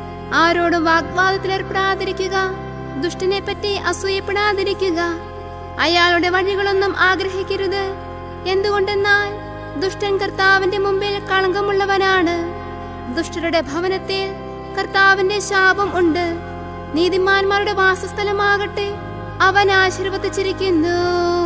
ആരോടും വാഗ്വാദത്തിലേർപ്പെടാതിരിക്കുക ദുഷ്ടനെ പറ്റി അസൂയപ്പെടാതിരിക്കുക അയാളുടെ വഴികളൊന്നും ആഗ്രഹിക്കരുത് എന്തുകൊണ്ടെന്നാൽ ദുഷ്ടൻ കർത്താവിന്റെ മുമ്പിൽ കളങ്കമുള്ളവനാണ് ദുഷ്ടരുടെ ഭവനത്തിൽ കർത്താവിന്റെ ശാപം ഉണ്ട് നീതിമാന്മാരുടെ വാസസ്ഥലമാകട്ടെ അവൻ ആശീർവദിച്ചിരിക്കുന്നു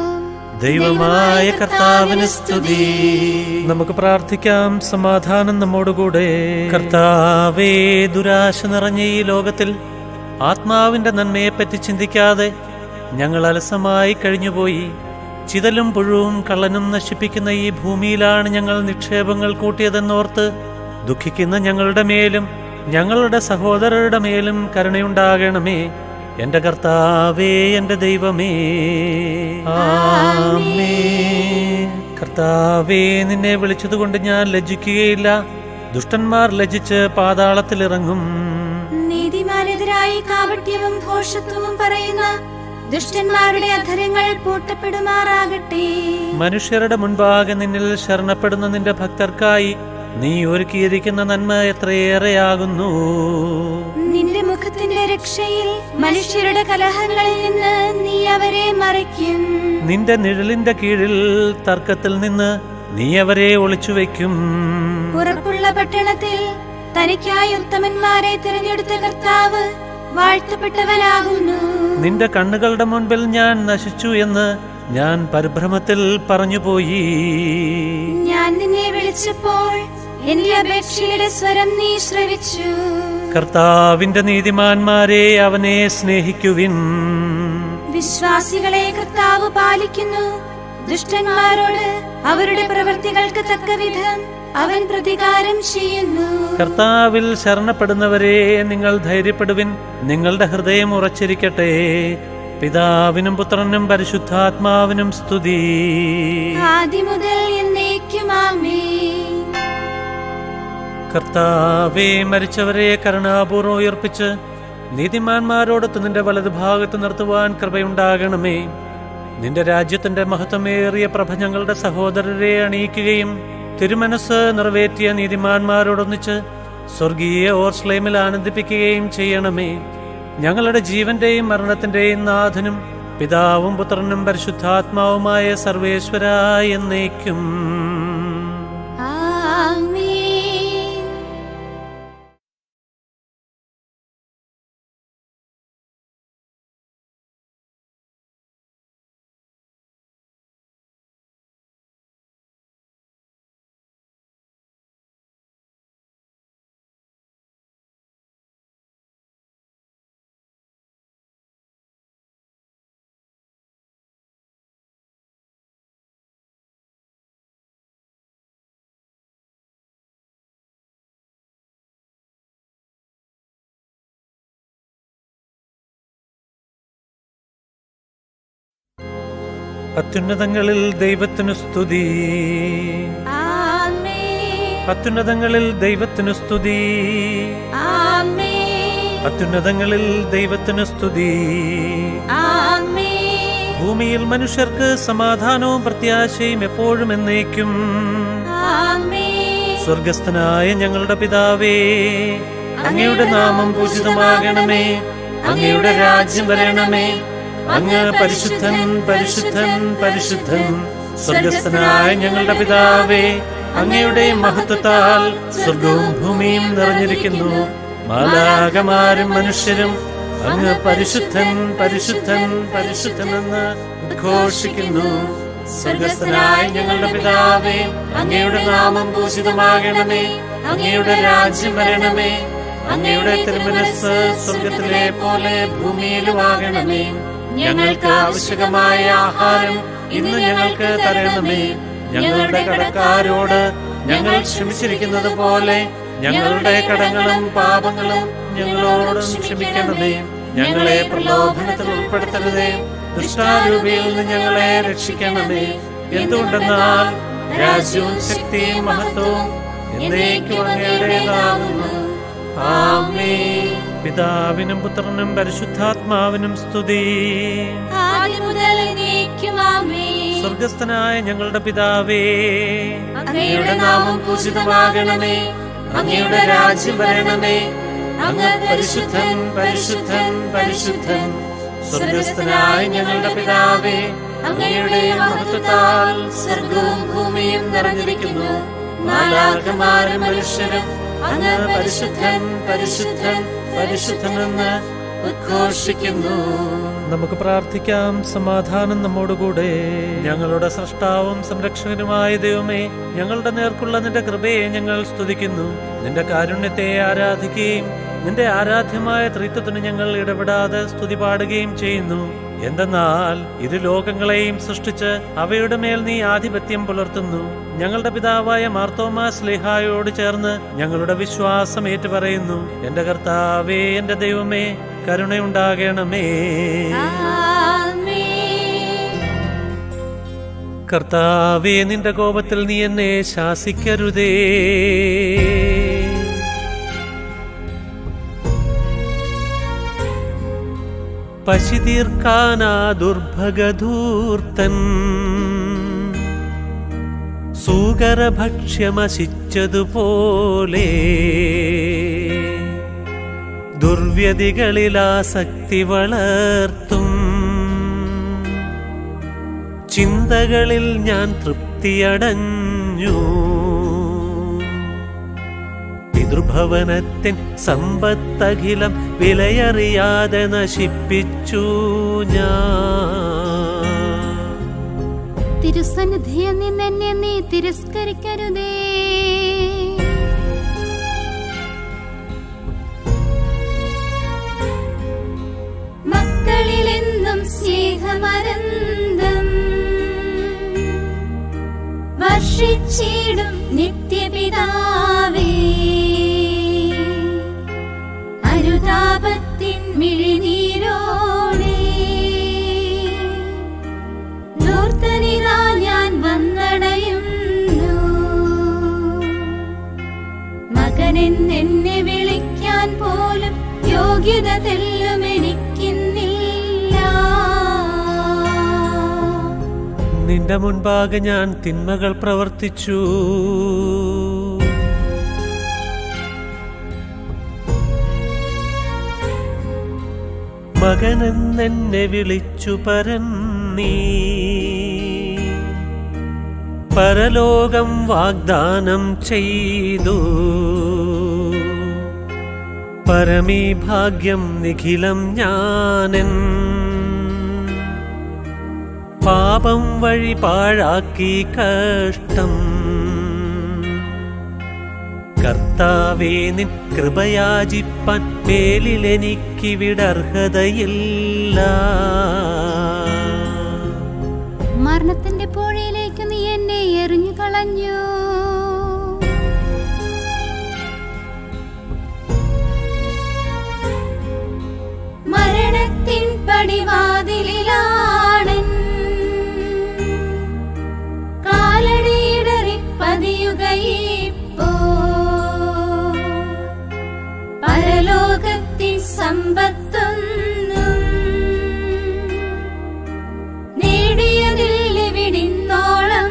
ദൈവമായ കർത്താവിന് സ്തുതി നമുക്ക് പ്രാർത്ഥിക്കാം സമാധാനം നമ്മോടുകൂടെ കർത്താവേ ദുരാശ നിറഞ്ഞ ഈ ലോകത്തിൽ ആത്മാവിന്റെ നന്മയെപ്പറ്റി ചിന്തിക്കാതെ ഞങ്ങൾ അലസമായി കഴിഞ്ഞുപോയി ചിതലും പുഴുവും കള്ളനും നശിപ്പിക്കുന്ന ഈ ഭൂമിയിലാണ് ഞങ്ങൾ നിക്ഷേപങ്ങൾ കൂട്ടിയതെന്നോർത്ത് ദുഃഖിക്കുന്ന ഞങ്ങളുടെ മേലും ഞങ്ങളുടെ സഹോദരരുടെ മേലും കരുണയുണ്ടാകണമേ എന്റെ കർത്താവേ എന്റെ ദൈവമേ ആമേ കർത്താവേ നിന്നെ വിളിച്ചതുകൊണ്ട് ഞാൻ ലജ്ജിക്കുകയില്ല ദുഷ്ടന്മാർ ലജ്ജിച്ച് പാതാളത്തിലിറങ്ങും നീതിമാനെതിരായി കാപട്യവും ഘോഷത്വവും പറയുന്ന ദുഷ്ടന്മാരുടെ അധരങ്ങൾ പൂട്ടപ്പെടുമാറാകട്ടെ മനുഷ്യരുടെ മുൻപാകെ നിന്നിൽ ശരണപ്പെടുന്ന നിന്റെ ഭക്തർക്കായി നീ ഒരുക്കിയിരിക്കുന്ന നന്മ എത്രയേറെയാകുന്നു നിന്റെ മുഖത്തിന്റെ രക്ഷയിൽ മനുഷ്യരുടെ കലഹങ്ങളിൽ നിന്ന് നീ അവരെ മറയ്ക്കും നിന്റെ നിഴലിന്റെ കീഴിൽ തർക്കത്തിൽ നിന്ന് നീ അവരെ ഒളിച്ചുവെക്കും ഉറപ്പുള്ള പട്ടണത്തിൽ തനിക്കായി ഉത്തമന്മാരെ തിരഞ്ഞെടുത്ത കർത്താവ് വാഴ്ത്തപ്പെട്ടവനാകുന്നു നിന്റെ കണ്ണുകളുടെ മുൻപിൽ ഞാൻ നശിച്ചു എന്ന് ഞാൻ പരിഭ്രമത്തിൽ പറഞ്ഞുപോയി ഞാൻ നിന്നെ വിളിച്ചപ്പോൾ എന്റെ അപേക്ഷയുടെ സ്വരം നീ ശ്രവിച്ചു കർത്താവിന്റെ നീതിമാന്മാരെ അവനെ സ്നേഹിക്കുവിൻ വിശ്വാസികളെ കർത്താവ് പാലിക്കുന്നു ദുഷ്ടന്മാരോട് അവരുടെ പ്രവൃത്തികൾക്ക് തക്കവിധം അവൻ പ്രതികാരം ചെയ്യുന്നു കർത്താവിൽ ശരണപ്പെടുന്നവരെ നിങ്ങൾ ധൈര്യപ്പെടുവിൻ നിങ്ങളുടെ ഹൃദയം ഉറച്ചിരിക്കട്ടെ പിതാവിനും പുത്രനും പരിശുദ്ധാത്മാവിനും സ്തുതി ആദ്യം മുതൽ എന്നേക്കും ആമേൻ കർത്താവെ മരിച്ചവരെ കരുണാപൂർവ്വം ഉയർപ്പിച്ച് നീതിമാന്മാരോടൊത്ത് നിന്റെ വലതുഭാഗത്ത് നിർത്തുവാൻ കൃപയുണ്ടാകണമേ നിന്റെ രാജ്യത്തിന്റെ മഹത്വമേറിയ പ്രഭ ഞങ്ങളുടെ സഹോദരരെ അണിയിക്കുകയും തിരുമനസ് നിറവേറ്റിയ നീതിമാന്മാരോടൊന്നിച്ച് സ്വർഗീയ ഓർസ്ലേമിൽ ആനന്ദിപ്പിക്കുകയും ചെയ്യണമേ ഞങ്ങളുടെ ജീവന്റെയും മരണത്തിന്റെയും നാഥനും പിതാവും പുത്രനും പരിശുദ്ധാത്മാവുമായ സർവേശ്വര എന്നേക്കും ആമേൻ അത്യുന്നതങ്ങളിൽ ദൈവത്തിനു സ്തുതി ആമേൻ അത്യുന്നതങ്ങളിൽ ദൈവത്തിനു സ്തുതി ആമേൻ അത്യുന്നതങ്ങളിൽ ദൈവത്തിനു സ്തുതി ആമേൻ ഭൂമിയിൽ മനുഷ്യർക്ക് സമാധാനവും പ്രത്യാശയും എപ്പോഴും എന്നേക്കും ആമേൻ സ്വർഗസ്ഥനായ ഞങ്ങളുടെ പിതാവേ അങ്ങയുടെ നാമം പൂജിതമാകണമേ അങ്ങയുടെ രാജ്യം വരണമേ അങ്ങ് പരിശുദ്ധൻ പരിശുദ്ധൻ പരിശുദ്ധൻ സ്വർഗസ്ഥനായ ഞങ്ങളുടെ പിതാവേ അങ്ങയുടെ മഹത്വത്താൽ സ്വർഗവും ഭൂമിയും നിറഞ്ഞിരിക്കുന്നു മാലാകമാരും മനുഷ്യരും അങ്ങ് പരിശുദ്ധൻ പരിശുദ്ധൻ പരിശുദ്ധനെന്ന് ഉദ്ഘോഷിക്കുന്നു സ്വർഗസ്ഥനായ ഞങ്ങളുടെ പിതാവേ അങ്ങയുടെ നാമം പൂജിതമാകണമേ അങ്ങയുടെ രാജ്യം വരണമേ അങ്ങയുടെ തിരുമനസ് സ്വർഗത്തിലെ പോലെ ഭൂമിയിലുമാകണമേ ഞങ്ങൾക്ക് ആവശ്യകമായ ആഹാരം ഇന്ന് ഞങ്ങൾക്ക് തരണമേ ഞങ്ങളുടെ കടക്കാരോട് ഞങ്ങൾ ക്ഷമിച്ചിരിക്കുന്നത് പോലെ ഞങ്ങളുടെ കടങ്ങളും പാപങ്ങളും ഞങ്ങളോടും ക്ഷമിക്കണമേ ഞങ്ങളെ പ്രലോഭനത്തിൽ ഉൾപ്പെടുത്തരുതേ ദുഷ്ടാരൂപിയിൽ നിന്ന് ഞങ്ങളെ രക്ഷിക്കണമേ എന്തുകൊണ്ടെന്നാൽ രാജ്യവും ശക്തിയും മഹത്വവും എന്നേക്കും അങ്ങയുടേതാകുന്നു ആമേ പിതാവിനും പുത്രനും പരിശുദ്ധാത്മാവിനും സ്തുതി ആദ്യം മുതൽ എന്നേക്കും ആമേൻ സ്വർഗസ്ഥനായ ഞങ്ങളുടെ പിതാവേ അങ്ങയുടെ നാമം പൂജിതമാകണമേ അങ്ങയുടെ രാജ്യം വരണമേ അങ്ങ് പരിശുദ്ധൻ പരിശുദ്ധൻ പരിശുദ്ധൻ സ്വർഗസ്ഥനായ ഞങ്ങളുടെ പിതാവേ അങ്ങയുടെ മഹത്വത്താൽ സ്വർഗവും ഭൂമിയും നിറഞ്ഞിരിക്കുന്നു മാലാഖമാരും മനുഷ്യരും അങ്ങ് പരിശുദ്ധൻ പരിശുദ്ധൻ പരിശുദ്ധനെന്ന് ഉദ്ഘോഷിക്കുന്നു നമുക്ക് പ്രാർത്ഥിക്കാം സമാധാനം നമ്മോടുകൂടെ ഞങ്ങളുടെ സൃഷ്ടാവും സംരക്ഷകനുമായ ദൈവമേ ഞങ്ങളുടെ നേർക്കുള്ള നിന്റെ കൃപയെ ഞങ്ങൾ സ്തുതിക്കുന്നു നിന്റെ കാരുണ്യത്തെ ആരാധിക്കുകയും നിന്റെ ആരാധ്യമായ ത്രിത്വത്തിന് ഞങ്ങൾ ഇടപെടാതെ സ്തുതി പാടുകയും ചെയ്യുന്നു എന്തെന്നാൽ ഇരു ലോകങ്ങളെയും സൃഷ്ടിച്ച് അവയുടെ മേൽ നീ ആധിപത്യം പുലർത്തുന്നു ഞങ്ങളുടെ പിതാവായ മാർത്തോമാ സ്ലേഹായോട് ചേർന്ന് ഞങ്ങളുടെ വിശ്വാസം ഏറ്റുപറയുന്നു എന്റെ കർത്താവേ എന്റെ ദൈവമേ കരുണയുണ്ടാകണമേ ആമേൻ കർത്താവേ നിന്റെ കോപത്തിൽ നീ എന്നെ ശാസിക്കരുതേ പശി തീർക്കാനാ ദുർഭഗധൂർത്തൻ സൂകരഭക്ഷ്യമശിച്ചതുപോലെ ദുർവ്യതികളിൽ ആസക്തി വളർത്തും ചിന്തകളിൽ ഞാൻ തൃപ്തിയടഞ്ഞു പിതൃഭവനത്തിൻ സമ്പത്തഖിലം വിലയറിയാതെ നശിപ്പിച്ചു ഞാൻ തിരുസന്നിധിയിൽ നിന്നെന്നെ നീ തിരസ്കരിക്കരുതേ മക്കളിലെന്നും സ്നേഹമരന്തം വർഷിച്ചിടും നിത്യപിതാവേ അനുതാപത്തിൻ മിഴിനീരോടെ ദൂർത്തനിതാ ഞാൻ വന്നടയുന്നു മകനെന്നെ വിളിക്കാൻ പോലും യോഗ്യത തെല്ലും എനിക്കിന്നില്ല നിന്റെ മുൻപാകെ ഞാൻ തിന്മകൾ പ്രവർത്തിച്ചു മകനെന്നെ വിളിച്ചു പരൻ നീ പരലോകം വാഗ്ദാനം ചെയ്തു പരമീ ഭാഗ്യം നിഖിലം ഞാനൻ പാപം വഴി പാഴാക്കി കഷ്ടം കർത്താവേ നിൻ കൃപയാചിപ്പാൻ മേലിലെനിക്ക് വിടർഹതയില്ല മരണത്തിന്റെ പുഴയിലേക്ക് നീ എന്നെ എറിഞ്ഞു കളഞ്ഞു മരണത്തിൻ പടിവാതിലാണ് കാലടിയിടറി പതിയുകയിപ്പോ പരലോകത്തിൻ സമ്പത്തൊന്നും നേടിയതില്ലിവിടിന്നോളം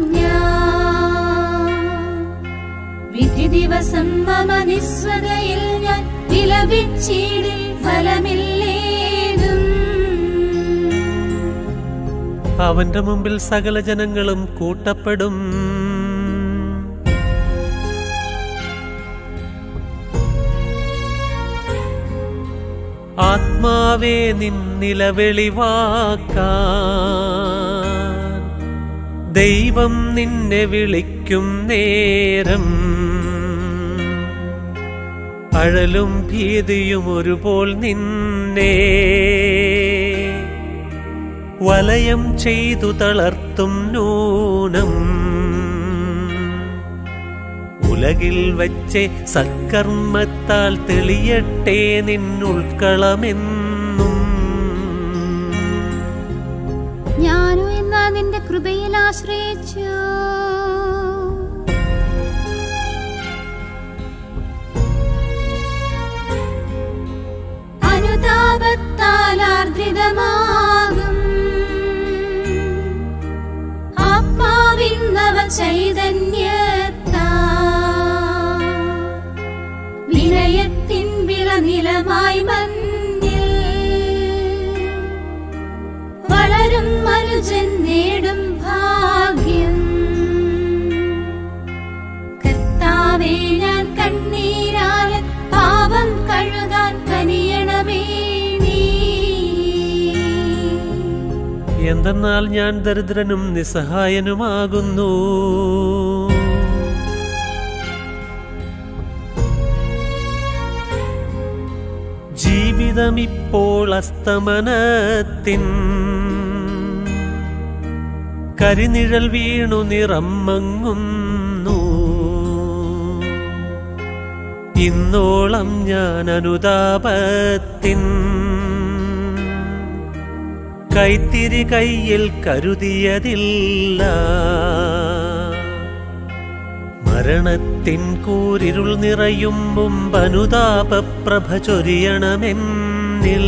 ഞാൻ വിധി ദിവസം മമ നിസ്വതയിൽ ഞാൻ വിലപിച്ചിടിൽ ഫലമില്ലേതും അവന്റെ മുമ്പിൽ സകല ജനങ്ങളും കൂട്ടപ്പെടും ആത്മാവേ നിന്നിലവെളിവാക്കാൻ ദൈവം നിന്നെ വിളിക്കും നേരം അഴലും ഭീതിയും ഒരുപോൽ നിന്നെ വലയം ചെയ്തു തളർത്തും നൂനം ഉലകിൽ വച്ചേ സത്കർമ്മത്താൽ തെളിയട്ടെ നിന്നുൾക്കളമെന്നും ഞാനു എന്നാ നിന്റെ കൃപയിൽ ആശ്രയിച്ചു അനുതാപത്താൽ ആർദ്രിതമാകും ആത്മാവിൻ നവ ചൈതന്യത്താ വിനയത്തിൻ വിളനിലമായി മഞ്ഞിൽ വളരും മനുജൻ നേടും ഭാഗ്യം കർത്താവേ ഞാൻ കണ്ണീരാൽ പാപം കഴുകാൻ കനിയണമേ നീ എന്തെന്നാൽ ഞാൻ ദരിദ്രനും നിസ്സഹായനുമാകുന്നു ജീവിതമിപ്പോൾ അസ്തമനത്തിൻ കരിനിഴൽ വീണു നിറം മങ്ങുന്നു ഇന്നോളം ഞാൻ അനുതാപത്തിൻ കൈത്തിരി കയ്യിൽ കരുതിയതില്ല മരണത്തിൻ കൂരിരുൾ നിറയും മുമ്പ് അനുതാപപ്രഭ ചൊരിയണമെന്നിൽ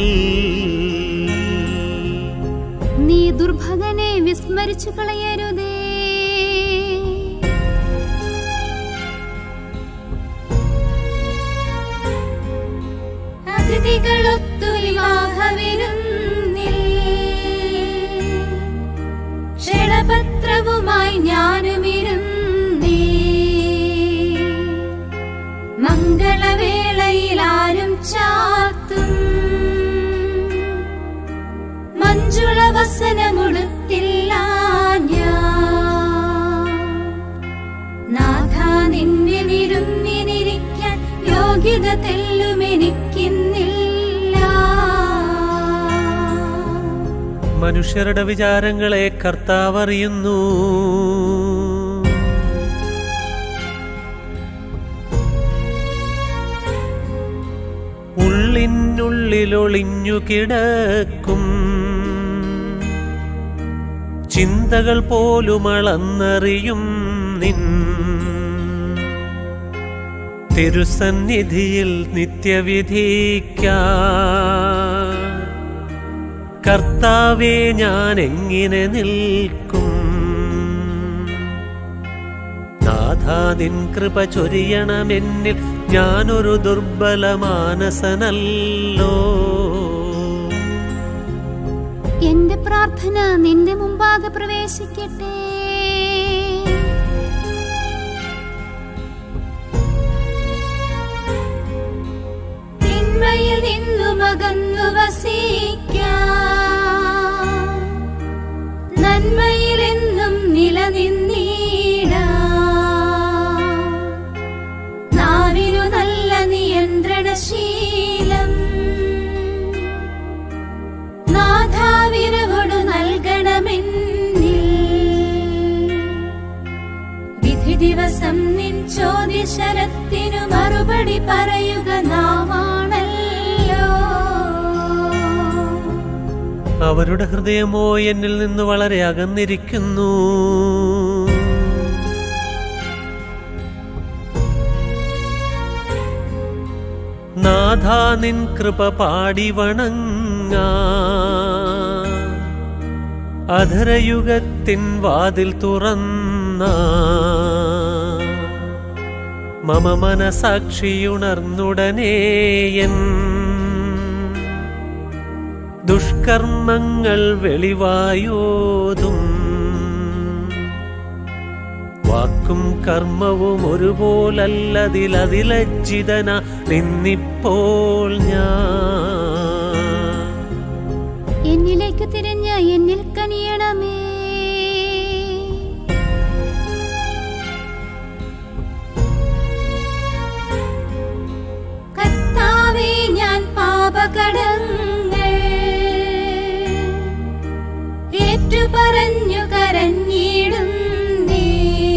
നീ ദുർഭഗനെ വിസ്മരിച്ചു കളയരുതേ അതിഥികളൊത്തു വിവാഹവിരുന്നിൽ ക്ഷണപത്രവുമായി ഞാനുമിരുന്നേ മംഗളവേളയിൽ ആരും ചാത്തും മഞ്ജുള വസനമുടുത്തില്ല ഞാൻ നാഥ നിന്നെ നിരുന്നിരിക്കാൻ യോഗ്യത തെല്ലുമെനിക്കിന്നില്ല മനുഷ്യരുടെ വിചാരങ്ങളെ കർത്താവ് അറിയുന്നു ഉള്ളിനുള്ളിലൊളിഞ്ഞു കിടക്കും ചിന്തകൾ പോലും അളന്നറിയും നിൻ തിരുസന്നിധിയിൽ നിത്യവിധിക്കാ കർത്താവെ ഞാൻ എങ്ങനെ നിൽക്കും നാഥാ നിൻ കൃപ ചൊരിയണമെന്നിൽ ഞാനൊരു ദുർബല മാനസനല്ലോ എന്റെ പ്രാർത്ഥന നിന്റെ മുമ്പാകെ പ്രവേശിക്കട്ടെ തിന്മയിൽ നിന്നും അകന്നു വസിക്കാം നന്മയിൽ എന്നും നിലനിന്നീടാം നാവിനു നല്ല നിയന്ത്രണശീലം നാഥാവിരവോടു നൽകണമെന്നിൽ വിധി ദിവസം നിൻ ചോദ്യശരത്തിനു മറുപടി പറയുക നാമാണല്ലോ അവരുടെ ഹൃദയമോ എന്നിൽ നിന്ന് വളരെ അകന്നിരിക്കുന്നു നാഥാ നിൻ കൃപ പാടി വണങ്ങ അധരയുഗത്തിൻ വാതിൽ തുറന്ന മമ മനസാക്ഷിയുണർന്നുടനേയൻ ദുഷ്കർമ്മങ്ങൾ വെളിവായോതും വാക്കും കർമ്മവും ഒരുപോലല്ലതിലതിലജ്ജിതന നിന്നിപ്പോൾ ഞാൻ എന്നിലേക്ക് തിരിഞ്ഞ് എന്നിൽ കനിയണമേ കർത്താവേ ഞാൻ പാപകടങ്ങൾ ഏറ്റുപറഞ്ഞു കരഞ്ഞിടുന്നേ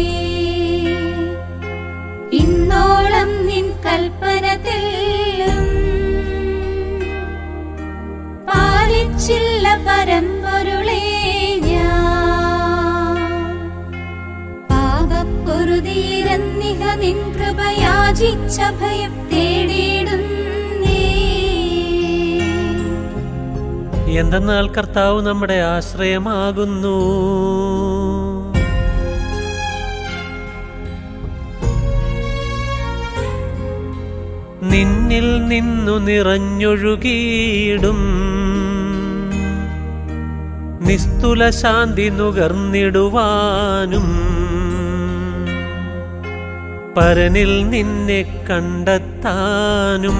ഇന്നോളം നിൻ കൽപ്പന തെല്ലും പാലിച്ചില്ല പരമ്പൊരുളേ ഞാൻ പാപപ്പൊറുതീരന്നിഹ നിൻ കൃപയാചിച്ച ഭയം തേടിയിടുന്നേ എന്തെന്നാൽ കർത്താവ് നമ്മുടെ ആശ്രയമാകുന്നു നിന്നിൽ നിന്നു നിറഞ്ഞൊഴുകിയിടും നിസ്തുല ശാന്തി നുകർന്നിടുവാനും പരനിൽ നിന്നെ കണ്ടെത്താനും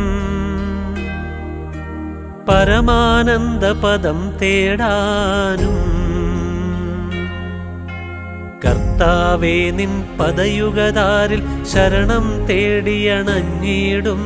പരമാനന്ദ പദം തേടാനും കർത്താവേ നിൻ പദയുഗതാരിൽ ശരണം തേടിയണഞ്ഞിടും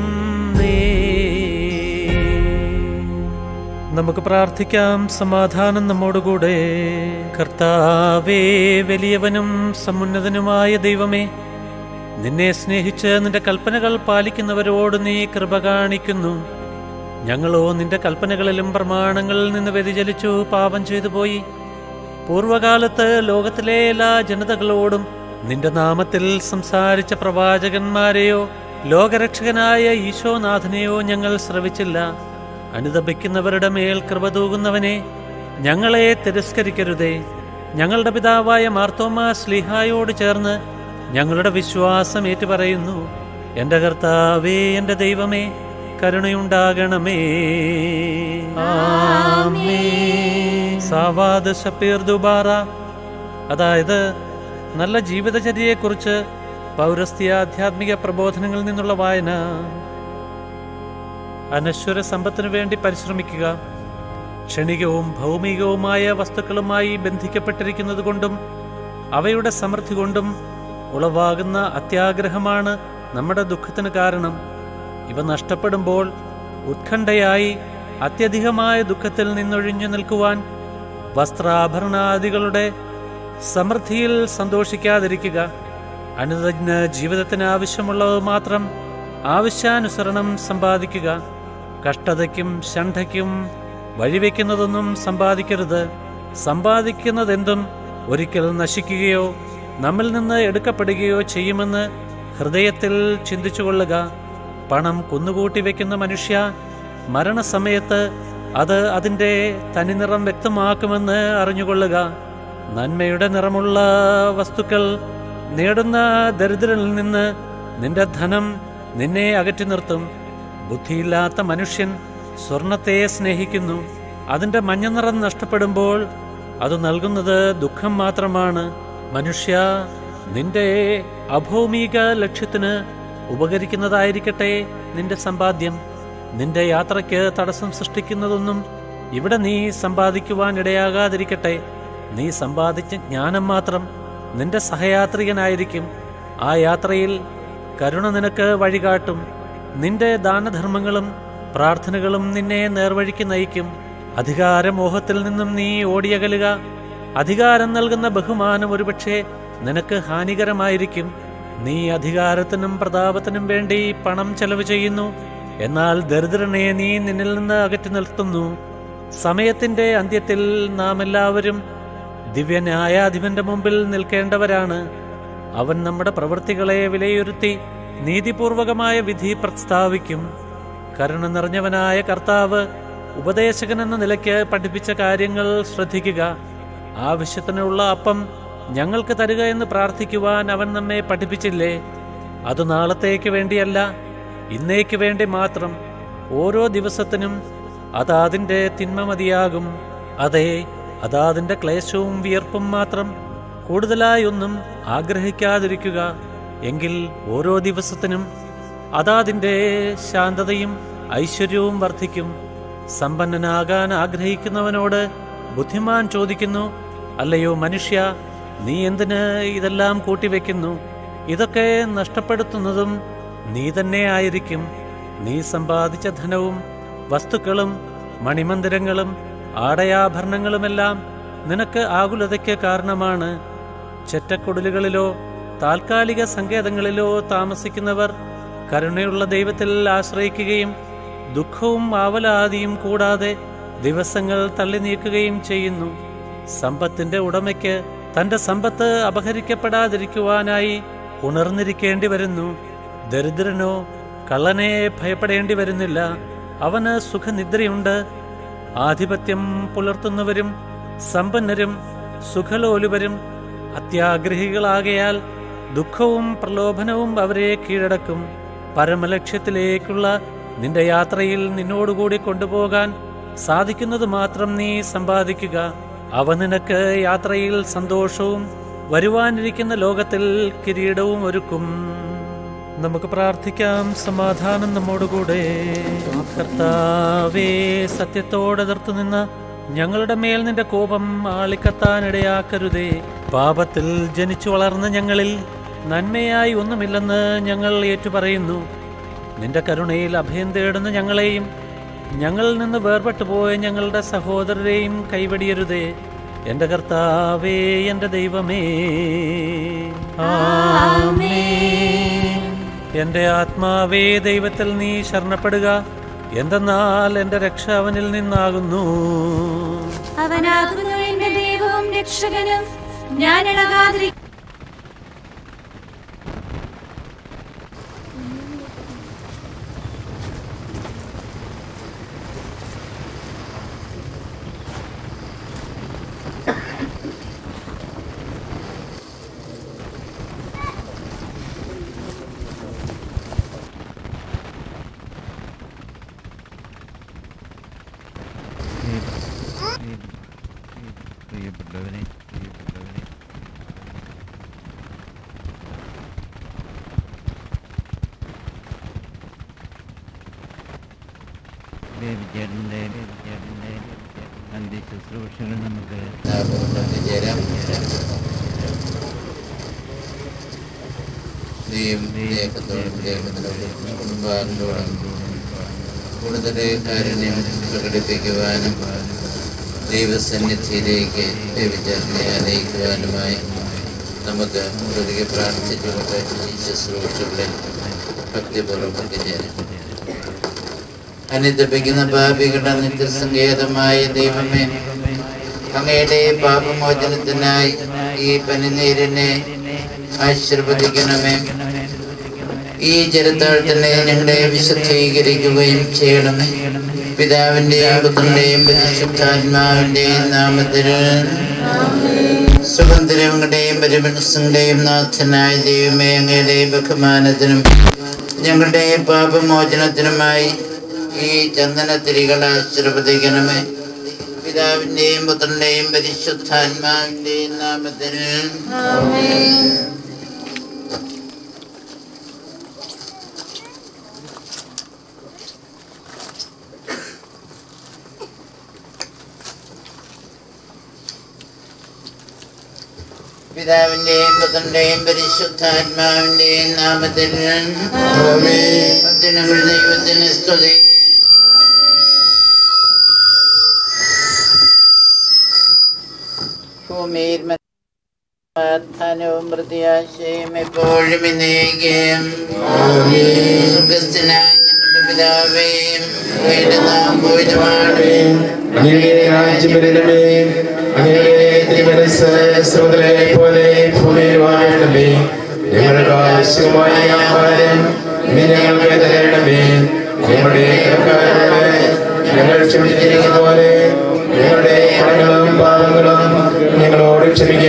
നമുക്ക് പ്രാർത്ഥിക്കാം സമാധാനം നമ്മോടുകൂടെ കർത്താവേ വലിയവനും സമുന്നതനുമായ ദൈവമേ നിന്നെ സ്നേഹിച്ച് നിന്റെ കൽപ്പനകൾ പാലിക്കുന്നവരോട് നീ കൃപ കാണിക്കുന്നു ഞങ്ങളോ നിന്റെ കൽപ്പനകളിലും പ്രമാണങ്ങളിൽ നിന്ന് വ്യതിചലിച്ചു പാപം ചെയ്തു പോയി പൂർവകാലത്ത് ലോകത്തിലെ എല്ലാ ജനതകളോടും നിന്റെ നാമത്തിൽ സംസാരിച്ച പ്രവാചകന്മാരെയോ ലോകരക്ഷകനായ ഈശോനാഥനെയോ ഞങ്ങൾ ശ്രവിച്ചില്ല അനുദപിക്കുന്നവരുടെ മേൽ കൃപ തൂകുന്നവനെ ഞങ്ങളെ തിരസ്കരിക്കരുതേ ഞങ്ങളുടെ പിതാവായ മാർത്തോമാ സ്ലിഹായോട് ചേർന്ന് ഞങ്ങളുടെ വിശ്വാസം ഏറ്റുപറയുന്നു എൻ്റെ കർത്താവേ എൻ്റെ ദൈവമേ കരുണയുണ്ടാകണമേ സാവാദ് ഷപ്പീർ ദുബാറ അതായത് നല്ല ജീവിതചര്യയെക്കുറിച്ച് പൗരസ്ത്യ ആധ്യാത്മിക പ്രബോധനങ്ങളിൽ നിന്നുള്ള വായന അനശ്വര സമ്പത്തിനു വേണ്ടി പരിശ്രമിക്കുക ക്ഷണികവും ഭൗമികവുമായ വസ്തുക്കളുമായി ബന്ധിക്കപ്പെട്ടിരിക്കുന്നത് കൊണ്ടും അവയുടെ സമൃദ്ധി കൊണ്ടും ഉളവാകുന്ന അത്യാഗ്രഹമാണ് നമ്മുടെ ദുഃഖത്തിന് കാരണം ഇവ നഷ്ടപ്പെടുമ്പോൾ ഉത്കണ്ഠയായി അത്യധികമായ ദുഃഖത്തിൽ നിന്നൊഴിഞ്ഞു നിൽക്കുവാൻ വസ്ത്രാഭരണാദികളുടെ സമൃദ്ധിയിൽ സന്തോഷിക്കാതിരിക്കുക അനുദിന ജീവിതത്തിന് ആവശ്യമുള്ളത് മാത്രം ആവശ്യാനുസരണം സമ്പാദിക്കുക കഷ്ടതയ്ക്കും ഷണ്ഠയ്ക്കും വഴിവെക്കുന്നതൊന്നും സമ്പാദിക്കരുത് സമ്പാദിക്കുന്നതെന്തും ഒരിക്കൽ നശിക്കുകയോ നമ്മിൽ നിന്ന് എടുക്കപ്പെടുകയോ ചെയ്യുമെന്ന് ഹൃദയത്തിൽ ചിന്തിച്ചുകൊള്ളുക പണം കുന്നുകൂട്ടി വെക്കുന്ന മനുഷ്യ മരണസമയത്ത് അത് അതിൻ്റെ തനിനിറം വ്യക്തമാക്കുമെന്ന് അറിഞ്ഞുകൊള്ളുക നന്മയുടെ നിറമുള്ള വസ്തുക്കൾ നേടുന്ന ദരിദ്രനിൽ നിന്ന് നിന്റെ ധനം നിന്നെ അകറ്റി നിർത്തും ബുദ്ധിയില്ലാത്ത മനുഷ്യൻ സ്വർണത്തെ സ്നേഹിക്കുന്നു അതിന്റെ മഞ്ഞനിറം നഷ്ടപ്പെടുമ്പോൾ അത് നൽകുന്നത് ദുഃഖം മാത്രമാണ് മനുഷ്യ നിന്റെ അഭൗമിക ലക്ഷ്യത്തിന് ഉപകരിക്കുന്നതായിരിക്കട്ടെ നിന്റെ സമ്പാദ്യം നിന്റെ യാത്രയ്ക്ക് തടസ്സം സൃഷ്ടിക്കുന്നതൊന്നും ഇവിടെ നീ സമ്പാദിക്കുവാൻ ഇടയാകാതിരിക്കട്ടെ നീ സമ്പാദിച്ച ജ്ഞാനം മാത്രം നിന്റെ സഹയാത്രികനായിരിക്കും ആ യാത്രയിൽ കരുണ നിനക്ക് വഴികാട്ടും നിന്റെ ദാനധർമ്മങ്ങളും പ്രാർത്ഥനകളും നിന്നെ നേർവഴിക്ക് നയിക്കും അധികാരമോഹത്തിൽ നിന്നും നീ ഓടിയകലുക അധികാരം നൽകുന്ന ബഹുമാനം ഒരുപക്ഷെ നിനക്ക് ഹാനികരമായിരിക്കും നീ അധികാരത്തിനും പ്രതാപത്തിനും വേണ്ടി പണം ചെലവ് ചെയ്യുന്നു എന്നാൽ ദരിദ്രനെ നീ നിന്നിൽ നിന്ന് അകറ്റി നിർത്തുന്നു സമയത്തിന്റെ അന്ത്യത്തിൽ നാം എല്ലാവരും ദിവ്യന്യായാധിപന്റെ മുമ്പിൽ നിൽക്കേണ്ടവരാണ് അവൻ നമ്മുടെ പ്രവൃത്തികളെ വിലയിരുത്തി നീതിപൂർവകമായ വിധി പ്രസ്താവിക്കും കരുണ നിറഞ്ഞവനായ കർത്താവ് ഉപദേശകൻ എന്ന നിലയ്ക്ക് പഠിപ്പിച്ച കാര്യങ്ങൾ ശ്രദ്ധിക്കുക ആവശ്യത്തിനുള്ള അപ്പം ഞങ്ങൾക്ക് തരിക എന്ന് പ്രാർത്ഥിക്കുവാൻ അവൻ നമ്മെ പഠിപ്പിച്ചില്ലേ അത് നാളത്തേക്ക് വേണ്ടിയല്ല ഇന്നേക്ക് വേണ്ടി മാത്രം ഓരോ ദിവസത്തിനും അതാതിൻ്റെ തിന്മ മതിയാകും അതെ അതാതിൻ്റെ ക്ലേശവും വിയർപ്പും മാത്രം കൂടുതലായി ഒന്നും ആഗ്രഹിക്കാതിരിക്കുക എങ്കിൽ ഓരോ ദിവസത്തിനും അതാതിൻ്റെ ശാന്തതയും ഐശ്വര്യവും വർദ്ധിക്കും സമ്പന്നനാകാൻ ആഗ്രഹിക്കുന്നവനോട് ബുദ്ധിമാൻ ചോദിക്കുന്നു അല്ലയോ മനുഷ്യ നീ എന്തിന് ഇതെല്ലാം കൂട്ടിവെക്കുന്നു ഇതൊക്കെ നഷ്ടപ്പെടുത്തുന്നതും നീ തന്നെ ആയിരിക്കും നീ സമ്പാദിച്ച ധനവും വസ്തുക്കളും മണിമന്ദിരങ്ങളും ആടയാഭരണങ്ങളുമെല്ലാം നിനക്ക് ആകുലതയ്ക്ക് കാരണമാണ് ചെറ്റക്കുടലുകളിലോ താൽക്കാലിക സങ്കേതങ്ങളിലോ താമസിക്കുന്നവർ കരുണയുള്ള ദൈവത്തിൽ ആശ്രയിക്കുകയും ദുഃഖവും ആവലാതിയും കൂടാതെ ദിവസങ്ങൾ തള്ളി നീക്കുകയും ചെയ്യുന്നു സമ്പത്തിന്റെ ഉടമയ്ക്ക് തന്റെ സമ്പത്ത് അപഹരിക്കപ്പെടാതിരിക്കുവാനായി ഉണർന്നിരിക്കേണ്ടി വരുന്നു ദരിദ്രനോ കള്ളനെ ഭയപ്പെടേണ്ടി വരുന്നില്ല അവന് സുഖനിദ്രയുണ്ട് ആധിപത്യം പുലർത്തുന്നവരും സമ്പന്നരും സുഖലോലുപരും അത്യാഗ്രഹികളാകയാൽ ദുഃഖവും പ്രലോഭനവും അവരെ കീഴടക്കും പരമലക്ഷ്യത്തിലേക്കുള്ള നിന്റെ യാത്രയിൽ നിന്നോടുകൂടി കൊണ്ടുപോകാൻ സാധിക്കുന്നത് മാത്രം നീ സമ്പാദിക്കുക അവ നിനക്ക് യാത്രയിൽ സന്തോഷവും വരുവാനിരിക്കുന്ന ലോകത്തിൽ കിരീടവും ഒരുക്കും നമുക്ക് പ്രാർത്ഥിക്കാം സമാധാനം നമ്മോടുകൂടെ കർത്താവേ സത്യത്തോടെ എതിർത്തു നിന്ന് ഞങ്ങളുടെ മേൽ നിന്റെ കോപം ആളിക്കത്താനിടയാക്കരുതേ പാപത്തിൽ ജനിച്ചു വളർന്ന ഞങ്ങളിൽ നന്മയായി ഒന്നുമില്ലെന്ന് ഞങ്ങൾ ഏറ്റുപറയുന്നു നിന്റെ കരുണയിൽ അഭയം തേടുന്ന ഞങ്ങളെയും ഞങ്ങളിൽ നിന്ന് വേർപെട്ടു പോയ ഞങ്ങളുടെ സഹോദരരെയും കൈവടിയരുതേ എന്റെ കർത്താവേ എന്റെ ദൈവമേ ആമേൻ. എന്റെ ആത്മാവേ ദൈവത്തിൽ നീ ശരണപ്പെടുക എന്തെന്നാൽ എന്റെ രക്ഷ അവനിൽ നിന്നാകുന്നു അവനാകുന്നു എന്റെ ദൈവവും രക്ഷകനും ഞാൻ ഇളകാതിരി ശുശ്രൂഷകൾ നമുക്ക് ചേരാം ദൈവത്തോടും ദൈവത്തിനോടും കുടുംബാംഗങ്ങളോടും കൂടുതൽ കാരുണ്യം പ്രകടിപ്പിക്കുവാനും ദൈവസന്നിധിയിലേക്ക് ദൈവചരണയെ അറിയിക്കുവാനുമായി നമുക്ക് ഒരിക്കൽ പ്രാർത്ഥിച്ചുകൊണ്ട് ഈ ശുശ്രൂഷകളിൽ ഭക്തിപൂർവ്വം പങ്കുചേരാം അനുദപിക്കുന്ന പാപികളുടെ നിത്യസങ്കേതമായ ദൈവമേ അങ്ങയുടെ പാപമോചനത്തിനായി ഈ പനിനീരിനെ ആശീർവദിക്കണമേ ഈ ജലത്താൽ തന്നെ ഞങ്ങളെ വിശുദ്ധീകരിക്കുകയും ചെയ്യണമേ പിതാവിന്റെയും പുത്രന്റെയും പരിശുദ്ധാത്മാവിന്റെയും നാമത്തിൽ സുഗന്ധരങ്ങളുടെയും പരിമനസ്സുകളുടെയും നാഥനായ ദൈവമേ അങ്ങയുടെ ബഹുമാനത്തിനും ഞങ്ങളുടെ പാപമോചനത്തിനുമായി ഈ ചന്ദനത്തിരികൾ ആശീർവദിക്കണമേ പിതാവിന്റെയും പുത്രന്റെയും പരിശുദ്ധാത്മാവിന്റെയും നാമത്തിൽ പിതാവിന്റെയും പുത്രന്റെയും പരിശുദ്ധാത്മാവിന്റെയും നാമത്തിൽ ഭക്തനങ്ങൾ ദൈവത്തിന് സ്തുതി ഭൂമിയിൽ സമാധാനവും പ്രത്യാശയും എപ്പോഴും ഇന്നേക്കും സ്വർഗസ്ഥനായ ഞങ്ങളുടെ പിതാവേ അങ്ങയുടെ നാം പോയതുമാണ് അങ്ങയുടെ രാജ്യം വരണമേ അങ്ങയുടെ തിരുമനസ് സ്രോതലെ പോലെ ഭൂമിയിൽ വാഴണമേ ഞങ്ങളുടെ ആവശ്യമായ ആഹാരം ഇനി ഞങ്ങൾക്ക് തരണമേ ഞങ്ങളുടെ കടക്കാരോട് ഞങ്ങൾ ക്ഷമിച്ചിരിക്കുന്ന പോലെ ഞങ്ങളുടെ കടങ്ങളും പാപങ്ങളും ഞങ്ങളോട് ക്ഷമിക്കുക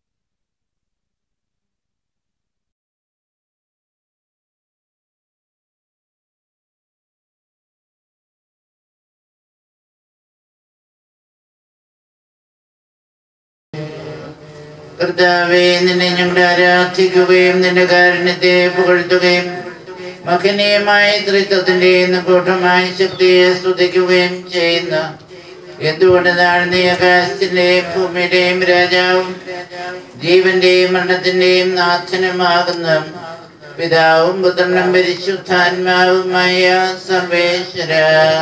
കർത്താവേ നിന്നെ ഞങ്ങൾ ആരാധിക്കുകയും നിന്റെ കാരുണ്യത്തെ പുകഴ്ത്തുകയും മകനീയമായ ത്രിത്വത്തിന്റെ കൂട്ടമായ ശക്തിയെ സ്തുതിക്കുകയും ചെയ്യുന്നു എന്തുകൊണ്ട് നീ ആകാശത്തിന്റെയും ഭൂമിയുടെയും രാജാവും ജീവന്റെയും മരണത്തിന്റെയും നാഥനുമാകുന്നു പിതാവും പുത്രനും പരിശുദ്ധാത്മാവുമായ സർവേശ്വര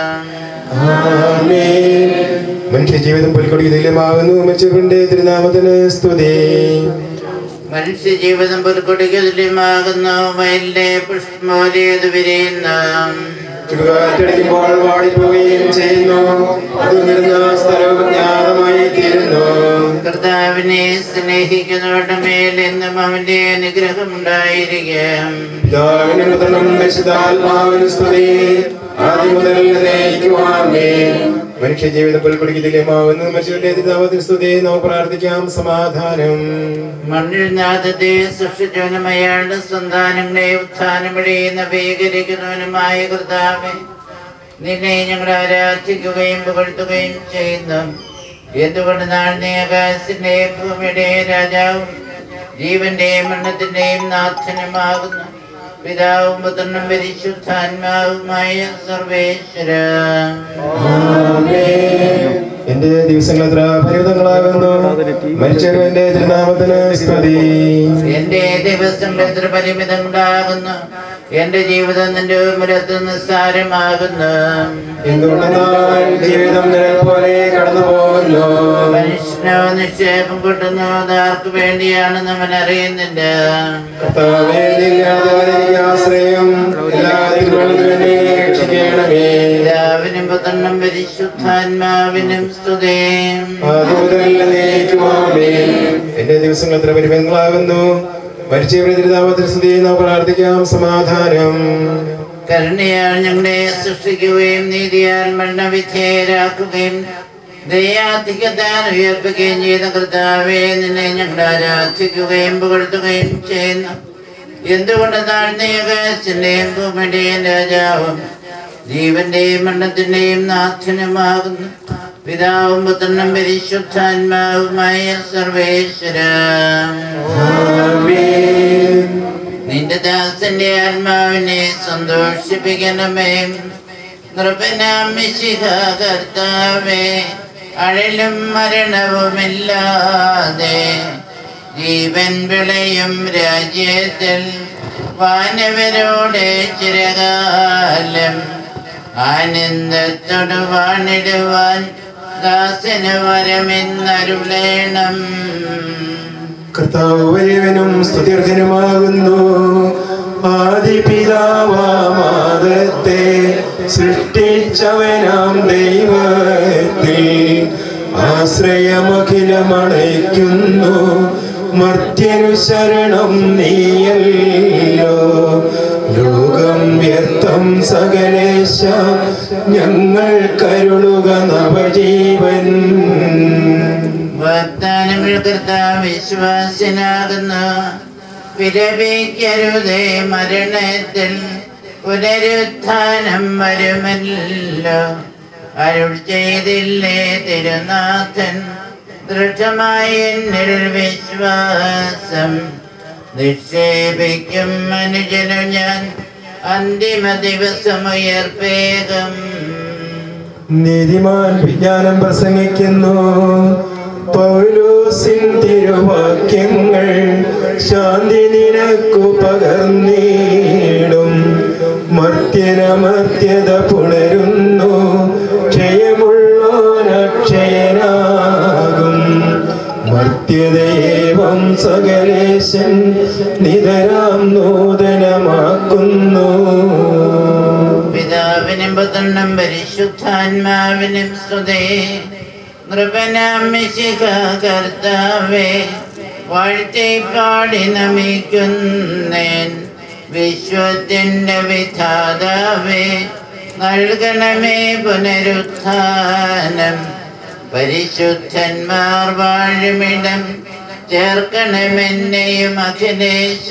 മനുഷ്യ ജീവിതം പുൽക്കൊടി തുല്യമാകുന്നു മനുഷ്യരുടെ തിരുനാമത്തിന് സ്തുതി മനുഷ്യ ജീവിതം പുൽക്കൊടിക്ക് തുല്യമാകുന്നു വയലിലെ പുഷ്പോലേത് വിരിയുന്നു ചുടുകാറ്റടിക്കുമ്പോൾ വാടിപ്പോവുകയും ചെയ്യുന്നു അത് വരുന്ന സ്ഥലവും ജ്ഞാതമായി തീരുന്നു കർത്താവിനെ സ്നേഹിക്കുന്നവരുടെ മേൽ എന്നും അവന്റെ അനുഗ്രഹം ഉണ്ടായിരിക്കും പിതാവിനും പുത്രനും പരിശുദ്ധാത്മാവിനും സ്തുതി ആദ്യം മുതൽ നയിക്കുവാമേ മനുഷ്യ ജീവിതം പുൽക്കൊടിക്ക് തുല്യമാകുന്നു മനുഷ്യരുടെ തിരുനാമത്തിന് സ്തുതി നമുക്ക് പ്രാർത്ഥിക്കാം സമാധാനം മണ്ണിൽനാഥത്തെ സൃഷ്ടിച്ചവനും അയാളുടെ സന്താനങ്ങളെ ഉത്ഥാനം വഴി നവീകരിക്കുന്നവനുമായ കർത്താവെ നിന്നെ ഞങ്ങൾ ആരാധിക്കുകയും പുകഴ്ത്തുകയും ചെയ്യുന്നു എന്തുകൊണ്ട് നാൾ നീ ആകാശത്തിന്റെയും ഭൂമിയുടെയും രാജാവും ജീവന്റെയും മരണത്തിന്റെയും നാഥനുമാകുന്നു പിതാവും പുത്രനും പരിശുദ്ധാത്മാവുമായ സർവേശ്വര എന്റെ ദിവസങ്ങൾ എത്ര പരിമിതങ്ങളാകുന്നു മരിച്ചവന്റെ തിരുനാമത്തിന് സ്തുതി എന്റെ ദിവസങ്ങൾ എത്ര പരിമിതങ്ങളാകുന്നു എന്റെ ജീവിതം നിന്റെ മുരത്ത് നിസ്സാരമാകുന്നു എന്തുകൊണ്ടെന്നാൽ ജീവിതം നിഴൽ പോലെ കടന്നു പോകുന്നു മനുഷ്യനോ നിക്ഷേപം കൂട്ടുന്നു ആർക്ക് വേണ്ടിയാണെന്ന് അവൻ അറിയുന്നില്ല കർത്താവേ, നിന്നിലാണ് എനിക്ക് ആശ്രയം എല്ലാ തിരുവള്ളത്തിനും എന്നെ രക്ഷിക്കണമേ പിതാവിനും പുത്രനും പരിശുദ്ധാത്മാവിനും സ്തുതയും ആദ്യം മുതൽ എന്നേക്കുമാമേ. എന്റെ ദിവസങ്ങൾ എത്ര പരിമിതങ്ങളാകുന്നു മരിച്ചവരുടെ തിരുനാമത്തിൽ സ്തുതി നാം പ്രാർത്ഥിക്കാം സമാധാനം കരുണയാൽ ഞങ്ങളെ സൃഷ്ടിക്കുകയും നീതിയാൽ മരണവിധേയരാക്കുകയും ദയാധികത്താൽ ഉയർപ്പിക്കുകയും ചെയ്ത കർത്താവെ നിന്നെ ഞങ്ങൾ ആരാധിക്കുകയും പുകഴ്ത്തുകയും ചെയ്യുന്നു എന്തുകൊണ്ട് താഴ്ന്നേകാശന്റെയും ഭൂമിയുടെയും രാജാവും ജീവന്റെയും മരണത്തിന്റെയും നാഥനുമാകുന്നു പിതാവും പുത്രനും പരിശുദ്ധാത്മാവുമായ സർവേശ്വര നിന്റെ ദാസന്റെ ആത്മാവിനെ സന്തോഷിപ്പിക്കണമേ നൃപനാമിശിഹ കർത്താവേ അഴലും മരണവുമില്ലാതെ ജീവൻ വിളയും രാജ്യത്തിൽ വാനവരോടെ ചിരകാലം ആനന്ദത്തോട് വാണിടുവാൻ ദാസന് വരമെന്നരുളേണം കർത്താവ് വലിയവനും സ്തുത്യർഹനുമാകുന്നു ആദിപിതാവാമാദത്തെ സൃഷ്ടിച്ചവനാം ദൈവത്തിൽ ആശ്രയമഖിലമണയ്ക്കുന്നു മർത്യനു ശരണം നീയല്ലോ ലോകം വ്യർത്ഥം സകലേശ ഞങ്ങൾ കരുളുക നവജീവൻ വാഗ്ദാനങ്ങൾ കർത്താവ് വിശ്വാസനാകുന്നു വിരമിക്കരുതേ മരണത്തിൽ പുനരുത്ഥാനം വരുമല്ലോ അരുൾ ചെയ്തില്ലേ തിരുനാഥൻ ദൃഢമായ എന്നിൽ വിശ്വാസം നിക്ഷേപിക്കും മനുജനു ഞാൻ അന്തിമ ദിവസമുയർപ്പേകം നീതിമാൻ വിജ്ഞാനം പ്രസംഗിക്കുന്നു പൗലോസിൻ തിരുവാക്യങ്ങൾ ശാന്തി നിനക്കു പകർന്നീടും മർത്യനമർത്യത പുണരുന്നു ക്ഷയമുള്ളോനക്ഷയനാകും മർത്യതയേവം സകലേശൻ നിതരാം നൂതനമാക്കുന്നു പിതാവിനും പുത്രനും പരിശുദ്ധാത്മാവിനും സ്തുതേ നൃപനാമിശിക കർത്താവേ വാഴ്ത്തി പാടി നമിക്കുന്നേൻ വിശ്വത്തിന്റെ വിധാതാവേ നൽകണമേ പുനരുത്ഥാനം പരിശുദ്ധന്മാർ വാഴുമിടം ചേർക്കണമെന്നെയും അഖിലേശ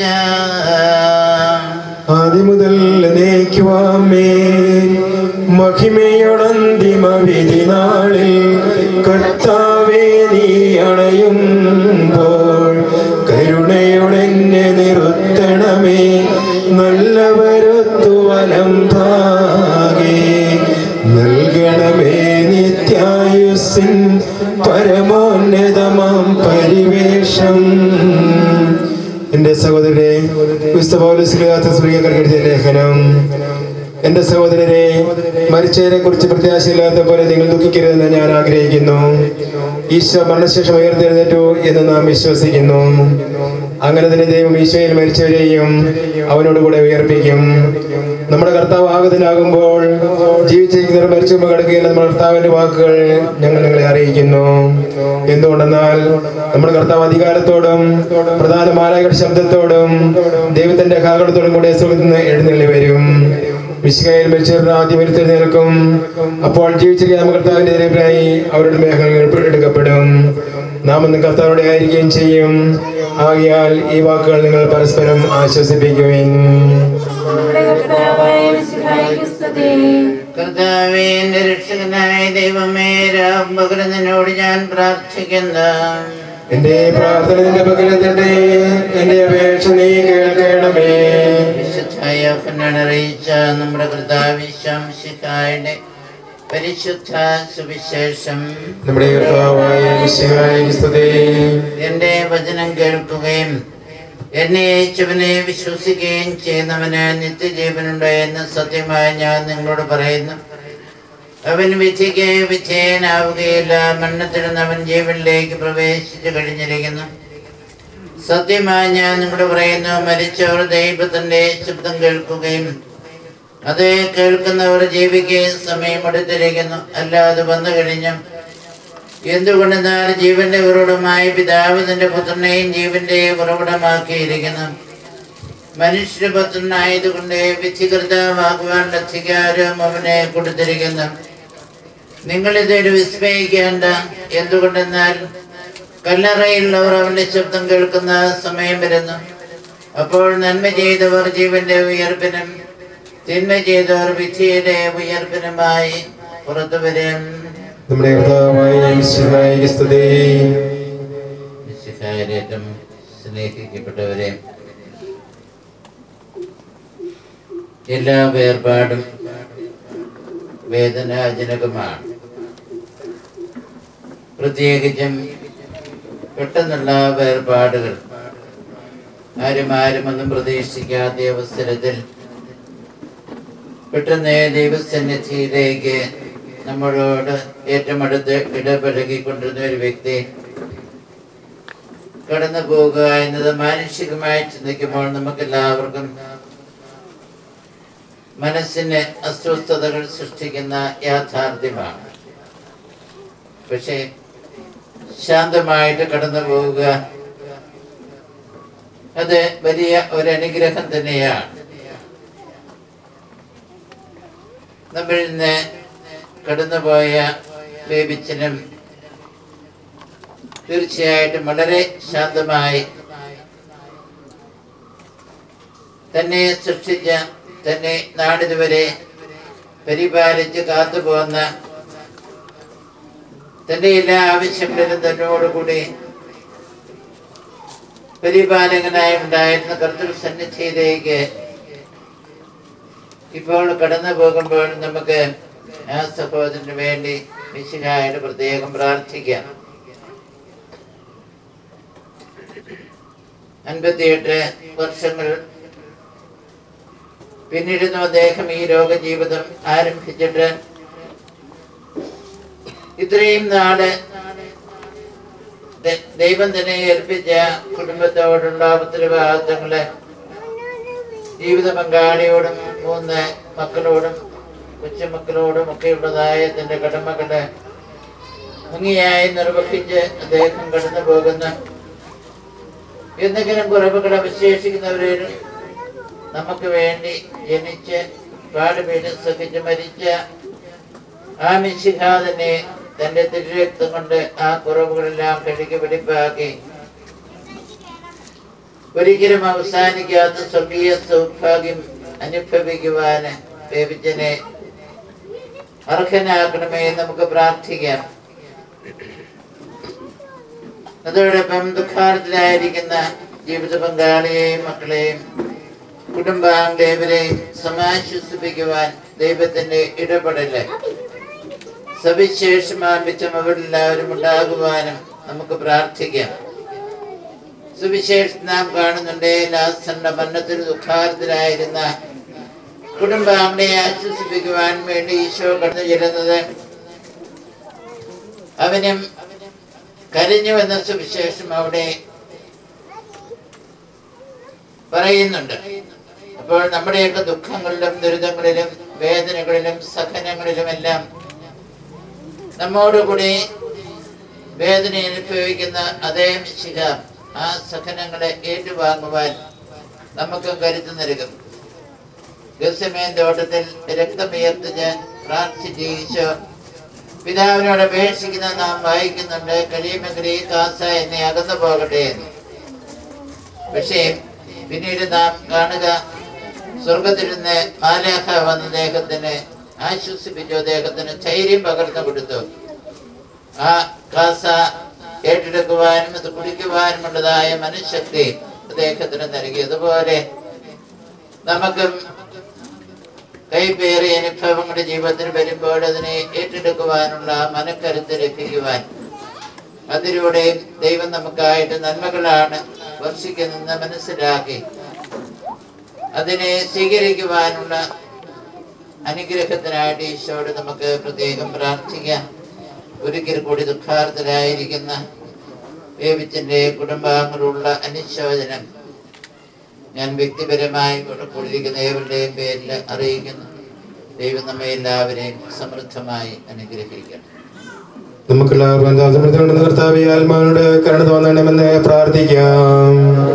ആദിമുതൽ നയിക്കുവാമേ മഹിമയോടന്തിമ വിധി നാളിൽ കർത്താവേ നീ അണയുമ്പോൾ കരുണയോടെന്നെ നിർത്തണമേ നല്ലവരൊത്തു വലം ഭാഗേ നൽകണമേ നിത്യായുസിൻ പരമോന്നതമാം പരിവേഷം എന്റെ സഹോദരരെ പുസ്തകൗലസിലെഴുതിയ ലേഖനം എന്റെ സഹോദരരെ മരിച്ചവരെ കുറിച്ച് പ്രത്യാശയില്ലാത്ത പോലെ നിങ്ങൾ ദുഃഖിക്കരുതെന്ന് ഞാൻ ആഗ്രഹിക്കുന്നു ഈശോ മരണശേഷം ഉയർത്തെഴുന്നേറ്റു എന്ന് നാം വിശ്വസിക്കുന്നു അങ്ങനെ തന്നെ ദൈവം ഈശോയിൽ മരിച്ചവരെയും അവനോട് കൂടെ ഉയർപ്പിക്കും നമ്മുടെ കർത്താവ് ആഗതനാകുമ്പോൾ ജീവിച്ചിരിക്കുന്നവർ മരിച്ചു കിടക്കുകയില്ല നമ്മുടെ കർത്താവിന്റെ വാക്കുകൾ ഞങ്ങൾ നിങ്ങളെ അറിയിക്കുന്നു എന്തുകൊണ്ടെന്നാൽ നമ്മുടെ കർത്താവ് അധികാരത്തോടും പ്രധാന മാലാകയുടെ ശബ്ദത്തോടും ദൈവത്തിന്റെ കാകളത്തോടും കൂടെ സ്വർഗത്തിൽ നിന്ന് എഴുന്നള്ളി വരും വിശുകയിൽ മരിച്ചവരുടെ ആദ്യം എടുത്തെഴുന്നേൽക്കും അപ്പോൾ ജീവിച്ചിരിക്കുന്ന നമ്മുടെ കർത്താവിന്റെ എതിരായി അവരുടെ മേഘങ്ങൾ എടുക്കപ്പെടും നാം ഇന്ന് കർത്താവോടെ ആയിരിക്കുകയും ചെയ്യും ആകിയാൽ ഈ വാക്കുകൾ നിങ്ങൾ പരസ്പരം ആശ്വസിപ്പിക്കുവിൻ കർത്താവേ എന്റെ രക്ഷകനായ ദൈവമേ രാമകര നിന്നോട് ഞാൻ പ്രാർത്ഥിക്കുന്നു എന്റെ പ്രാർത്ഥന നിന്റെ പകലെത്തട്ടെ എന്റെ അപേക്ഷ നീ കേൾക്കണമേ വിശുദ്ധായ അറിയിച്ച നമ്മുടെ കർത്താവ് ശംശിക്കായുടെ പരിശുദ്ധ സുവിശേഷം നമ്മുടെ കർത്താവായ മിശിഹായിക്ക് സ്തുതി എന്റെ വചനം കേൾക്കുകയും എന്നെ അയച്ചവനെ വിശ്വസിക്കുകയും ചെയ്യുന്നവന് നിത്യജീവനുണ്ട് എന്ന് സത്യമായി ഞാൻ നിങ്ങളോട് പറയുന്നു അവൻ വിധിക്ക് വിധേയനാവുകയില്ല മരണത്തിരുന്നവൻ ജീവനിലേക്ക് പ്രവേശിച്ചു കഴിഞ്ഞിരിക്കുന്നു സത്യമായി ഞാൻ നിങ്ങളോട് പറയുന്നു മരിച്ചവർ ദൈവത്തിന്റെ ശബ്ദം കേൾക്കുകയും അത് കേൾക്കുന്നവർ ജീവിക്കുകയും സമയമെടുത്തിരിക്കുന്നു അല്ലാതെ വന്നു കഴിഞ്ഞും എന്തുകൊണ്ടെന്നാൽ ജീവന്റെ ഉറവിടമായ പിതാവ് തന്റെ പുത്രനെയും ജീവന്റെ ഉറവിടമാക്കിയിരിക്കുന്നു മനുഷ്യപുത്രനായതുകൊണ്ട് വിധികൃതമാകുവാനുള്ള അധികാരം അവനെ കൊടുത്തിരിക്കുന്നു നിങ്ങളിതൊരു വിസ്മയിക്കേണ്ട എന്തുകൊണ്ടെന്നാൽ കല്ലറയിലുള്ളവർ അവന്റെ ശബ്ദം കേൾക്കുന്ന സമയം വരുന്നു അപ്പോൾ നന്മ ചെയ്തവർ ജീവന്റെ ഉയർപ്പിനും തിന്മ ചെയ്തവർ വിധിയുടെ ഉയർപ്പിനുമായി പുറത്തു വരും നമ്മുടെ കർത്താവായ മിശിഹായിക്ക് സ്തുതി മിശിഹായിലേറ്റം സ്നേഹിക്കപ്പെട്ടവരെ എല്ലാ വേർപാടും വേദനാജനകമാണ് പ്രത്യേകിച്ചും പെട്ടെന്നുള്ള വേർപാടുകൾ ആരും ആരും ഒന്നും പ്രതീക്ഷിക്കാത്ത അവസരത്തിൽ പെട്ടെന്ന് ദൈവസന്നിധിയിലേക്ക് നമ്മളോട് ഏറ്റവും അടുത്ത് ഇടപഴകിക്കൊണ്ടിരുന്ന ഒരു വ്യക്തി കടന്നു പോകുക എന്നത് മാനുഷികമായി ചിന്തിക്കുമ്പോൾ നമുക്ക് എല്ലാവർക്കും മനസ്സിന് അസ്വസ്ഥതകൾ സൃഷ്ടിക്കുന്ന യാഥാർത്ഥ്യമാണ് പക്ഷേ ശാന്തമായിട്ട് കടന്നു പോവുക അത് വലിയ ഒരു അനുഗ്രഹം തന്നെയാണ് നമ്മളിൽ നിന്ന് കടന്നുപോയ ബേബിച്ചനും തീർച്ചയായിട്ടും വളരെ ശാന്തമായി തന്നെ സൃഷ്ടിച്ച തന്നെ നാടിതുവരെ പരിപാലിച്ച് കാത്തുപോകുന്ന തന്റെ എല്ലാ ആവശ്യങ്ങളിലും തന്നോടുകൂടി പരിപാലകനായി ഉണ്ടായിരുന്ന കർത്തൃ സന്നിധിയിലേക്ക് ഇപ്പോൾ കടന്നു പോകുമ്പോൾ നമുക്ക് ആ സഹോദരന് വേണ്ടി മിശിഹായിട്ട് പ്രത്യേകം പ്രാർത്ഥിക്കാം അൻപത്തിയെട്ട് വർഷങ്ങൾ പിന്നിടുന്നു അദ്ദേഹം ഈ രോഗ ജീവിതം ആരംഭിച്ചിട്ട് ഇത്രയും നാള് ദ- ദൈവം തന്നെ ഏൽപ്പിച്ച കുടുംബത്തോടുള്ള ഉത്തരവാദിത്തങ്ങള് ജീവിത പങ്കാളിയോടും മൂന്ന് മക്കളോടും കൊച്ചുമക്കളോടും ഒക്കെ ഉള്ളതായ തന്റെ കടമകള് ഭംഗിയായി നിർവഹിച്ച് അദ്ദേഹം കടന്നു പോകുന്ന എന്തെങ്കിലും കുറവുകൾ അവശേഷിക്കുന്നവരിൽ നമുക്ക് വേണ്ടി ജനിച്ച് പാടുപീട് സഹിച്ച് മരിച്ച ആ മിശിഹ തന്നെ തന്റെ തിരുരക്തം കൊണ്ട് ആ കുറവുകളെല്ലാം കഴുകി വെടിപ്പാക്കി ഒരിക്കലും അവസാനിക്കാത്ത സ്വർഗീയ സൗഭാഗ്യം അനുഭവിക്കുവാന് ബേബിച്ചനെ അർഹനാക്കണമേ എന്ന് നമുക്ക് പ്രാർത്ഥിക്കാം അതോടൊപ്പം ദുഃഖാർത്ഥത്തിലായിരിക്കുന്ന ജീവിത പങ്കാളിയെയും മക്കളെയും കുടുംബാംഗേവരെയും സമാശ്വസിപ്പിക്കുവാൻ ദൈവത്തിന്റെ ഇടപെടല് സവിശേഷമാപിച്ചും അവരെല്ലാവരും ഉണ്ടാകുവാനും നമുക്ക് പ്രാർത്ഥിക്കാം സുവിശേഷം നാം കാണുന്നുണ്ട് ലാസന്റെ മരണത്തിൽ ദുഃഖാരത്തിലായിരുന്ന കുടുംബാംഗയെ ആശ്വസിപ്പിക്കുവാൻ വേണ്ടി ഈശോ കടന്നു ചെല്ലുന്നത് അവനും കരഞ്ഞു എന്ന സുവിശേഷം അവിടെ പറയുന്നുണ്ട് അപ്പോൾ നമ്മുടെയൊക്കെ ദുഃഖങ്ങളിലും ദുരിതങ്ങളിലും വേദനകളിലും സഹനങ്ങളിലുമെല്ലാം നമ്മോടുകൂടി വേദന അനുഭവിക്കുന്ന അതേ ശിഖ ആ സഹനങ്ങളെ ഏറ്റുവാങ്ങുവാൻ നമുക്ക് കരുത്ത് നൽകും ഗസമേൻ തോട്ടത്തിൽ രക്തമുയർത്തിച്ച് പ്രാർത്ഥിച്ച് ഈശോ പിതാവിനോട് അപേക്ഷിക്കുന്ന നാം വായിക്കുന്നുണ്ട് കഴിയുമെങ്കിൽ ഈ കാസ എന്നെ അകന്നു പോകട്ടെ എന്ന് പക്ഷേ പിന്നീട് നാം കാണുക സ്വർഗത്തിൽ നിന്ന് മാലാഖ വന്ന അദ്ദേഹത്തിന് ആശ്വസിപ്പിച്ചു അദ്ദേഹത്തിന് ധൈര്യം പകർന്നു കൊടുത്തു ആ കാസ ഏറ്റെടുക്കുവാനും അത് കുടിക്കുവാനുമുള്ളതായ മനഃശക്തി അദ്ദേഹത്തിന് നൽകി അതുപോലെ നമുക്കും കൈപ്പേറിയ അനുഭവങ്ങളുടെ ജീവിതത്തിൽ വരുമ്പോൾ അതിനെ ഏറ്റെടുക്കുവാനുള്ള മനക്കരുത്ത് ലഭിക്കുവാൻ അതിലൂടെ ദൈവം നമുക്കായിട്ട് നന്മകളാണ് വർഷിക്കുന്നതെന്ന് മനസ്സിലാക്കി അതിനെ സ്വീകരിക്കുവാനുള്ള അനുഗ്രഹത്തിനായിട്ട് ഈശോട് നമുക്ക് പ്രത്യേകം പ്രാർത്ഥിക്കാം ഒരിക്കൽ കൂടി ദുഃഖാർത്ഥരായിരിക്കുന്ന വേവിച്ചന്റെ കുടുംബാംഗങ്ങളുള്ള അനുശോചനം ഞാൻ വ്യക്തിപരമായി ഇവിടെ കൂടിയിരിക്കുന്ന ഏവരുടെയും പേരിൽ അറിയിക്കുന്നു ദൈവം നമ്മെ എല്ലാവരെയും സമൃദ്ധമായി അനുഗ്രഹിക്കണം നമുക്കെല്ലാവർക്കും എന്താ സമൃദ്ധിയുണ്ടെന്ന് കർത്താവി ആത്മാവിനോട് കരുണ തോന്നണമെന്ന് പ്രാർത്ഥിക്കാം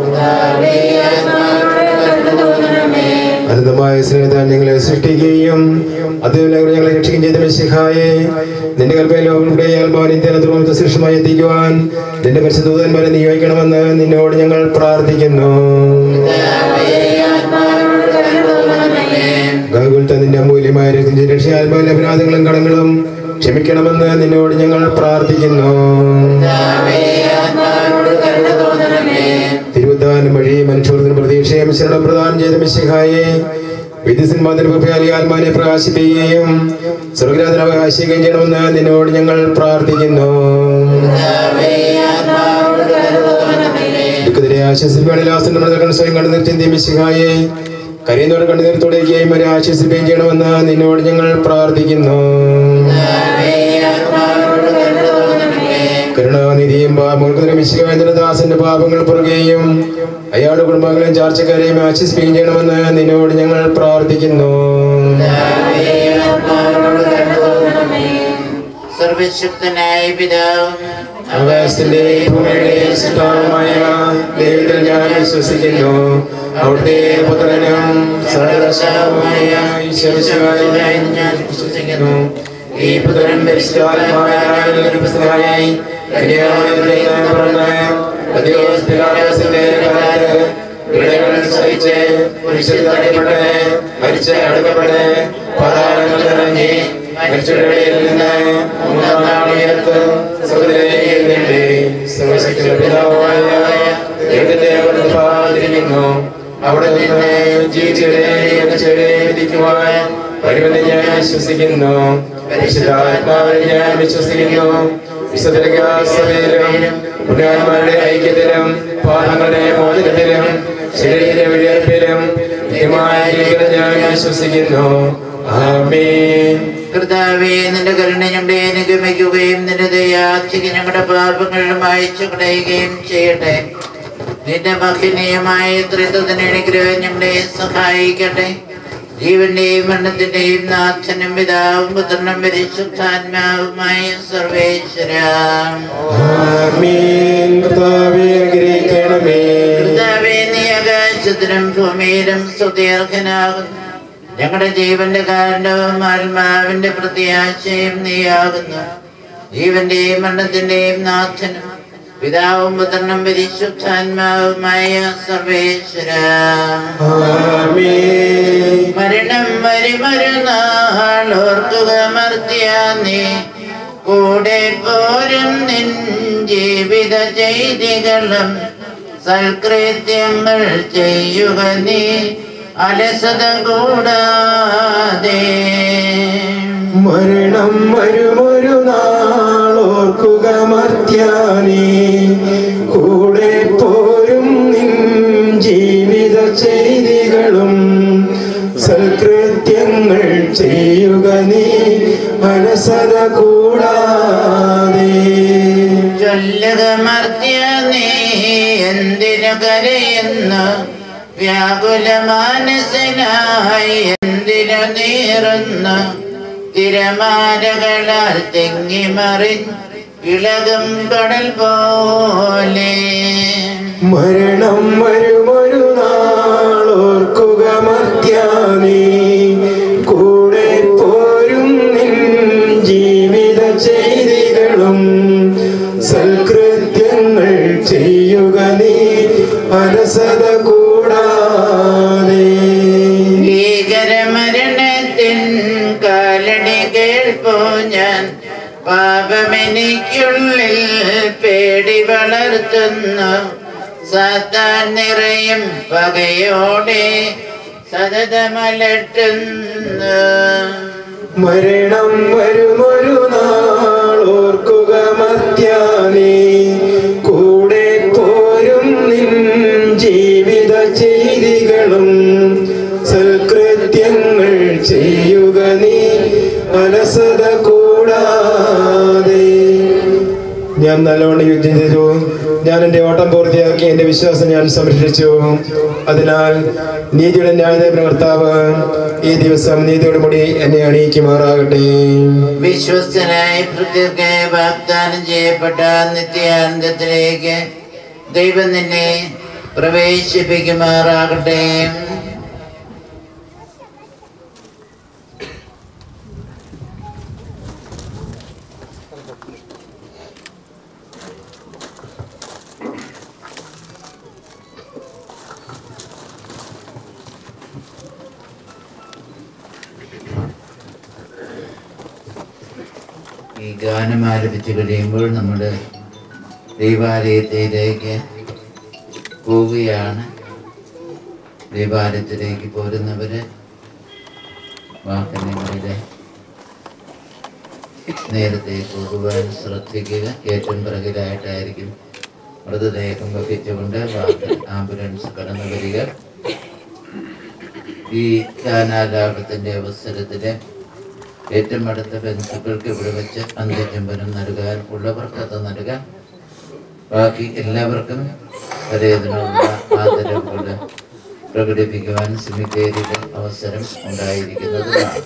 അനന്തമായ സ്നേഹത്താൽ ഞങ്ങളെ സൃഷ്ടിക്കുകയും അതുപോലെ ഞങ്ങളെ രക്ഷിക്കുകയും ചെയ്ത മിശിഹായെ നിന്റെ കൽപ്പയിലൂടെ ആത്മാവിനെ സൃഷ്ടമായി എത്തിക്കുവാൻ നിന്റെ പരിശുദ്ധൂതന്മാരെ നിയോഗിക്കണമെന്ന് നിന്നോട് ഞങ്ങൾ പ്രാർത്ഥിക്കുന്നു ഗാകുൽത്ത നിന്റെ അമൂല്യമായ രക്ഷിച്ച ആത്മാവിലെ അപരാധങ്ങളും കടങ്ങളും ക്ഷമിക്കണമെന്ന് നിന്നോട് ഞങ്ങൾ പ്രാർത്ഥിക്കുന്നു തിരുവത്താനും വഴി മനുഷ്യർത്തിന് പ്രതീക്ഷയും ശരണം പ്രദാനം ചെയ്ത മിശിഹായെ വിദ്യസന്മാതിന് കൃപയാലി ആത്മാനെ പ്രകാശിപ്പിക്കുകയും സ്വർഗരാജന അവകാശിക്കുകയും ചെയ്യണമെന്ന് നിന്നോട് ഞങ്ങൾ പ്രാർത്ഥിക്കുന്നു ദുഃഖത്തിലെ ആശ്വസിപ്പിക്കുകയാണ് ലാസ്റ്റ് നമ്മൾ സ്വയം കണ്ടു നിർത്തി മിശിഹായെ കരയുന്നവർ കണ്ണുനീർത്തോടെയും അവരെ ആശ്വസിപ്പിക്കുകയും ചെയ്യണമെന്ന് നിന്നോട് ഞങ്ങൾ പ്രാർത്ഥിക്കുന്നു കരുണാനിധിയും പാപങ്ങൾക്ക് ദാസന്റെ പാപങ്ങൾ പുറകെയും അയാളുടെ കുടുംബങ്ങളെയും ചാർച്ചക്കാരെയും ആശ്വസിപ്പിക്കുകയും ചെയ്യണമെന്ന് നിന്നോട് ഞങ്ങൾ പ്രാർത്ഥിക്കുന്നു സർവശക്തനായ പിതാവും ആകാശത്തിന്റെ ഭൂമിയുടെ സൃഷ്ടാവുമായ ദൈവത്തിൽ ഞാൻ വിശ്വസിക്കുന്നു അവിടുത്തെ പുത്രനും സർവശാവുമായ ഈശ്വരശിവായ ഞാൻ വിശ്വസിക്കുന്നു ഈ പുത്രൻ പരിശുദ്ധാത്മാവായ പുസ്തകമായി കന്യാസ്തികാലത്തിന്റെ കാലത്ത് പീഡകൾ സഹിച്ച് കുരിശിൽപ്പെട്ട് മരിച്ച് അടക്കപ്പെട്ട് പാതാളങ്ങളിൽ ഇറങ്ങി മരിച്ചവരുടെ നിന്ന് മൂന്നാം നാൾ ഉയർത്ത് സ്വർഗ്ഗത്തിലേക്ക് എഴുന്നേറ്റ് സർവശക്തിയുടെ പിതാവായ ദൈവത്തിന്റെ പാതിരിക്കുന്നു അവിടെ നിന്ന് ജീവിച്ചവരെ വിധിക്കുവാൻ വരുമെന്ന് ഞാൻ വിശ്വസിക്കുന്നു പരിശുദ്ധാത്മാവിൽ ഞാൻ വിശ്വസിക്കുന്നു വിശുദ്ധരും പുണ്യാന്മാരുടെ ഐക്യത്തിലും പാപങ്ങളുടെ മോചനത്തിലും ശരീരത്തിന്റെ വിഴപ്പിലും നിത്യമായ ജീവിതം ഞാൻ വിശ്വസിക്കുന്നു ആമേൻ കർത്താവേ നിന്റെ കരുണ ഞങ്ങളുടെ അനുഗമിക്കുകയും നിന്റെ ദയാർത്ഥിക്ക് ഞങ്ങളുടെ പാപങ്ങൾ മായച്ചു കളയുകയും ചെയ്യട്ടെ നിന്റെ മഹിനീയമായ ത്രിത്വത്തിന് അനുഗ്രഹം ഞങ്ങളെ സഹായിക്കട്ടെ ജീവന്റെയും മരണത്തിന്റെയും നാഥനും പിതാവും പുത്രനും പരിശുദ്ധാത്മാവുമായ സർവേശ്വര ആമേൻ കർത്താവേ അനുഗ്രഹിക്കണമേ കർത്താവേ നീ ആകാശത്തിലും ഭൂമിയിലും സ്തുതിയർഹനാകുന്നു ഞങ്ങളുടെ ജീവന്റെ കാരണവും ആത്മാവിന്റെ പ്രത്യാശയും നീയാകുന്നു ജീവന്റെയും മരണത്തിന്റെയും നാഥനും പിതാവും പുത്രനും പരിശുദ്ധാത്മാവുമായ സർവേശ്വര ആമേൻ മരണം വരുമരുന്നാൾ ഓർക്കുക മർത്തിയ നീ കൂടെ പോരും നിൻ ജീവിത ചെയ്തികളും സൽകൃത്യങ്ങൾ ചെയ്യുക നീ അലസത കൂടാതെ മരണം വരുമൊരു നാളോർക്കുക മർത്യാനേ കൂടെ പോരും നിൻ ജീവിത ചെയ്തികളും സൽകൃത്യങ്ങൾ ചെയ്യുക നീ മനസത കൂടാതെ ചൊല്ലുക മർത്തിയ നീ എന്തിനു കരയുന്നു വ്യാകുല മാനസനായി എന്തിനു നീറുന്നു തിരമാലകളാൽ തെങ്ങിമറി ഇളകും കടൽ പോലെ മരണം വരുമൊരു നാളോർക്കുക മർത്യാനേ കൂടെ പോരും നിൻ ജീവിത ചെയ്തികളും സൽകൃത്യങ്ങൾ ചെയ്യുക നീ അലസത കൂടാതെ ഭീകരമരണത്തിൻ കാലടി കേൾപ്പോ ഞാൻ പാപമെനിക്കുള്ളിൽ പേടി വളർത്തുന്നു സാത്താൻ നിറയും പകയോടെ സതതമലട്ടുന്നു മരണം വരുമൊരു നാളോർക്കുക മർത്യാനേ കൂടെ പോരും നിൻ ജീവിത ചെയ്തികളും സൽകൃത്യങ്ങൾ ചെയ്യുക നീ അലസത കൂടാതെ ഞാൻ നല്ലവണ്ണം യുദ്ധം ചെയ്തു ഞാൻ എൻ്റെ ഓട്ടം പൂർത്തിയാക്കി എൻ്റെ വിശ്വാസം ഞാൻ സംരക്ഷിച്ചു അതിനാൽ നീതിയുടെ ന്യായദേവന കർത്താവ് ഈ ദിവസം നീതിയോട് കൂടി എന്നെ അണിയിക്കുമാറാകട്ടെ വിശ്വസ്തനായി പ്രത്യർക്കെ വാഗ്ദാനം ചെയ്യപ്പെട്ട നിത്യാനന്ദത്തിലേക്ക് ദൈവം നിന്നെ പ്രവേശിപ്പിക്കുമാറാകട്ടെ ഗാനം ആലപിച്ചു കഴിയുമ്പോൾ നമ്മുടെ ദൈവാലയത്തിലേക്ക് പോവുകയാണ് ദൈവാലയത്തിലേക്ക് പോരുന്നവര് വാഹനങ്ങളിലെ നേരത്തെ പോകുവാൻ ശ്രദ്ധിക്കുക ഏറ്റവും പിറകിലായിട്ടായിരിക്കും മൃതദേഹം വഹിച്ചുകൊണ്ട് വാഹന ആംബുലൻസ് കടന്നു വരിക ഈ ഗാനാലാപത്തിന്റെ അവസരത്തില് ഏറ്റവും അടുത്ത ബന്ധുക്കൾക്ക് ഇവിടെ വെച്ച് അന്ത്യചുംബനം നൽകാൻ ഉള്ളവർക്ക് അത് നൽകാം ബാക്കി എല്ലാവർക്കും പരേതനുള്ള ആദരവുകൾ പ്രകടിപ്പിക്കുവാൻ സിമിത്തേരിയുടെ അവസരം ഉണ്ടായിരിക്കുന്നതുമാണ്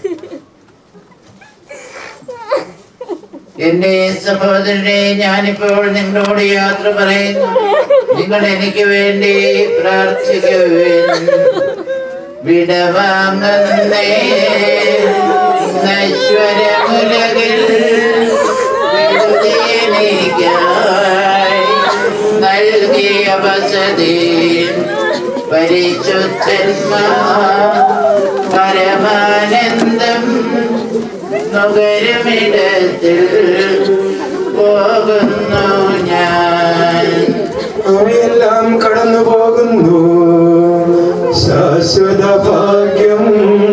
എന്റെ സഹോദരനെ ഞാനിപ്പോൾ നിങ്ങളോട് യാത്ര പറയുന്നു നിങ്ങൾ എനിക്ക് വേണ്ടി പ്രാർത്ഥിക്കുവേൻ വിടവാങ്ങുന്നേ നശ്വരമുലകിൽ വിടുതിയെനിക്കായി നൽകിയ വസതി പരിശുദ്ധന്മാ പരമാനന്ദം നുകരുമിടത്തിൽ പോകുന്നു ഞാൻ അവയെല്ലാം കടന്നു പോകുന്നു ശാശ്വത ഭാഗ്യം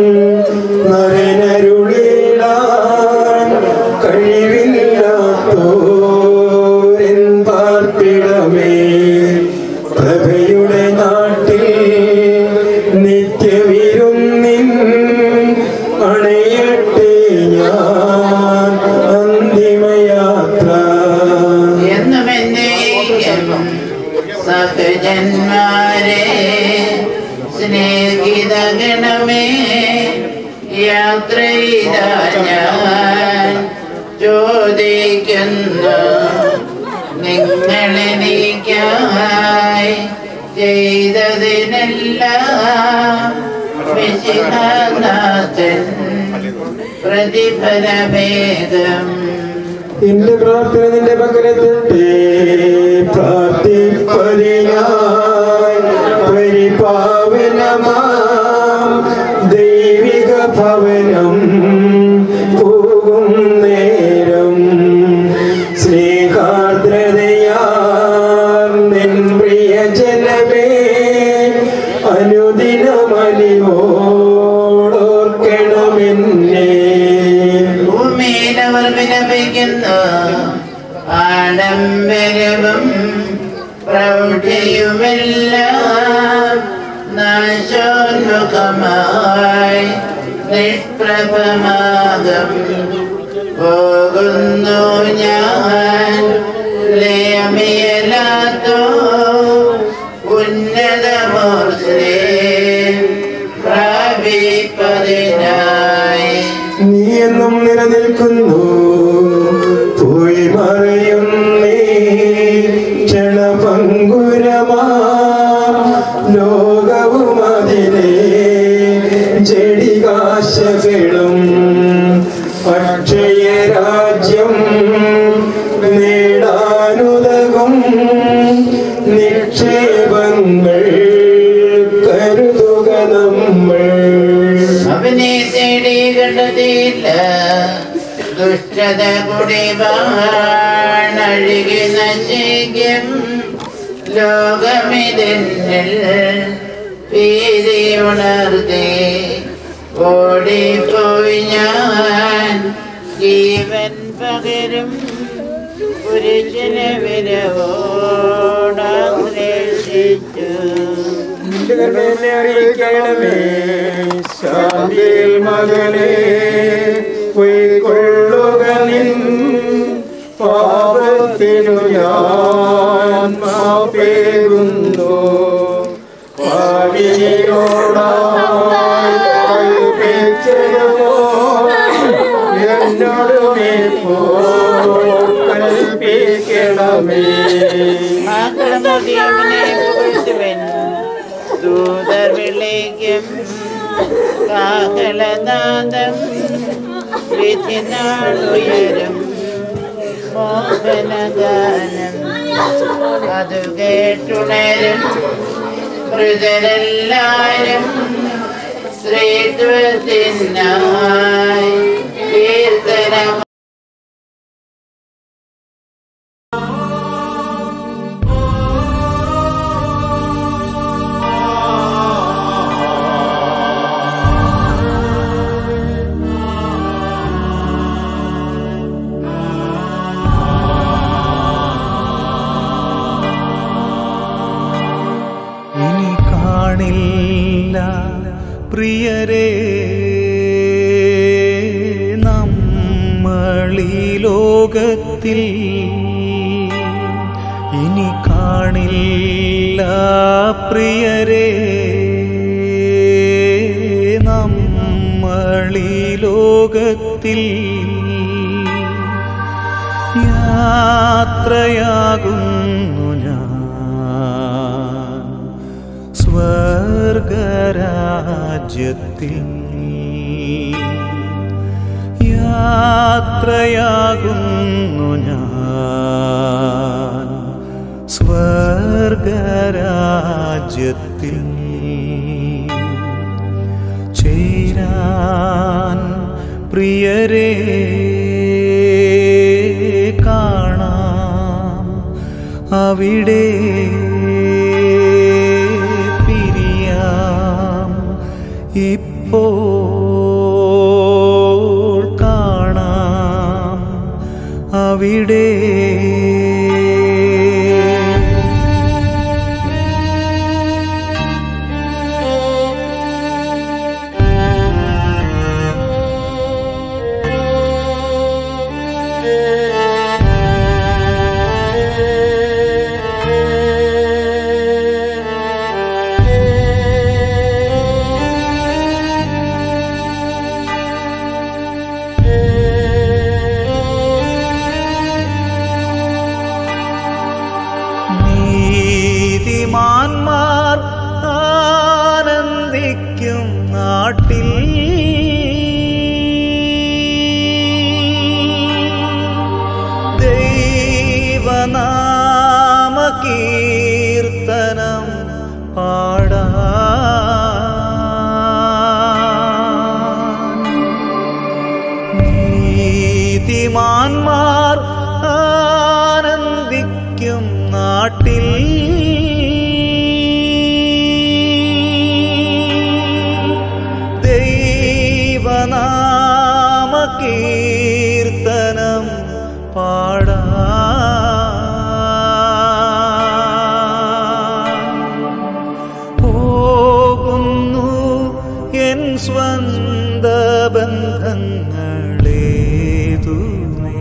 നരനരുളിടാൻ കഴിവില്ലാത്തോരൻ പാർപ്പിടമേ പ്രഭയുടെ നാട്ടിൽ നിത്യവിരുന്നിൻ അണയട്ടെ ഞാൻ അന്തിമയാത്ര എന്നും എന്നേക്കും സഹജന്മാരെ സ്നേഹിത ഗണമേ യാത്ര ചെയ്താ ഞാൻ ചോദിക്കുന്നു നിങ്ങളെനിക്കായി ചെയ്തതിനെല്ലാം വിശിഖനാഥൻ പ്രതിഫലമേകം എന്റെ പ്രാർത്ഥന നിന്റെ പക്കലെത്തട്ടെ പ്രാർത്ഥിപ്പതിനായി പരിപാവനമാം ദൈവിക ഭവനം പോകും നേരം സ്നേഹാർദ്രതയാൽ നിൻ പ്രിയജനമേ അനുദിനമലിവോടോർക്കണമെന്നേ ഭൂമിയിലവർ വിലപിക്കുന്നു ആഡംബരവും പ്രൗഢിയുമെല്ലാം നാശോന്മുഖമായി നിഷ്പ്രഭമാകം പോകുന്നു ഞാൻ ലയമിയലാത്തോ ഉന്നതമൂർത്തി പ്രാപിപ്പതിനായി നീ എന്നും നിലനിൽക്കുന്നു പോയി മറയുന്നേ ക്ഷണപങ്കുരമാ ലോകവും അതിലെ ജടികാശകളും അക്ഷയ രാജ്യം നേടാനുതകും നിക്ഷേപങ്ങൾ കരുതുക നമ്മൾ അവനെ തേടി കണ്ടതില്ല ദുഷ്ടത കുടിവാണഴുകി നശിക്കും ലോകമിതെന്നിൽ ഭീതി ഉണർത്തി ഓടിപ്പോയി ഞാൻ ജീവൻ പകരും പുരുഷനെ വിരവോടാശ്രയിച്ചു എന്നെ അറിയിക്കണമേ ശാന്തിയിൽ മകനെ പൊയ്ക്കൊള്ളുക നിൻ പാപത്തിനു ഞാൻ മാപ്പേകുന്നു പാപിയോടായി കൽപ്പിച്ചതുപോലെ എന്നോട് നീ ഇപ്പോൾ കൽപ്പിക്കണമേ ആക്രമതിയവനെ പുകഴ്ത്തുവൻ ദൂതർ വിളിക്കും കാഹളനാദം വിധി നാളുയരും മോഹനഗാനം അത് കേട്ടുണരും മൃതരെല്ലാരും സ്ത്രീത്വത്തിനായി കീർത്തനം പ്രിയരേ നമ്മളീ ലോകത്തിൽ ഇനി കാണില്ല പ്രിയരേ നമ്മളീ ലോകത്തിൽ യാത്രയാകുന്നു ഞാൻ സ്വർഗരാജ്യത്തിൽ യാത്രയാകുന്നു ഞാൻ സ്വർഗരാജ്യത്തിൽ ചേരാൻ പ്രിയരേ കാണാം അവിടെ പിരിയാം ഇപ്പോൾ കാണാം അവിടെ നീതിമാന്മാർ ആനന്ദിക്കും നാട്ടിൽ ദൈവനാമ കീർത്തനം പാടാൻ നീതിമാന്മാർ ആനന്ദിക്കും നാട്ടിൽ ദൈവനാമ കീർത്തനം പാടാൻ പോകുന്നു എൻ സ്വന്ത ബന്ധങ്ങളേതുമേ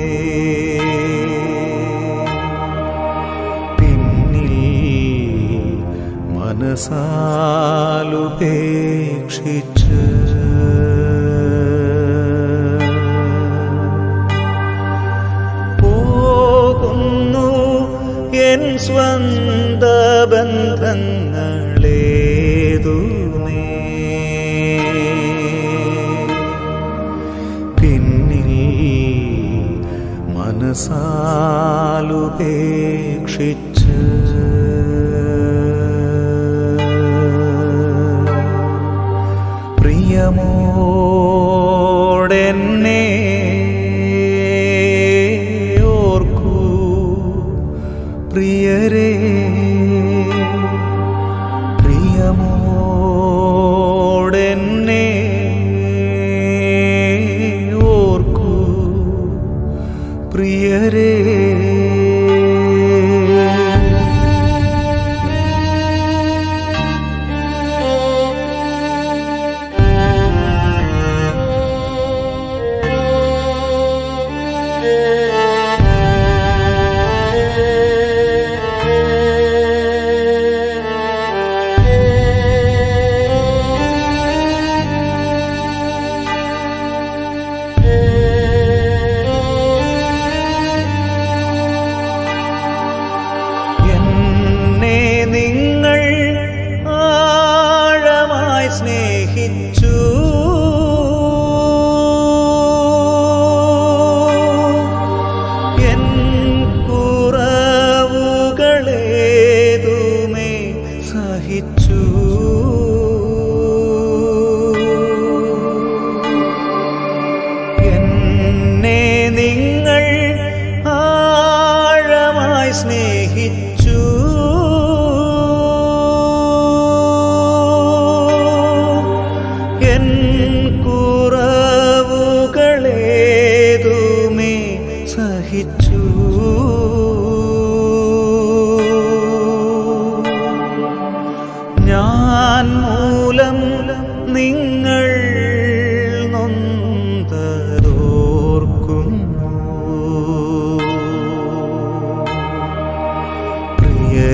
പിന്നിൽ മനസാലുപേക്ഷിച്ച് പോകുന്നു എൻ സ്വന്ത ബന്ധങ്ങളേതുമേ പിന്നിൽ മനസാലുപേക്ഷിച്ച് പ്രിയമോടെന്നെ ഓർക്കൂ പ്രിയരേ പ്രിയമോടെന്നെ ഓർക്കൂ പ്രിയരേ ും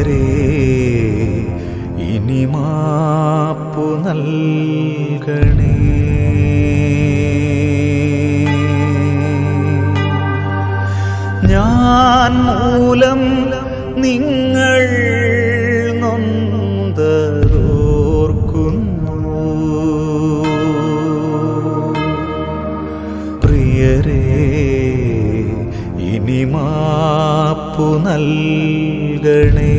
പ്രിയരേ ഇനി മാപ്പു നൽകണേ ഞാൻ മൂലം നിങ്ങൾ നൊന്തതോർക്കുന്നു പ്രിയരേ ഇനി മാപ്പു നൽകണേ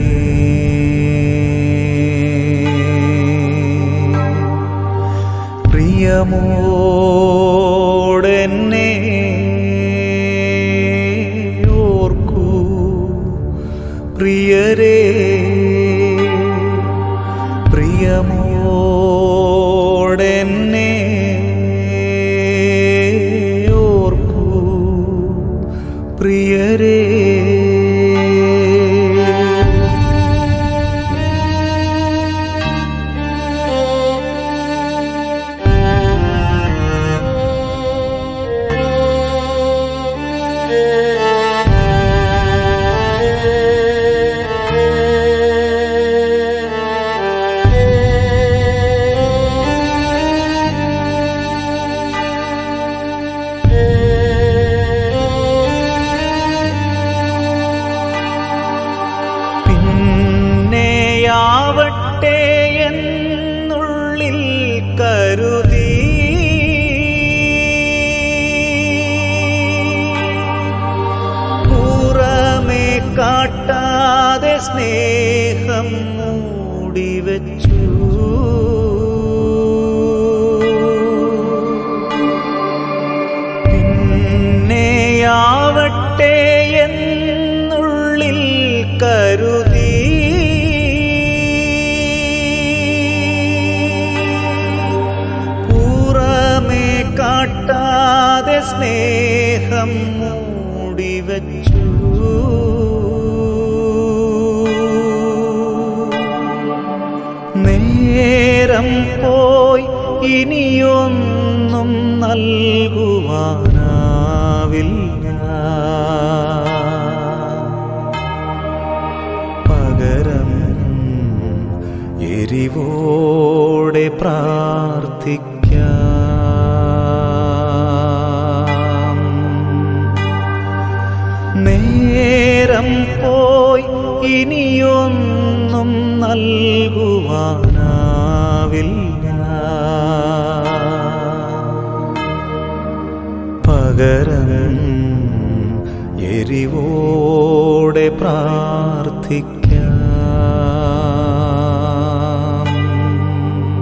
പ്രിയമോടെന്നെ ഓർക്കൂ പ്രിയരേ പ്രിയമോടെന്നെ ഓർക്കൂ പ്രിയരേ പിന്നെയാവട്ടെ എന്നുള്ളിൽ കരുതി പുറമേ കാട്ടാതെ സ്നേഹം മൂടിവെച്ചു പിന്നെയാവട്ടെ എന്നുള്ളിൽ കരുതി പുറമേ കാട്ടാതെ സ്നേഹം മൂടിവെച്ചു നേരം പോയി ഇനിയൊന്നും നൽകുവാനാവില്ല പകരം എരിവോടെ പ്രാർത്ഥിക്കാം നേരം പോയി ഇനിയൊന്നും നൽകുവാനാവില്ല പകരം എരിവോടെ പ്രാർത്ഥിക്കാം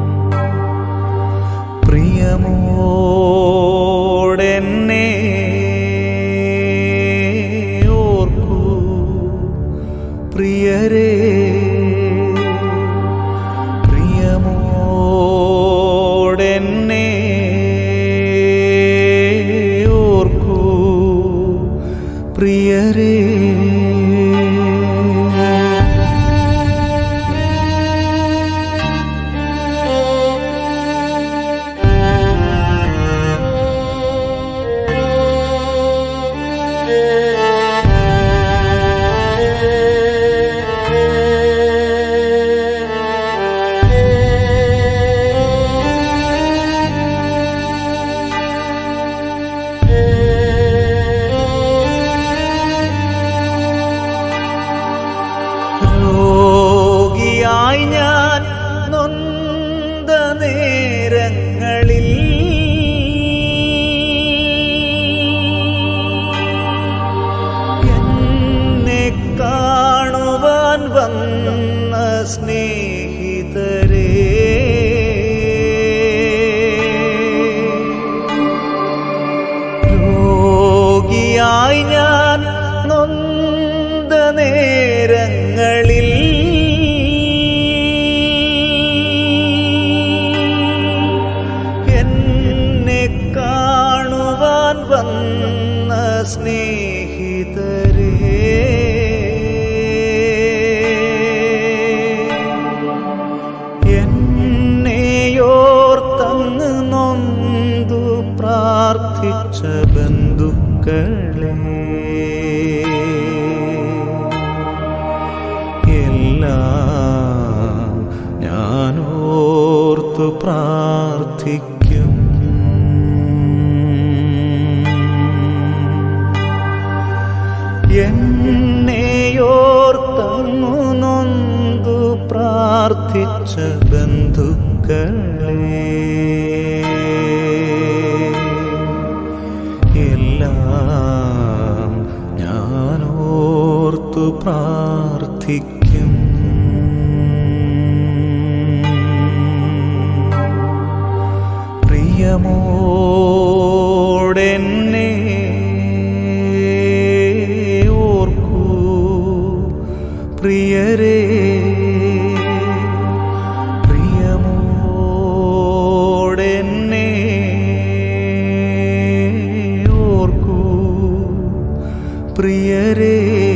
പ്രിയമോടെന്നെ ഓർക്കൂ പ്രിയരേ പ്രിയമോടെന്നെ ഓർക്കൂ പ്രിയരേ രോഗിയായി ഞാൻ നൊന്ത നേരങ്ങളിൽ എന്നെ കാണുവാൻ വന്ന സ്നേഹിതരേ രോഗിയായി ഞാൻ നൊന്ത നേരങ്ങളിൽ എന്നെ കാണുവാൻ വന്ന സ്നേഹിതരേ എന്നെയോർത്തങ്ങ് നൊന്തു പ്രാർത്ഥിച്ച ബന്ധുക്കളെ ഓർത്തു പ്രാർത്ഥിക്കും എന്നെയോർത്തങ്ങു നൊന്തു പ്രാർത്ഥിച്ച ബന്ധുക്കളെ എല്ലാം ഞാനോർത്തു പ്രാർത്ഥിക്കും പ്രിയമോടെന്നെ ഓർക്കൂ പ്രിയരേ പ്രിയമോടെന്നെ ഓർക്കൂ പ്രിയരേ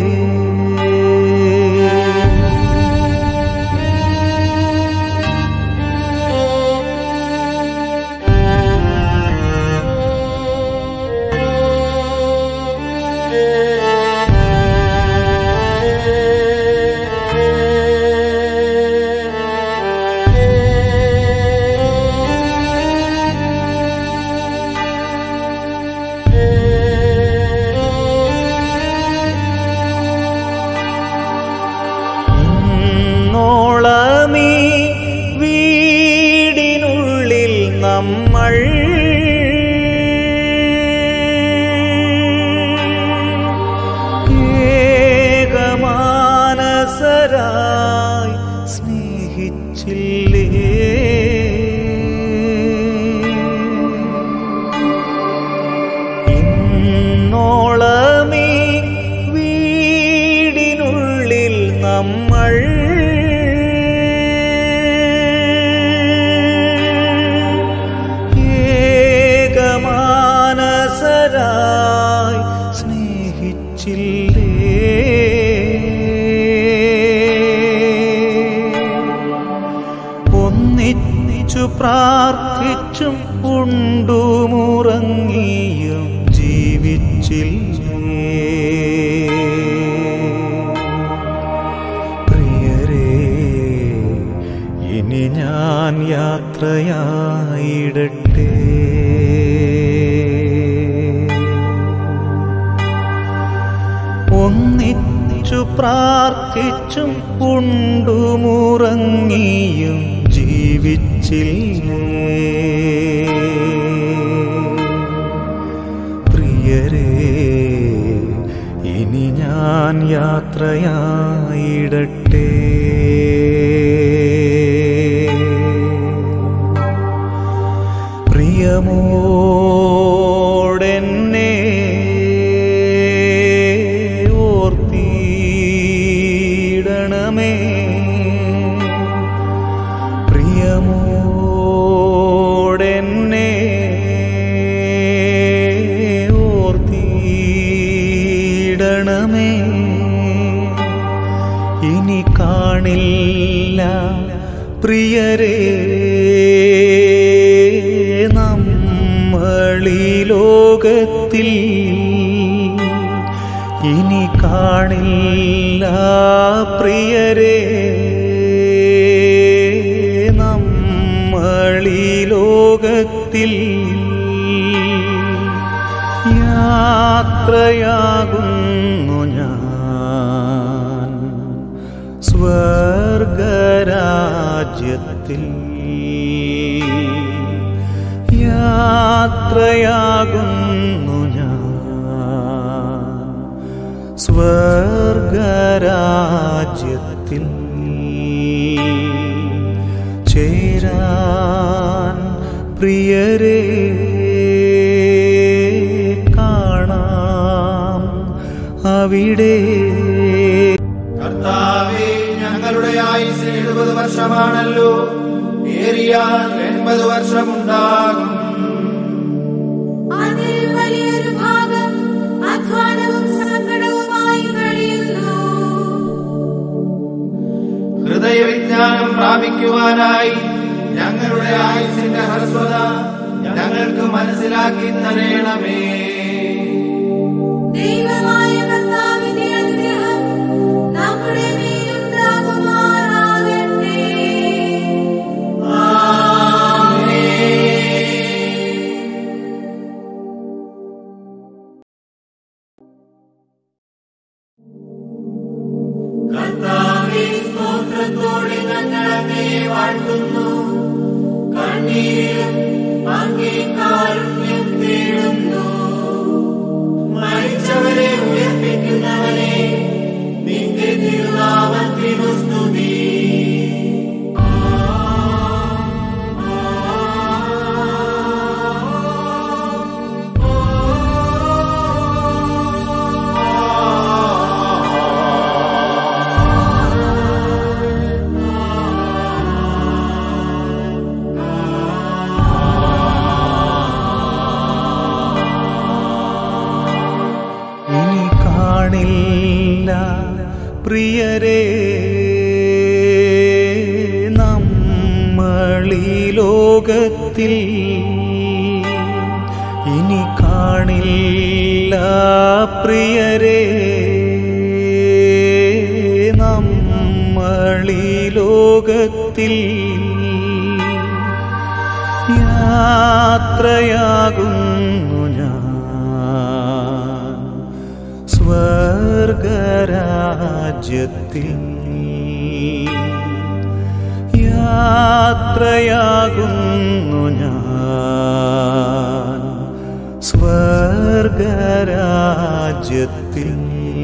ഇന്നോളമീ വീടിനുള്ളിൽ നമ്മൾ ഏകമാനസരായി സ്നേഹിച്ചില്ലേ ഇന്നോളമീ വീടിനുള്ളിൽ നമ്മൾ ഏകമാനസരായി സ്നേഹിച്ചില്ലേ ഒന്നിച്ചു പ്രാർത്ഥിച്ചും ഉണ്ടുമുറങ്ങിയും ജീവിച്ചില്ലേ പ്രിയരേ ഇനി ഞാൻ യാത്രയായിടട്ടെ ഒന്നിച്ചു പ്രാർത്ഥിച്ചും ഉണ്ടുമുറങ്ങിയും ജീവിച്ചില്ലേ പ്രിയരേ ഇനി ഞാൻ യാത്രയായിടട്ടെ പ്രിയമോടെന്നെ ഓർത്തിടണമേ പ്രിയമോടെന്നെ ഓർത്തിടണമേ ഇനി കാണില്ല പ്രിയരേ നമ്മളീ ലോകത്തിൽ ഇനി കാണില്ല പ്രിയരേ നമ്മളീ ലോകത്തിൽ യാത്രയാകുന്നു ഞാൻ സ്വർഗരാജ്യത്തിൽ യാത്രയാകുന്നു ഞാൻ സ്വർഗരാജ്യത്തിൽ ചേരാൻ പ്രിയരേ കാണാം അവിടെ കർത്താവേ ഞങ്ങളുടെ ആയുസ് എഴുപത് വർഷമാണല്ലോ ഏറിയാൽ എൺപത് വർഷമുണ്ടാകും അതിൽ വലിയൊരു ഭാഗം അധ്വാനവും സങ്കടവുമായി കഴിയുന്നു ഹൃദയവിജ്ഞാനം പ്രാപിക്കുവാനായി ഞങ്ങളുടെ ആയുസിന്റെ ഹ്രസ്വത ഞങ്ങൾക്ക് മനസ്സിലാക്കി തരേണമേ ദൈവമായ കർത്താവിന്റെ അനുഗ്രഹം നമ്മുടെ മേലുണ്ടാകുമാറാകട്ടെ ആമേൻ അങ്ങേ വാഴ്ത്തുന്നു കണ്ണീരിലും അങ്ങേ കാരുണ്യം തേടുന്നു മരിച്ചവരെ ഉയർപ്പിക്കുന്നവനെ നിന്റെ തിരുനാമത്തിനു സ്തുതി ഇനി കാണില്ല പ്രിയരെ നമ്മളീ ലോകത്തിൽ ഇനി കാണില്ല പ്രിയരെ നമ്മളീ ലോകത്തിൽ യാത്രയാകുന്നു ഞാൻ സ്വർഗരാജ്യത്തിൽ യാത്രയാകുന്നു ഞാൻ സ്വർഗരാജ്യത്തിൽ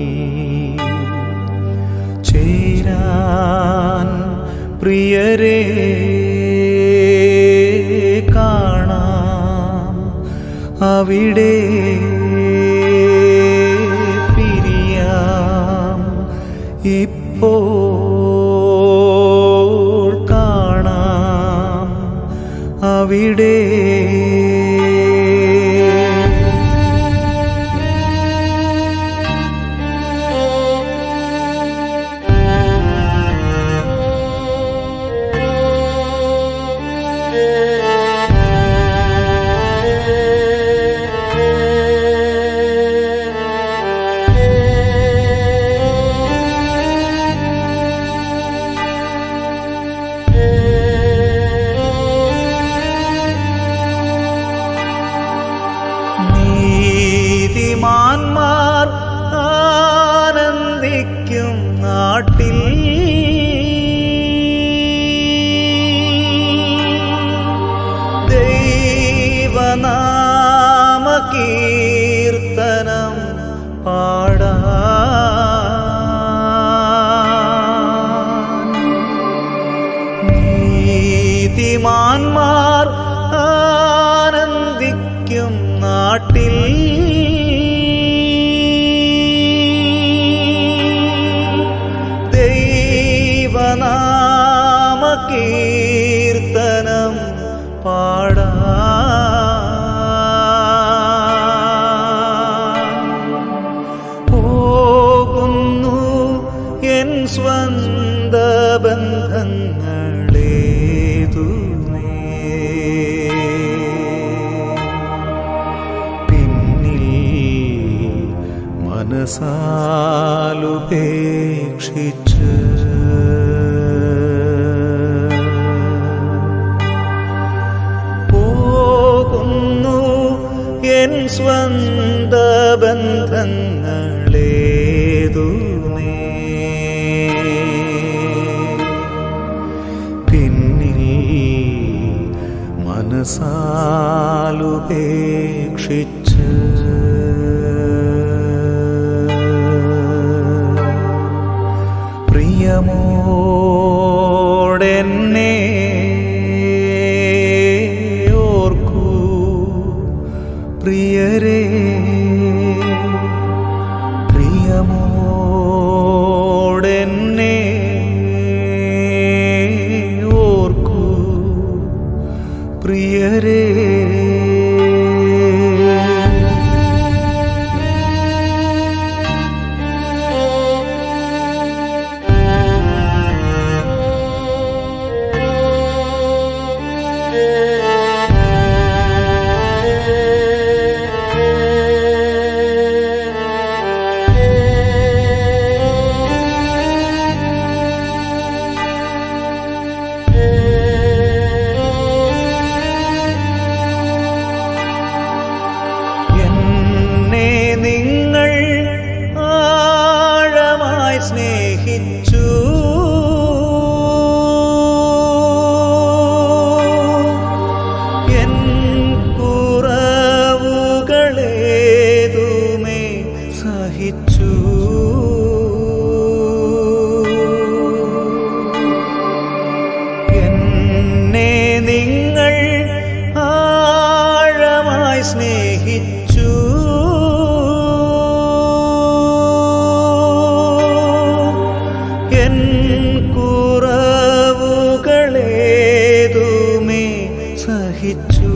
ചേരാൻ പ്രിയരെ കാണാം അവിടെ പിരിയാം ഇപ്പോൾ കാണാം അവിടെ നീതിമാന്മാർ ആനന്ദിക്കും നാട്ടിൽ ദൈവനാമ കീർത്തനം പാടാൻ നീതിമാന്മാർ ആനന്ദിക്കും നാട്ടിൽ ദൈവനാമ കീർത്തനം പാടാൻ പോകുന്നു എൻ സ്വന്ത ബന്ധങ്ങളേതു പിന്നിൽ മനസാലുപേക്ഷിച്ച് പോകുന്നു എൻ സ്വന്ത ബന്ധങ്ങളേതു പിന്നിൽ മനസാലുപേക്ഷിച്ച് പ്രിയമോടെന്നെ ഓർക്കൂ പ്രിയരേ പ്രിയമോടെന്നെ ഓർക്കൂ പ്രിയരേ സ്നേഹിച്ചു എൻ കുറവുകളേതുമേ സഹിച്ചു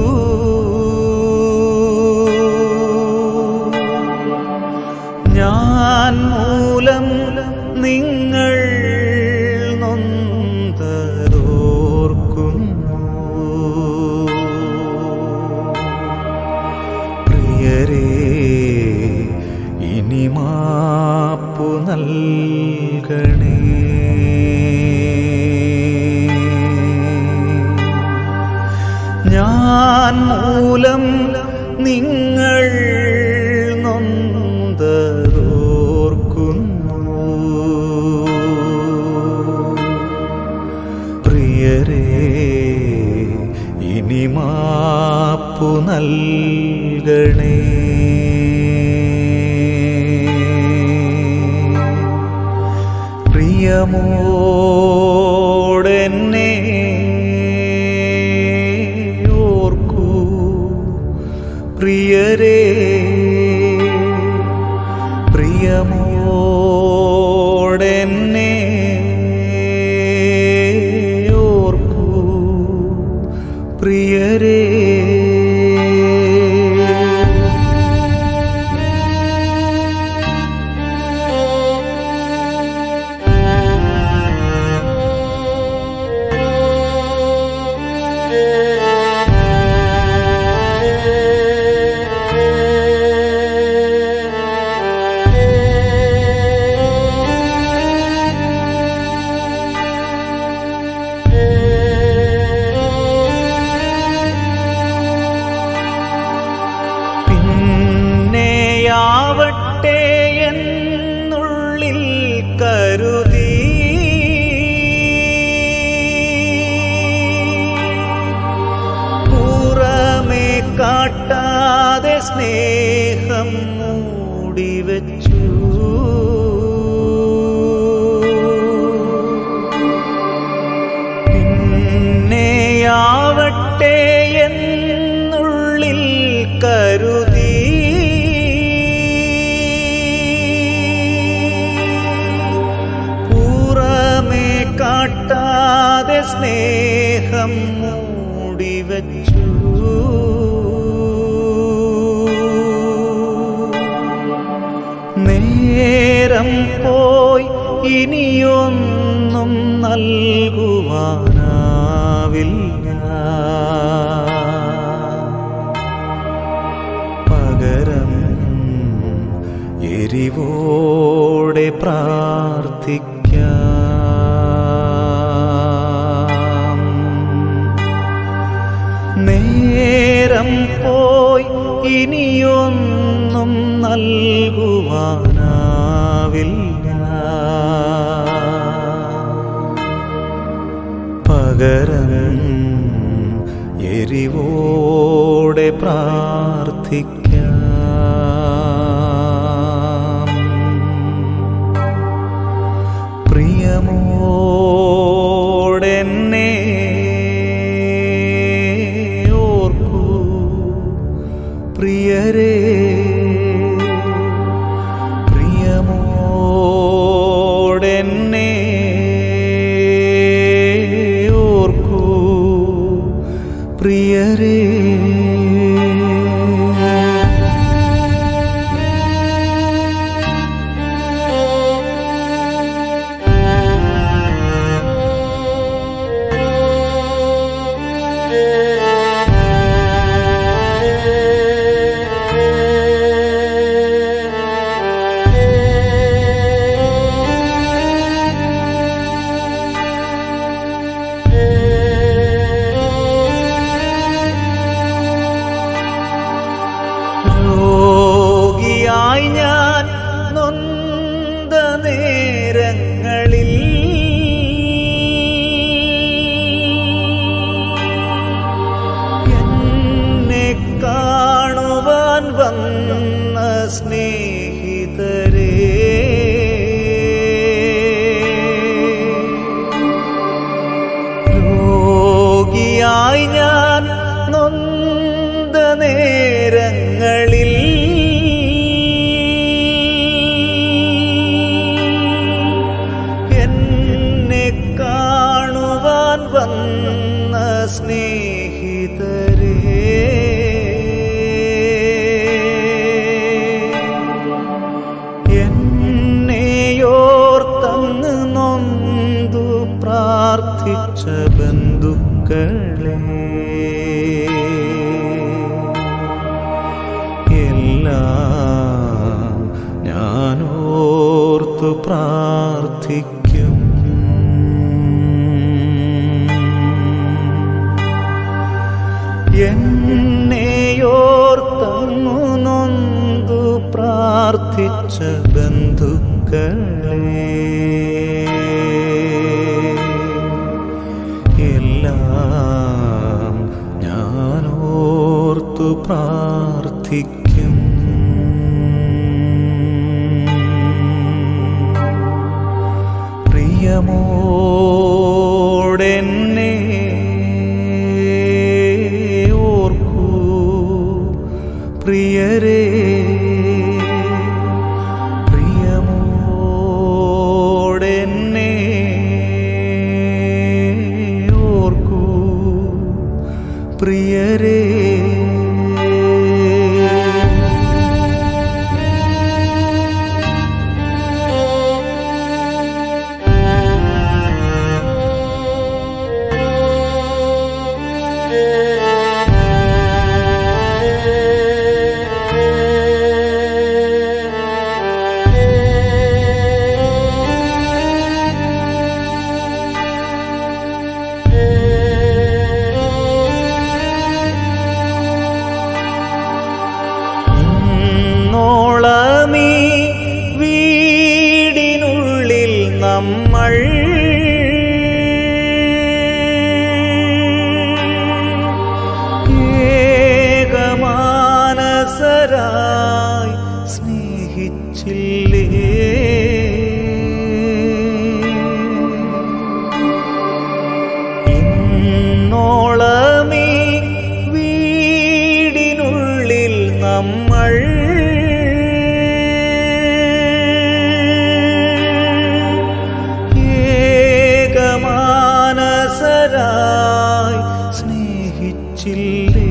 ഞാൻ മൂലം നിങ്ങൾ നൊന്തതോർക്കുന്നു പ്രിയരേ ഇനി മാപ്പു നൽകണേ ഞാൻ മൂലം നിങ്ങൾ നൊന്തതോർക്കുന്നു പ്രിയരേ ഇനി മാപ്പു നൽകണേ പ്രിയമോടെന്നെ ഓർക്കൂ പ്രിയരേ പ്രിയമോടെന്നെ ഓർക്കൂ പ്രിയരേ പിന്നെയാവട്ടെ എന്നുള്ളിൽ കരുതി പുറമേ കാട്ടാതെ സ്നേഹം മൂടിവെച്ചു പിന്നെയാവട്ടെ എന്നുള്ളിൽ കരുതി പുറമേ കാട്ടാതെ സ്നേഹം മൂടിവെച്ചു നേരം പോയി ഇനിയൊന്നും നൽകുവാനാവില്ല പകരം എരിവോടെ പ്രാർത്ഥിക്കാം നേരം പോയി ഇനിയൊന്നും നൽകുവാനാവില്ല പകരം എരിവോടെ പ്രാർത്ഥിക്കാം പ്രിയമോടെന്നെ ഓർക്കൂ പ്രിയരേ പ്രിയമോടെന്നെ ഓർക്കൂ പ്രിയരേ സ്നേഹിതരേ എന്നെയോർത്തങ്ങ് നൊന്തു പ്രാർത്ഥിച്ച ബന്ധുക്കളെ എല്ലാം ഞാനോർത്തു പ്രാർത്ഥിക്കും എന്നെയോർത്തങ്ങു നൊന്തു പ്രാർത്ഥിച്ച ബന്ധുക്കളെ എല്ലാം ഞാനോർത്തു പ്രാർത്ഥിക്കും പ്രിയമോടെന്നെ ഓർക്കൂ പ്രിയരേ പ്രിയമോടെന്നെ ഓർക്കൂ പ്രിയരേ ഇന്നോളമീ വീടിനുള്ളിൽ നമ്മൾ ഏകമാനസരായി സ്നേഹിച്ചില്ലേ ഇന്നോളമീ വീടിനുള്ളിൽ നമ്മൾ ഏകമാനസരായി സ്നേഹിച്ചില്ലേ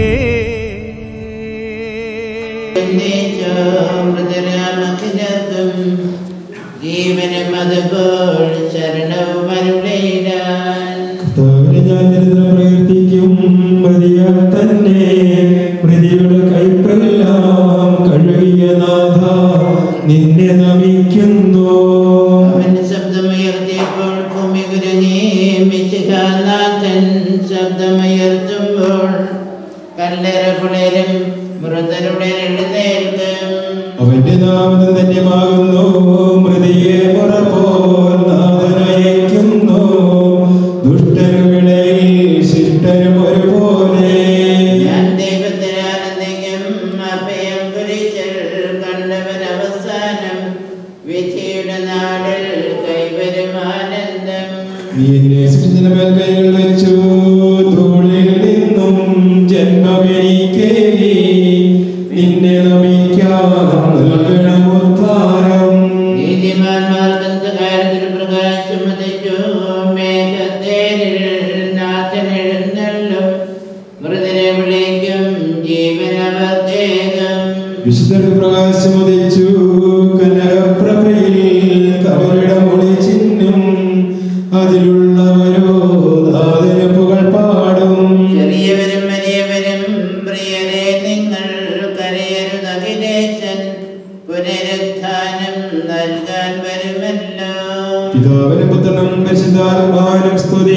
മൃതരാമത്തിനർക്കും ജീവനും അതുപോൽ ശരണവും അരുളയിടാൻ കർത്താവിനെ ഞാൻ നിരന്തരം പ്രകീർത്തിക്കും മതിയാൽ തന്നെ പ്രതിയുടെ കൈപ്പെല്ലാം കഴുകിയ നാഥ നിന്നെ നമിക്കുന്നു അവൻ ശബ്ദമുയർത്തിയപ്പോൾ ഭൂമി കുരുങ്ങി മിശിഹാനാഥൻ ശബ്ദമുയർത്തുമ്പോൾ കല്ലറ പുലരും മൃതരുടെ എഴുന്നേൽക്കും അവന്റെ നാമം ധന്യമാകുന്നു മൃതിയെ മുറപോൽ നാഥനയക്കുന്നു ദുഷ്ടനുമിടയിൽ ശിഷ്ടനും ഒരുപോലെ ഞാൻ ദൈവത്തിൽ ആനന്ദിക്കും അഭയം കുരിശിൽ കണ്ടവൻ അവസാനം വിധിയുടെ നാളിൽ കൈവരും ആനന്ദം നീ എന്നെ സൃഷ്ടിച്ച മേൽ കൈകൾ വെച്ചു ധൂളിൽ നിന്നും ജന്മമെനിക്കേകി നിന്നെ നമിക്കാം നൽകണം ഉദ്ധാരം നീതിമാന്മാർക്ക് കാര്യത്തിൽ പ്രകാശം ഉദിച്ചു മേഘത്തേരിൽ നാഥൻ എഴുന്നള്ളും മൃതരെ വിളിക്കും ജീവനവർത്തേകം വിശുദ്ധ പ്രകാശമുദിച്ചു കനകപ്രഭയിൽ കവരുടെ മൊഴി ചിഹ്നം അതിലുള്ളവരോ നാഥന് പുകൾ പാടും ചെറിയവരും വലിയവരും പ്രിയരെ നിങ്ങൾ കരയരുതഖിലേശൻ പുനരുത്ഥാനം നൽകാൻ വരുമല്ലോ പിതാവിനും പുത്രനും പരിശുദ്ധാത്മാവിനും സ്തുതി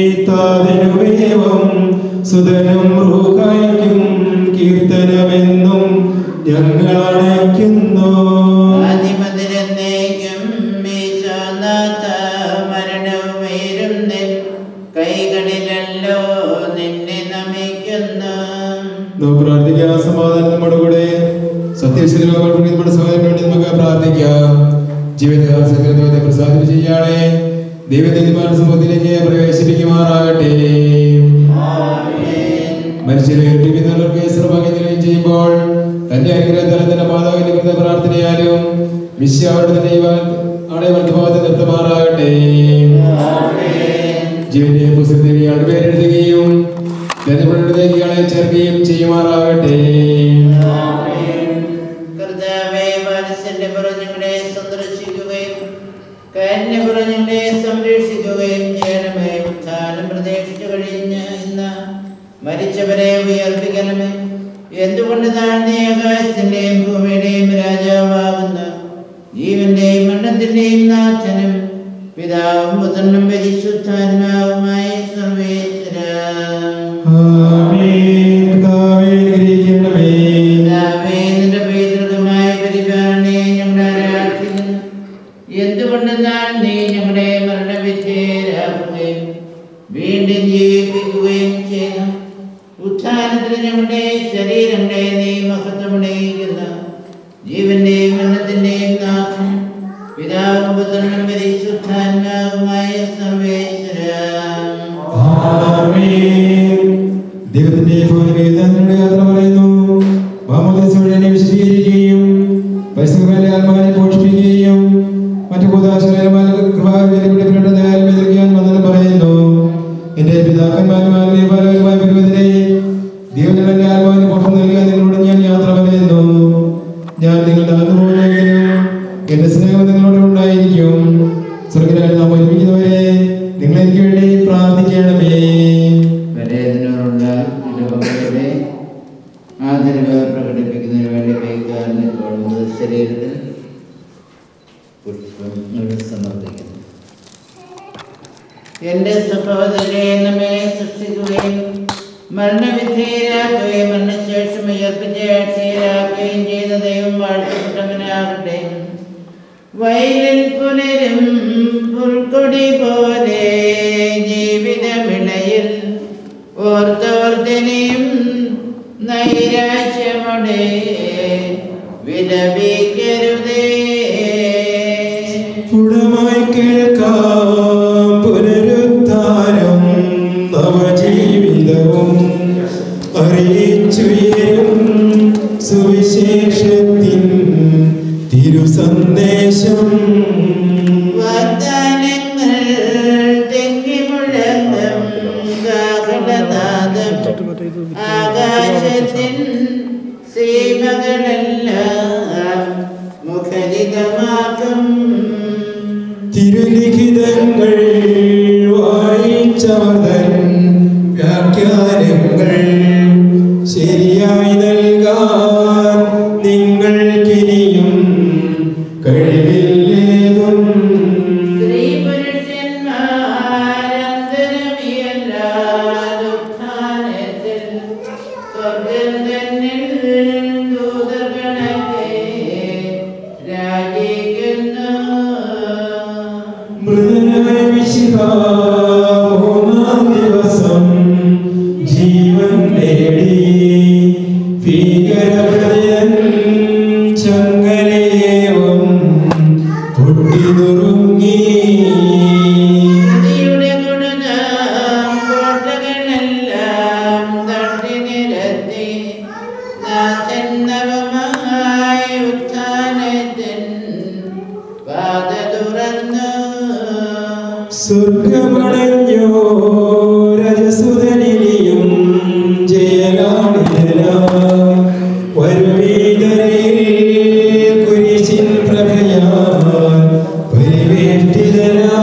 താതിനുമേവം സുതനും റൂഹായിക്കും കീർത്തനമെന്നും ഞങ്ങൾ അണയ്ക്കുന്നു ആദിമതിരന്നേക്കും ഈശോനാഥ മരണവും ഉയരുന്നിൽ കൈകളിലല്ലോ നിന്നെ നമിക്കുന്നു നമുക്ക് പ്രാർത്ഥിക്കാം സമാധാനം നമ്മുടെ കൂടെ സത്യശീലങ്ങൾ നമ്മുടെ സഹായം വേണ്ടി നമുക്ക് പ്രാർത്ഥിക്കാം ജീവിതത്തെ പ്രസാദം ചെയ്യാണേ ദൈവത്തിന്റെ സമൂഹത്തിലേക്ക് പ്രവേശിപ്പിക്കുമാറാകട്ടെ മനുഷ്യരെ ഏൽപ്പിക്കുന്നവർക്ക് സർവഭാഗ്യം നിലയും ചെയ്യുമ്പോൾ തന്റെ അനുഗ്രഹത്താലും തന്റെ മാതാവിന്റെ കൃത പ്രാർത്ഥനയാലും വിശ്വാവിടെ ദൈവ അവിടെ വർദ്ധഭാഗത്ത് നിർത്തമാറാകട്ടെ ജീവന്റെ പുസ്തകത്തിൽ ഇയാളുടെ പേരെഴുതുകയും തെരഞ്ഞെടുപ്പിലേക്ക് ഇയാളെ ചേർക്കുകയും ചെയ്യുമാറാകട്ടെ കർത്താവേ മനസ്സിന്റെ പുറഞ്ഞങ്ങളെ സന്ദർശിക്കുകയും കന്യ പുറഞ്ഞങ്ങളെ സംരക്ഷിക്കുകയും ചെയ്യണമേ ഉത്ഥാനം പ്രതീക്ഷിച്ചു കഴിഞ്ഞ് ഇന്ന് മരിച്ചവരെ ഉയർപ്പിക്കണമേ എന്തുകൊണ്ട് താഴ്ന്ന ആകാശത്തിന്റെയും ഭൂമിയുടെയും രാജാവാകുന്ന ജീവന്റെയും മണ്ണത്തിന്റെയും നാഥനും പിതാവും പുത്രനും പരിശുദ്ധാത്മാവുമായ സർവേശ്വര ആമേൻ. കർത്താവേ, അനുഗ്രഹിക്കണമേ. പിതാവേ, നിന്റെ പൈതൃകമായ പരിപാലനയെ ഞങ്ങൾ ആരാധിക്കുന്നു എന്തുകൊണ്ടെന്നാൽ നീ ഞങ്ങളുടെ മരണവിധേയരാകുകയും വീണ്ടും ജീവിപ്പിക്കുകയും ചെയ്യുന്നു ഉത്ഥാനത്തിൽ ഞങ്ങളുടെ ശരീരങ്ങളെ നീ മഹത്വമണിയിക്കുന്നു ജീവന്റെയും മരണത്തിന്റെയും നാഥം പിതാവും പുത്രനും പരിശുദ്ധാത്മാവുമായ സർവേശ്വര ആമേൻ. ദൈവത്തിന്റെ ഭൗതികതയുടെ യാത്ര പറയുന്നു മാമോദീസയോടെ എന്നെ വിശദീകരിക്കുകയും പരിശുദ്ധമായ ആത്മാവിനെ പോഷിപ്പിക്കുകയും മറ്റു ഭൂതാശയമായ കൃപാവിന്റെ കാര്യം എതിർക്കാൻ വന്നെന്ന് പറയുന്നു എന്റെ പിതാക്കന്മാരും ആത്മീയപരമായ പുരോഹിതരെ ദൈവങ്ങളുടെ ആത്മാവിന് പുറത്തു നൽകാൻ നിങ്ങളോട് ഞാൻ യാത്ര പറയുന്നു ഞാൻ നിങ്ങളുടെ ആത്മാവിനെങ്കിലും എന്റെ സ്നേഹം നിങ്ങളോട് ഉണ്ടായിരിക്കും സ്വർഗരാജ് നാം ഒരുമിക്കുന്നവരെ നിങ്ങൾ എനിക്ക് വേണ്ടി പ്രാർത്ഥിക്കണമേ വരേതിനോടുള്ള ഇടവകളുടെ ആദരവ് പ്രകടിപ്പിക്കുന്നതിന് വേണ്ടി കൈകാലിന് കൊള്ളുന്നത് ശരീരത്തിൽ പുഷ്പങ്ങൾ സമർപ്പിക്കുന്നു എന്റെ സഹോദരനെ നമ്മെ സൃഷ്ടിക്കുകയും മരണവിധേയരാക്കുകയും മരണശേഷം ഉയർപ്പിച്ച ആഴ്ചയിലാക്കുകയും ചെയ്ത ദൈവം വാഴ്ത്തപ്പെട്ടവനാകട്ടെ വയലിൽ പുലരും പുൽക്കൊടി പോലെ ജീവിതമിണയിൽ ഓർത്തോർത്തിനെയും നൈരാശ്യമോടെ വിലപിക്കരുതേ ഉടമായി കേൾക്കാം പുനരുദ്ധാരം നവജീവിതവും അറിയിച്ചുയരും സുവിശേഷത്തിൻ തിരുസന്ദേശം വാഗ്ദാനങ്ങൾ തെങ്ങി മുഴങ്ങും കാഹളനാദം ആകാശത്തിൻ സീമകളെല്ലാം മുഖരിതമാക്കും തിരുലിഖിതങ്ങൾ വായിച്ചവതൻ വ്യാഖ്യാനങ്ങൾ ശരിയായി നൽകാൻ നിങ്ങൾക്കിനിയും കഴിവില്ലേതും സ്ത്രീ പുരുഷന്മാരന്തരമിയല്ലാതുത്ഥാനത്തിൽ സ്വർഗം തന്നിൽ ദൂതഗണത്തെ രാജിക്കുന്നു മൃദനായ വിശിഖ മൂന്നാം ദിവസം ജീവൻ നേടി ഭീകരഹൃദയൻ ചങ്ങലയേവം പൊട്ടിനുറുങ്ങി നദിയുടെ ഗുണനാം കോട്ടകളെല്ലാം തട്ടി നിരത്തി നാഥൻ നവമായി ഉത്ഥാനത്തിൻ പാത തുറന്നു സ്വർഗമണഞ്ഞോ രജസുതനിയും ജയകാണിതന വരുവീതരയിൽ കുരിശിൻ പ്രഭയാൽ പരിവേഷ്ടിതനാ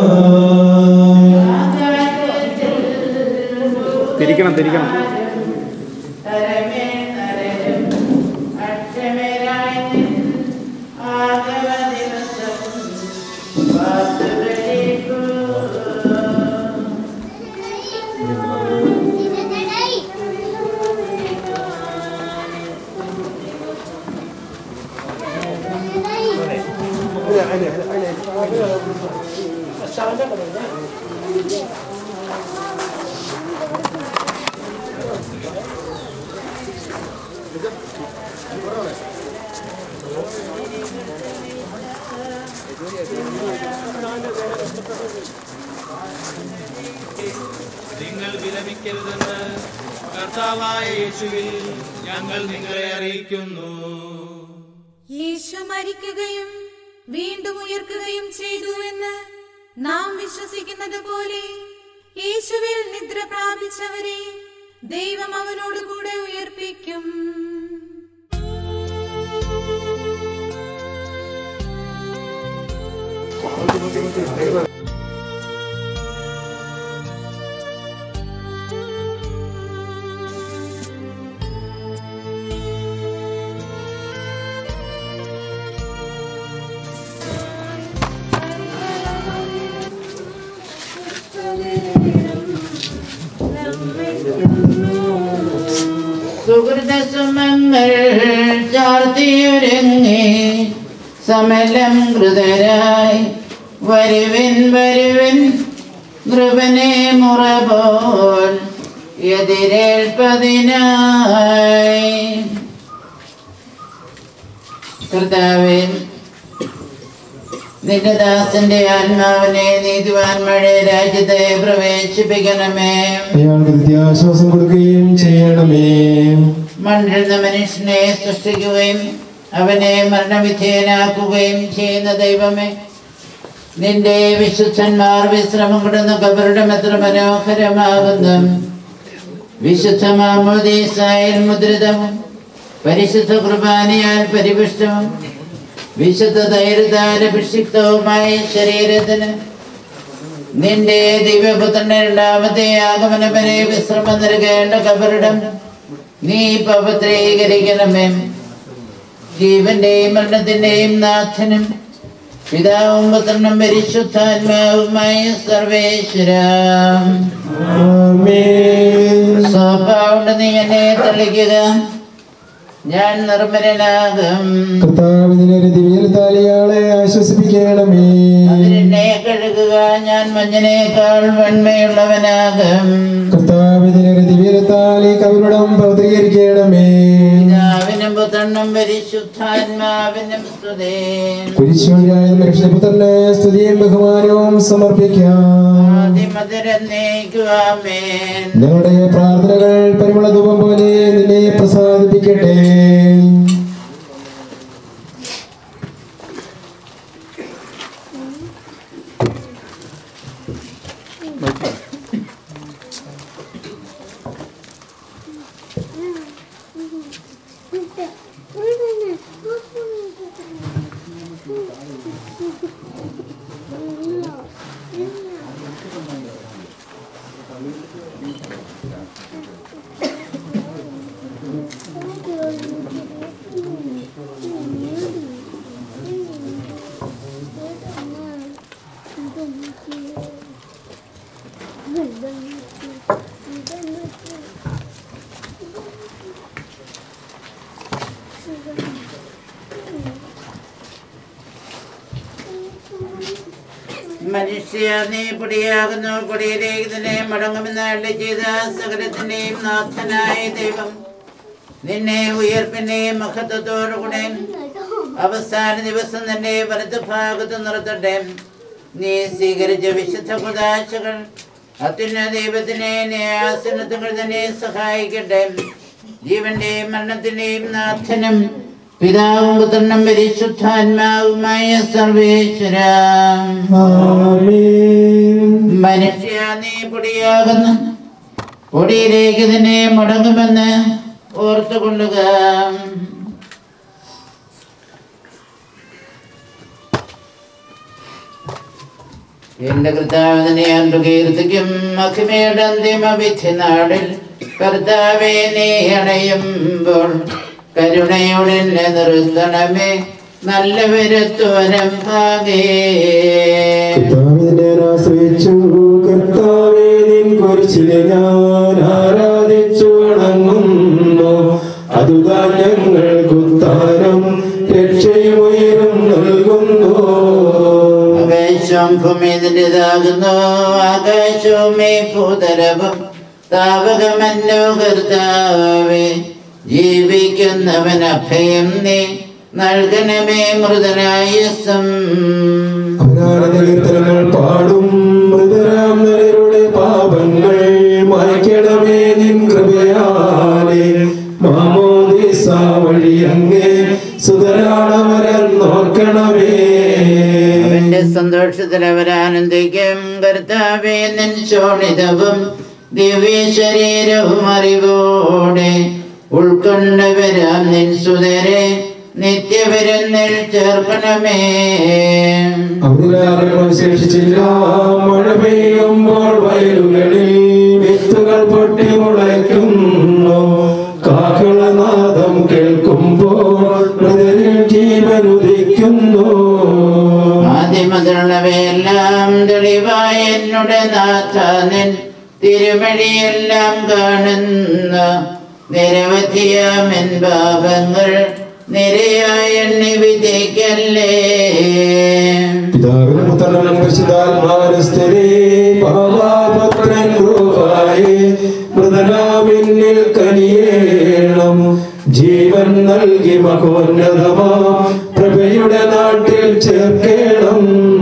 തിരിക്കണം തിരിക്കണം തരമേൽ നരരും അക്ഷമരായി നിൻ ആഗമ ദിവസം വാസുകളിക്കൂ നിങ്ങൾ വിലപിക്കരുതെന്ന് കർത്താവായ യേശുവിൽ ഞങ്ങൾ നിങ്ങളെ അറിയിക്കുന്നു യേശു മരിക്കുകയും വീണ്ടും ഉയർക്കുകയും ചെയ്തു എന്ന് നാം വിശ്വസിക്കുന്നത് പോലെ യേശുവിൽ നിദ്ര പ്രാപിച്ചവരെ ദൈവം അവനോട് കൂടെ ഉയർപ്പിക്കും സുഹൃതസുമങ്ങൾ ചാർത്തിയൊരുങ്ങി സമലം കൃതരായി വരുവിൻ വരുവിൻ നൃപനെ മുറപോൽ എതിരേൽപ്പതിനായി കർത്താവേ നിന്റെ ദാസന്റെ ആത്മാവിനെ നീതിവാൻമഴ രാജ്യത്തെ പ്രവേശിപ്പിക്കണമേ അയാൾക്ക് വിദ്യാശ്വാസം കൊടുക്കുകയും ചെയ്യണമേ മണ്ണിടുന്ന മനുഷ്യനെ സൃഷ്ടിക്കുകയും അവനെ മരണവിധേയനാക്കുകയും ചെയ്യുന്ന ദൈവമേ നിന്റെ വിശുദ്ധന്മാർ വിശ്രമം കൊടുന്ന കബറിടം എത്ര മനോഹരമാകുന്നു വിശുദ്ധ മാമോദീസായിൽ മുദ്രിതവും പരിശുദ്ധ കുർബാനയാൽ പരിപുഷ്ടവും വിശുദ്ധ ധൈര്യതാൽ അഭിഷിക്തവുമായ ശരീരത്തിന് നിന്റെ ദിവ്യപുത്രന്റെ രണ്ടാമത്തെ ആഗമനം വരെ വിശ്രമം നൽകേണ്ട കബറിടം നീ പവിത്രീകരിക്കണമേ ജീവന്റെയും മരണത്തിന്റെയും നാഥനും പിതാവും പുത്രനും പരിശുദ്ധാത്മാവുമായ സർവേശ്വര സ്വഭാവുണ്ട് നീ എന്നെ തളിക്കുക ഞാൻ നിർമ്മലനാകും കർത്താവിനെ ദിവ്യത്താൽ ഇയാളെ ആശ്വസിപ്പിക്കണമേ അതിനെ കഴുകുക ഞാൻ മഞ്ഞനേക്കാൾ വെണ്മയുള്ളവനാകും കർത്താവിനെ ദിവ്യത്താൽ ഈ കവരുടം പൗത്രീകരിക്കണമേ പിതാവിനും പുത്രനും പരിശുദ്ധാത്മാവിനും സ്തുതേ കുരിശുവഴിയായ മനുഷ്യപുത്രന് സ്തുതിയും ബഹുമാനവും സമർപ്പിക്കാം ആദിമതിരന്നേക്കുവാമേൻ ഞങ്ങളുടെ പ്രാർത്ഥനകൾ പരിമള ധൂപം പോലെ നിന്നെ പ്രസാദിപ്പിക്കട്ടെ മനുഷ്യ നീ പൊടിയാകുന്നു പൊടിയിലേക്ക് തന്നെ മടങ്ങുമെന്ന് അള്ളി ചെയ്ത സകലത്തിന്റെയും നാഥനായ ദൈവം നിന്നെ ഉയർപ്പിന്റെയും മഹത്വത്തോടുകൂടെ അവസാന ദിവസം നിന്റെ വലതു ഭാഗത്ത് നിർത്തട്ടെ നീ സ്വീകരിച്ച വിശുദ്ധ കുതാശകൾ അത്യുന്ന ദൈവത്തിനെ ന്യായാസനത്തുകൾ തന്നെ സഹായിക്കട്ടെ ജീവന്റെയും മരണത്തിന്റെയും നാഥനും പിതാവും പുത്രനും പരിശുദ്ധാത്മാവുമായ സർവേശ്വര മനുഷ്യ നീ പൊടിയാകുന്നു പൊടിയിലേക്ക് തന്നെ മുടങ്ങുമെന്ന് ഓർത്തുകൊള്ളുക എന്റെ കർത്താവിനെ അன்று കീർത്തിക്കും മഹിമയുടെ അന്തിമ വിധി നാടിൽ കർത്താവെ നീ അണയുമ്പോൾ കരുണയോടെ എന്നെ നിർത്തണമേ നല്ല വരുത്തുവരം ഭാഗേ കർത്താവിനെ ആശ്രയിച്ചു കർത്താവെ നിൻ കുരിശിലെ ഞാൻ ആരാധിച്ചു വണങ്ങുന്നു അതുതാൻ ഞങ്ങൾക്ക് ഉത്താനം രക്ഷയും ഉയരും നൽകുന്നു ആകാശം ഭൂമി നിന്റേതാകുന്നു ആകാശവുമേ ഭൂതലവും താവകമല്ലോ കർത്താവേ ജീവിക്കുന്നവൻ അഭയം നീ നൽകണമേ മൃതനായസം അവരാനന്ദ കീർത്തനങ്ങൾ പാടും മൃതരാം നരരുടെ പാപങ്ങൾ മായ്ക്കണമേ നിൻ കൃപയാലേ മാമോദിസ വഴി അങ്ങേ സുതരാണവരെന്നോർക്കണമേ അവന്റെ സന്തോഷത്തിൽ അവരാനന്ദിക്കും കർത്താവേ നിൻ ശോണിതവും ദിവ്യ ശരീരവും അറിവോടെ ഉൾക്കൊണ്ടവരാം നിൻ സുതരെ നിത്യവിരുന്നിൽ ചേർക്കണമേ അവരാരും അവശേഷിച്ചില്ല മഴ പെയ്യുമ്പോൾ വയലുകളിൽ വിത്തുകൾ പൊട്ടി മുളയ്ക്കുന്നു കാഹളനാദം കേൾക്കുമ്പോൾ മൃതരിൽ ജീവൻ ഉദിക്കുന്നു ആദ്യമതിലുള്ളവയെല്ലാം തെളിവായ എന്നുടെ നാഥ നിൻ തിരുമഴിയെല്ലാം കാണുന്നു നിരവധിയാമെൻ പാപങ്ങൾ നിരയായി എണ്ണി വിധിക്കല്ലേ പിതാവിനും പുത്രനും പരിശുദ്ധാത്മാനസ്ഥരെ പാവാപത്രൻ രൂപായി മൃതനാമിന്നിൽ കനിയേണം ജീവൻ നൽകി മഹോന്നതമാ പ്രഭയുടെ നാട്ടിൽ ചേർക്കേണം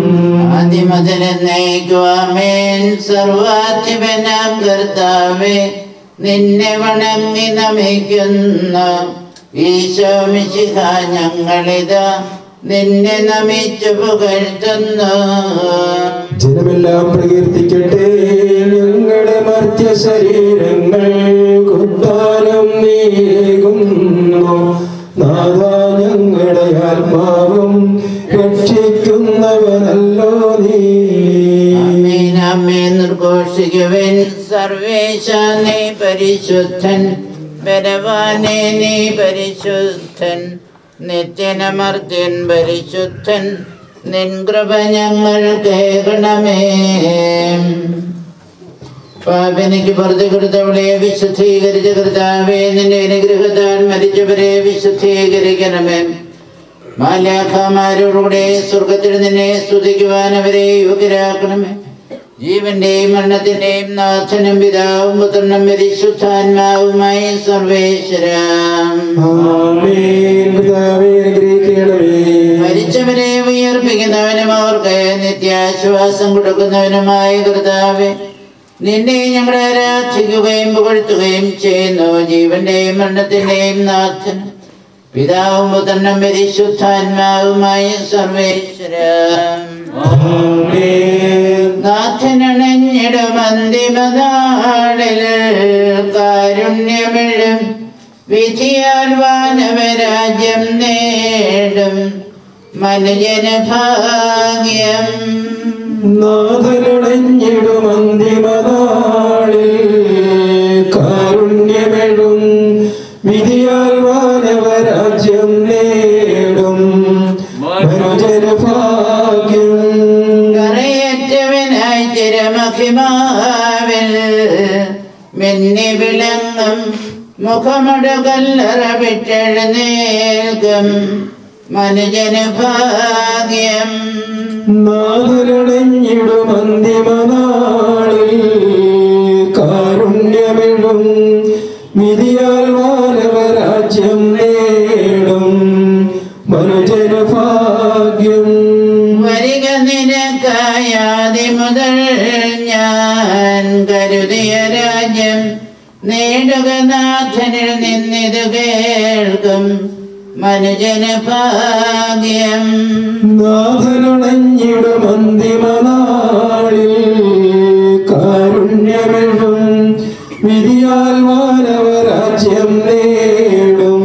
ആദിമതിലെന്നേക്കുവാമേൻ സർവാധിപനാം കർത്താവേ നിന്നെ വണങ്ങി നമിക്കുന്നു ഈശോ മിശിഹ ഞങ്ങളിതാ നിന്നെ നമിച്ചു പുകഴ്ത്തുന്നു ജനമെല്ലാം പ്രകീർത്തിക്കട്ടെ ഞങ്ങളുടെ മർത്യ ശരീരങ്ങൾ കുത്താനം നീകുന്നു നാഥ ഞങ്ങളുടെ ആത്മാവും രക്ഷിക്കുന്നവനല്ലോ നീ ആമേൻ ആമേൻ നിർഘോഷിക്കുവിൻ സർവേശ നീ പരിശുദ്ധൻ ബലവാനെ നീ പരിശുദ്ധൻ നിത്യനമർത്യൻ പരിശുദ്ധൻ നിൻ കൃപ ഞങ്ങൾ കേൾക്കണമേ പാപനിക്ക് പുറത്തു കൊടുത്തവളെ വിശുദ്ധീകരിച്ച കർത്താവേ നിന്റെ അനുഗ്രഹത്താൽ മരിച്ചവരെ വിശുദ്ധീകരിക്കണമേ മാലാഖമാരോടുകൂടെ സ്വർഗത്തിൽ നിന്നെ സ്തുതിക്കുവാൻ അവരെ യോഗ്യരാക്കണമേ ജീവന്റെയും മരണത്തിന്റെയും നാഥനും പിതാവും പുത്രനും പരിശുദ്ധാത്മാവുമായി സർവേശ്വര ആമേൻ പിതാവേ അനുഗ്രഹിക്കണമേ മരിച്ചവരെ ഉയർപ്പിക്കുന്നവനും അവർക്ക് നിത്യാശ്വാസം കൊടുക്കുന്നവനുമായ കർത്താവെ നിന്നെ ഞങ്ങൾ ആരാധിക്കുകയും പുകഴ്ത്തുകയും ചെയ്യുന്നു ജീവന്റെയും മരണത്തിന്റെയും നാഥനും പിതാവും പുത്രനും പരിശുദ്ധാത്മാവുമായ സർവേശ്വര നാഥനണഞ്ഞിടുമന്തിമനാളിൽ കാരുണ്യമിഴും വിധിയാൽ വാനവരാജ്യം നേടും മനുജന ഭാഗ്യം നാഥനടഞ്ഞിടുമന്തിമനാളിൽ കാരുണ്യമെഴും വിധിയാൽ മാനവരാജ്യം നേടും മനുജനഭാഗ്യം കറയറ്റവനായി ചിരമഹിമാവിൽ മിന്നി വിളങ്ങും മുഖമുടകല്ലറ വിട്ടെഴുന്നേൽക്കും മനുജന ഭാഗ്യം നാഥനടഞ്ഞിടുമന്തിമനാളിൽ കാരുണ്യമെഴും വിധിയാൽ മാനവരാജ്യം നേടും മനുജനഭാഗ്യം വരിക നിനക്കായാതി മുതൽ ഞാൻ കരുതിയ രാജ്യം നേടുക നാഥനിൽ നിന്നിത് കേൾക്കും മനുജന ഭാഗ്യം നാഥനുണഞ്ഞിടുമന്തിമനാളിൽ കാരുണ്യമെഴും വിധിയാൽ മാനവരാജ്യം നേടും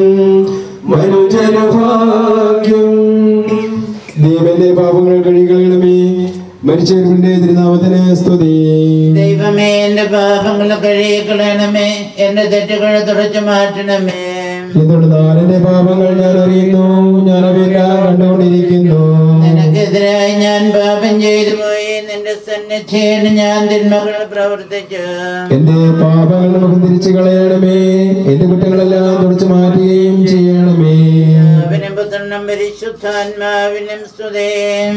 മനുജനഭാഗ്യം ദൈവന്റെ പാപങ്ങൾ കഴികളണമേ മരിച്ചവരുടെ തിരുനാമത്തിന് സ്തുതി ദൈവമേ എന്റെ പാപങ്ങൾ കഴുകിക്കളയണമേ എന്റെ തെറ്റുകൾ തുടച്ചു മാറ്റണമേ എന്തുകൊണ്ടെന്നാൽ എന്റെ പാപങ്ങൾ ഞാൻ അറിയുന്നു ഞാൻ അവയെല്ലാം കണ്ടുകൊണ്ടിരിക്കുന്നു നിനക്കെതിരായി ഞാൻ പാപം ചെയ്തു പോയി നിന്റെ സന്നിധിയിൽ ഞാൻ തിന്മകൾ പ്രവർത്തിച്ചു എന്റെ പാപങ്ങൾ നമുക്ക് തിരിച്ചു കളയണമേ എന്റെ കുറ്റങ്ങളെല്ലാം തുടച്ചു മാറ്റുകയും ചെയ്യണമേ അവനും പുത്രനും പരിശുദ്ധാത്മാവിനും സ്തുതേം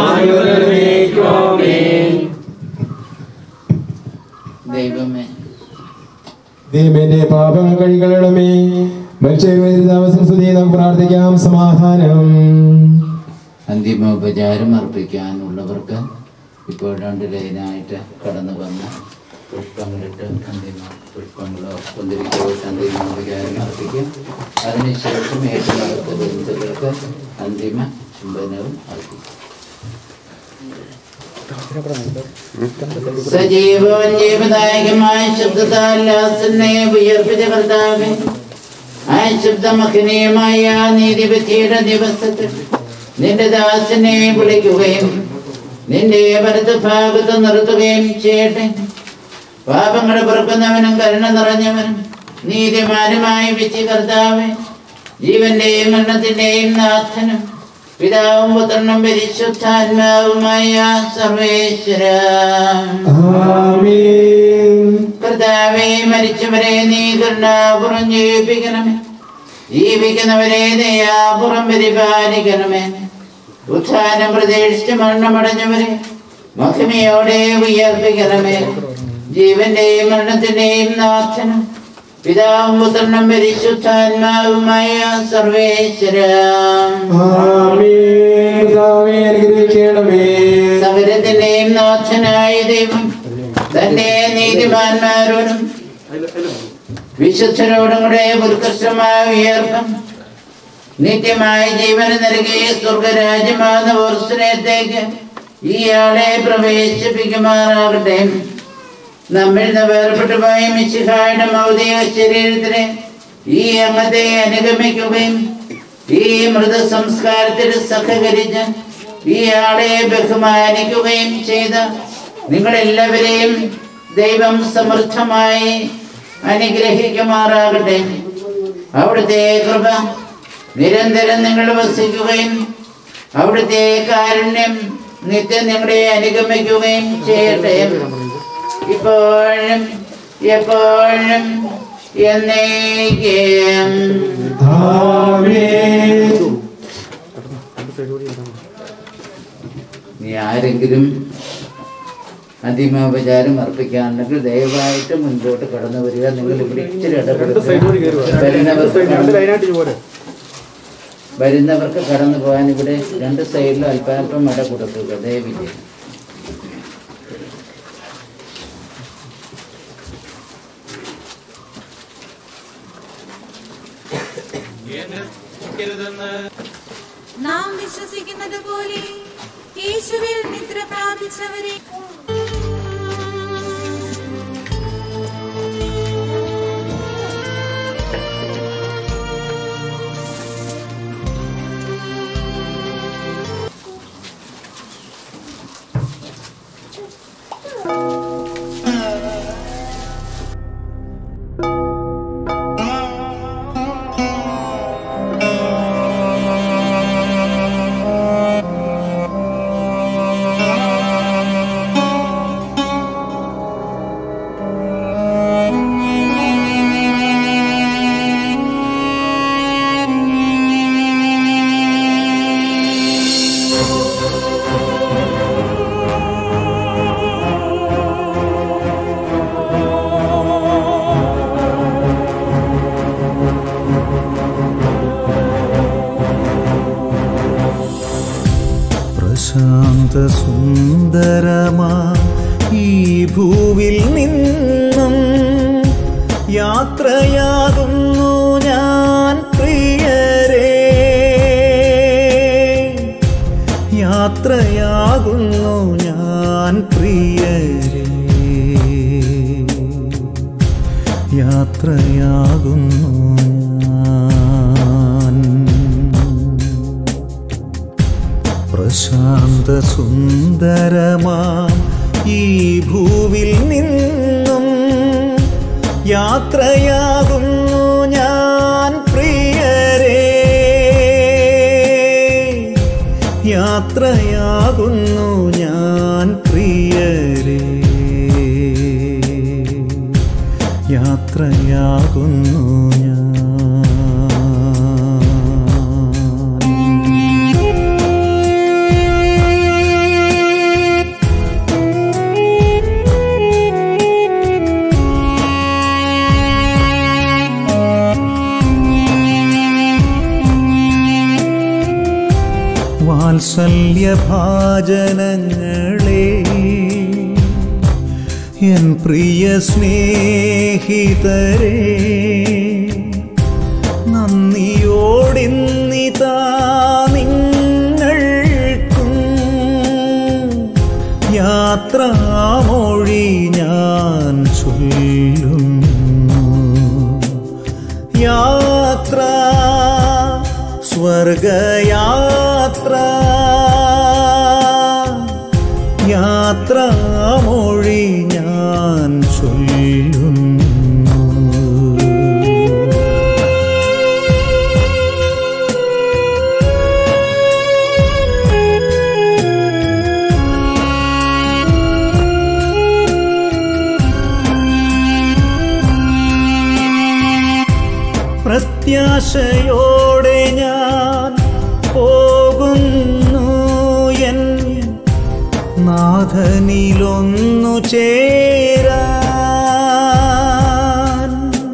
ദൈവമേ ദൈവന്റെ പാപങ്ങൾ കഴികളണമേ മനുഷ്യതാമസം സ്തുതി നമുക്ക് പ്രാർത്ഥിക്കാം സമാധാനം അന്തിമോപചാരം അർപ്പിക്കാനുള്ളവർക്ക് ഇപ്പോൾ രണ്ട് ലൈനായിട്ട് കടന്നു വന്ന് പുഷ്പങ്ങളിട്ട് അന്തിമ പുഷ്പങ്ങളോ കുന്തിരിക്കോ അന്തിമോപചാരം അർപ്പിക്കും അതിനുശേഷം ഏറ്റവും അടുത്ത ബന്ധുക്കൾക്ക് അന്തിമ ചുംബനവും അർപ്പിക്കും സജീവവും ജീവദായകമായ ശബ്ദത്താൽ ലാസനെ ഉയർപ്പിച്ച കർത്താവെ ആ ശബ്ദമഹനീയമായ നീതിപതിയുടെ ദിവസത്തിൽ നിന്റെ ദാസനെ വിളിക്കുകയും നിന്റെ വലത് ഭാഗത്ത് നിർത്തുകയും ചെയ്യട്ടെ പാപങ്ങൾ പുറക്കുന്നവനും കരുണ നിറഞ്ഞവനും നീതിമാനുമായ വിധി കർത്താവെ ജീവന്റെയും മരണത്തിന്റെയും നാഥനും പിതാവും പുത്രനും പരിശുദ്ധാത്മാവുമായ സർവേശ്വര കർത്താവെ മരിച്ചവരെ നീ കരുണാപുറം ജീവിപ്പിക്കണമേ ജീവിക്കുന്നവരെ ദയാപുറം പരിപാലിക്കണമേ ഉത്ഥാനം പ്രതീക്ഷിച്ച് മരണമടഞ്ഞവരെ മഹിമയോടെ ഉയർപ്പിക്കണമേ ജീവന്റെയും മരണത്തിന്റെയും നാഥനും പിതാവും പുത്രനും പരിശുദ്ധാത്മാവുമായ സർവേശ്വര സകലത്തിന്റെയും നാഥനായ ദൈവം തന്റെ നീതിമാന്മാരോടും വിശുദ്ധരോടും കൂടെ ഉത്കൃഷ്ടമായ ഉയർപ്പം നിത്യമായ ജീവന് നൽകിയ സ്വർഗരാജ്യമാകുന്ന വർഷനത്തേക്ക് ഇയാളെ പ്രവേശിപ്പിക്കുമാറാകട്ടെ നമ്മിൽ നിന്ന് വേർപെട്ടു പോയ മിശിഹായുടെ മൗതിക ശരീരത്തിലെ ഈ അംഗത്തെ അനുഗമിക്കുകയും ഈ മൃത സംസ്കാരത്തിൽ സഹകരിച്ച് ഇയാളെ ബഹുമാനിക്കുകയും ചെയ്ത നിങ്ങളെല്ലാവരെയും ദൈവം സമൃദ്ധമായി അനുഗ്രഹിക്കുമാറാകട്ടെ അവിടുത്തെ കൃപ നിരന്തരം നിങ്ങൾ വസിക്കുകയും അവിടുത്തെ കാരുണ്യം നിത്യം നിങ്ങളെ അനുഗമിക്കുകയും ചെയ്യട്ടെ ഇപ്പോഴും എപ്പോഴും എന്നേക്കും നീ ആരെങ്കിലും അന്തിമോപചാരം അർപ്പിക്കാനുണ്ടെങ്കിൽ ദയവായിട്ട് മുൻപോട്ട് കടന്നു വരിക നിങ്ങൾ ഇവിടെ ഇച്ചിരി ഇടപെടുക വരുന്നവർക്ക് വരുന്നവർക്ക് കടന്നു പോകാൻ ഇവിടെ രണ്ട് സൈഡിലും അല്പാൽപ്പം ഇട കൊടുക്കുക ദയവില്ല നാം വിശ്വസിക്കുന്നത് പോലെ യേശുവിൽ നിദ്ര പ്രാപിച്ചവരെ പ്രശാന്ത സുന്ദരമാ ഈ ഭൂവിൽ നിന്നും യാത്രയാകുന്നു ഞാൻ പ്രിയരേ യാത്രയാകുന്നു ഞാൻ പ്രിയരേ യാത്രയാകുന്നു ഞാൻ പ്രശാന്ത സുന്ദരമാം ഈ ഭൂവിൽ നിന്നും യാത്രയാകുന്നു ഞാൻ പ്രിയരേ യാത്രയാകുന്നു ഞാൻ പ്രിയരേ യാത്രയാകുന്നു ഞാൻ വാത്സല്യഭാജനങ്ങളെ എൻ പ്രിയ സ്നേഹിതരെ നന്ദിയോടിന്നിതാ നിങ്ങൾക്കും യാത്രയാകുന്നു യാത്രാമൊഴി ഞാൻ ചൊല്ലുന്നു യാത്ര സ്വർഗയാത്ര യാത്രാമൊഴി ഞാൻ ചൊല്ലുന്നു പ്രത്യാശയോടെ ഞാൻ പോകുന്നു എൻ നാഥനിലൊന്നു ചേരാൻ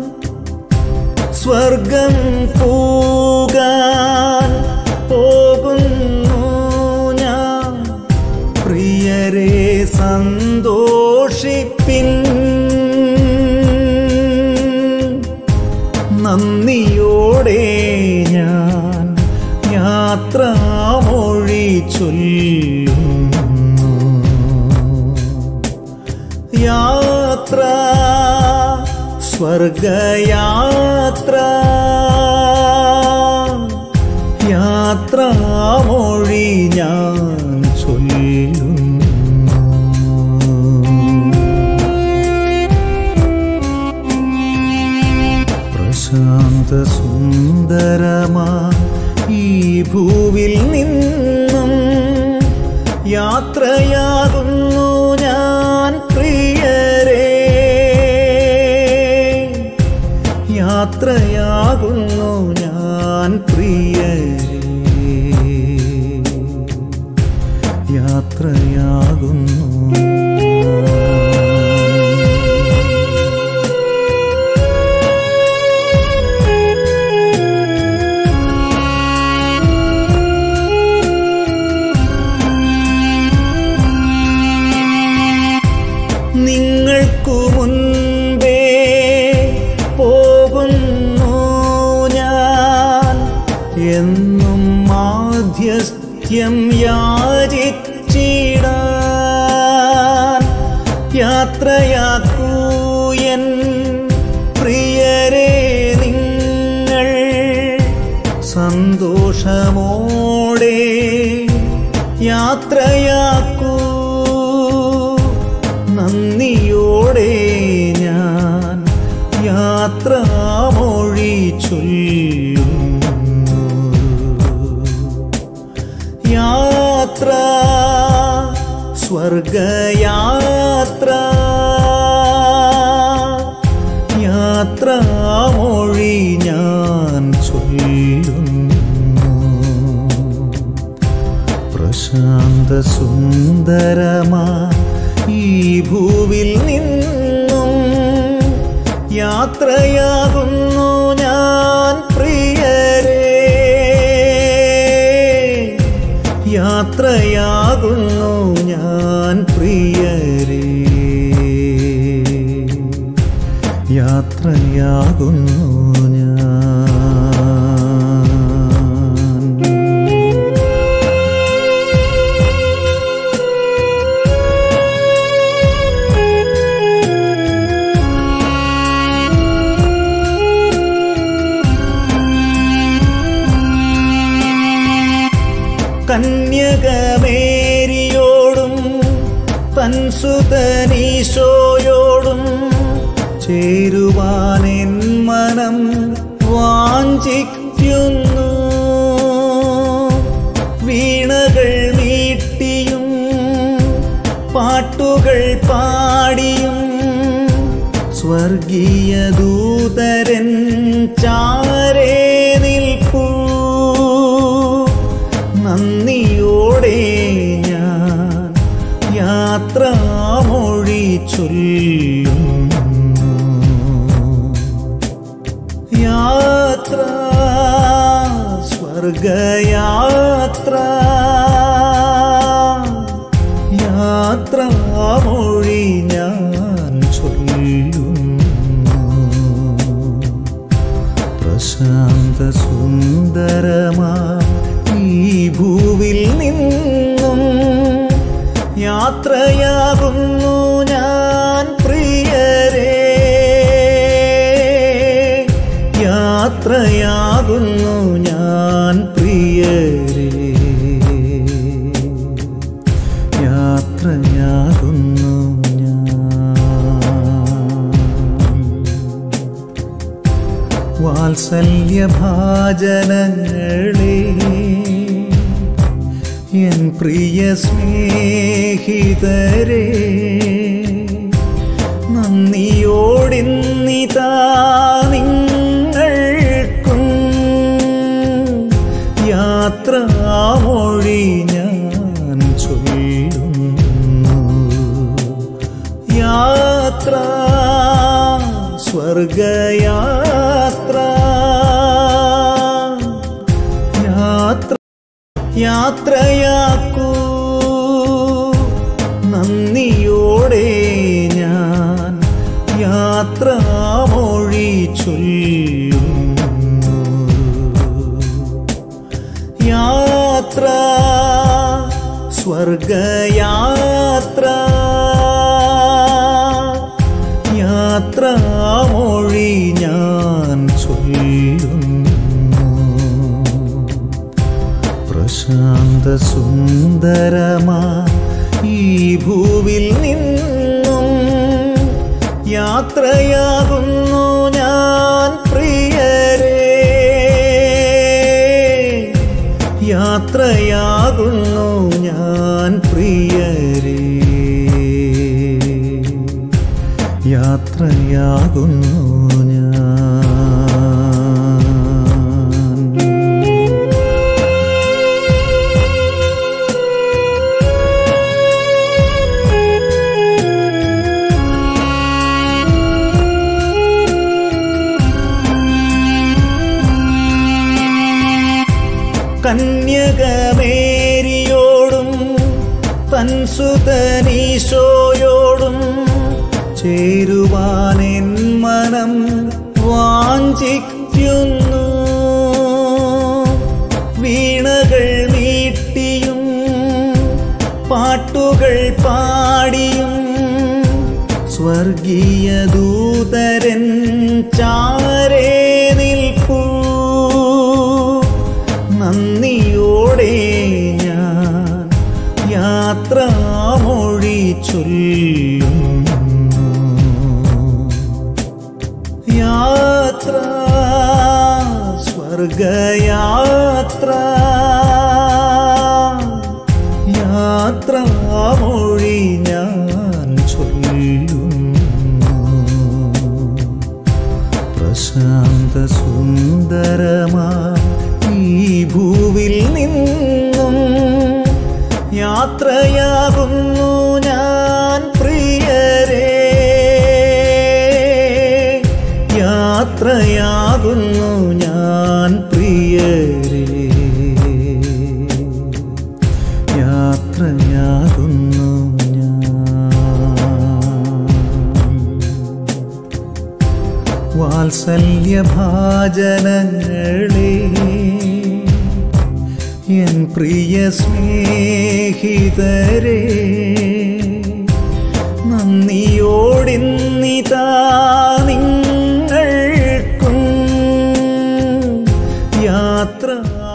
സ്വർഗം പൂകാൻ പോകുന്നു ഞാൻ പ്രിയരെ സന്തോഷിപ്പിൻ നന്ദിയോടെ ഞാൻ യാത്രാമൊഴി ചൊല്ലുന്നു യാത്ര സ്വർഗയാത്ര യാത്രാമൊഴി ഞാൻ ചൊല്ലുന്നു പ്രശാന്ത സുന്ദരമാ ഈ ഭൂവിൽ നിന്നും യാത്രയാകുന്നു ഞാൻ പ്രിയരേ യാത്രയാകുന്നു ഞാൻ പ്രിയരേ യാത്രയാകുന്നു നിങ്ങൾക്കു മുൻപേ പോകുന്നു ഞാൻ എന്നും മാധ്യസ്ഥ്യം യാചിച്ചിടാൻ യാത്രയാക്കൂ എൻ പ്രിയരെ നിങ്ങൾ സന്തോഷമോടെ യാത്രയാക്കൂ നന്ദിയോടെ ഞാൻ യാത്രാമൊഴി ചൊല്ലുന്നു യാത്ര സ്വർഗയാത്ര യാത്രാമൊഴി ഞാൻ ചൊല്ലുന്നു പ്രശാന്ത സുന്ദരമാ ഈ ഭൂവിൽ നിന്നും യാത്രയാകുന്നു ഞാൻ പ്രിയരേ യാത്രയാകുന്നു ഞാൻ പ്രിയരേ യാത്രയാകുന്നു ഞാൻ കന്യകമേരിയോടും തൻസുതനീശോയോടും ചേരുവാനെൻ മനം വാഞ്ചിക്കുന്നു വീണകൾ മീട്ടിയും പാട്ടുകൾ പാടിയും സ്വർഗീയ ദൂതരൻ ചാരേ നിൽപ്പൂ നന്ദിയോടെ ഞാൻ യാത്രാമൊഴി ചൊല്ലുന്നു യാത്ര സ്വർഗയാത്ര യാത്രാമൊഴി ഞാൻ ചൊല്ലുന്നു പ്രശാന്ത സുന്ദരമാ ഈ ഭൂവിൽ നിന്നും യാത്ര യാത്രയാകുന്നു ഞാൻ പ്രിയരേ യാത്രയാകുന്നു ഞാൻ പ്രിയരേ യാത്രയാകുന്നു ഞാൻ വാത്സല്യഭാജനങ്ങളെ എൻ പ്രിയ സ്നേഹിതരെ നന്ദിയോടിന്നിതാ നിങ്ങൾക്കും യാത്രാമൊഴി ഞാൻ ചൊല്ലുന്നു യാത്ര സ്വർഗയാത്ര യാത്ര യാത്രയാക്കൂ നന്ദിയോടെ ഞാൻ യാത്രാമൊഴി ചൊല്ലുന്നു യാത്ര സ്വർഗയാത്ര യാത്രാമൊഴി ഞാൻ ചൊല്ലുന്നു പ്രശാന്ത സുന്ദരമാ ഈ ഭൂവിൽ നിന്നും യാത്രയാകുന്നു ഞാൻ പ്രിയരേ യാത്രയാകുന്നു ഞാൻ പ്രിയരേ യാത്രയാകുന്നു ഞാൻ കന്യകമേരിയോടും തൻസുതനീശോയോടും ചേരുവാനെൻ മനം വാഞ്ചിക്കുന്നു വീണകൾ മീട്ടിയും പാട്ടുകൾ പാടിയും സ്വർഗീയ ദൂതരൻ ചാരേ നിൽപ്പൂ നന്ദിയോടെ ഞാൻ യാത്രാമൊഴി ചൊല്ലുന്നു യാത്ര സ്വർഗയാത്ര യാത്രാമൊഴി ഞാൻ ചൊല്ലുന്നു പ്രശാന്ത സുന്ദരമാ ഈ ഭൂവിൽ നിന്നും യാത്രയാകുന്നു ഞാൻ പ്രിയരേ യാത്രയാകുന്നു ഞാൻ പ്രിയരേ യാത്രയാകുന്നു ഞാൻ വാത്സല്യഭാജനങ്ങളെ എൻ പ്രിയ സ്നേഹിതരെ നന്ദിയോടിന്നിതാ നിങ്ങൾക്കും യാത്ര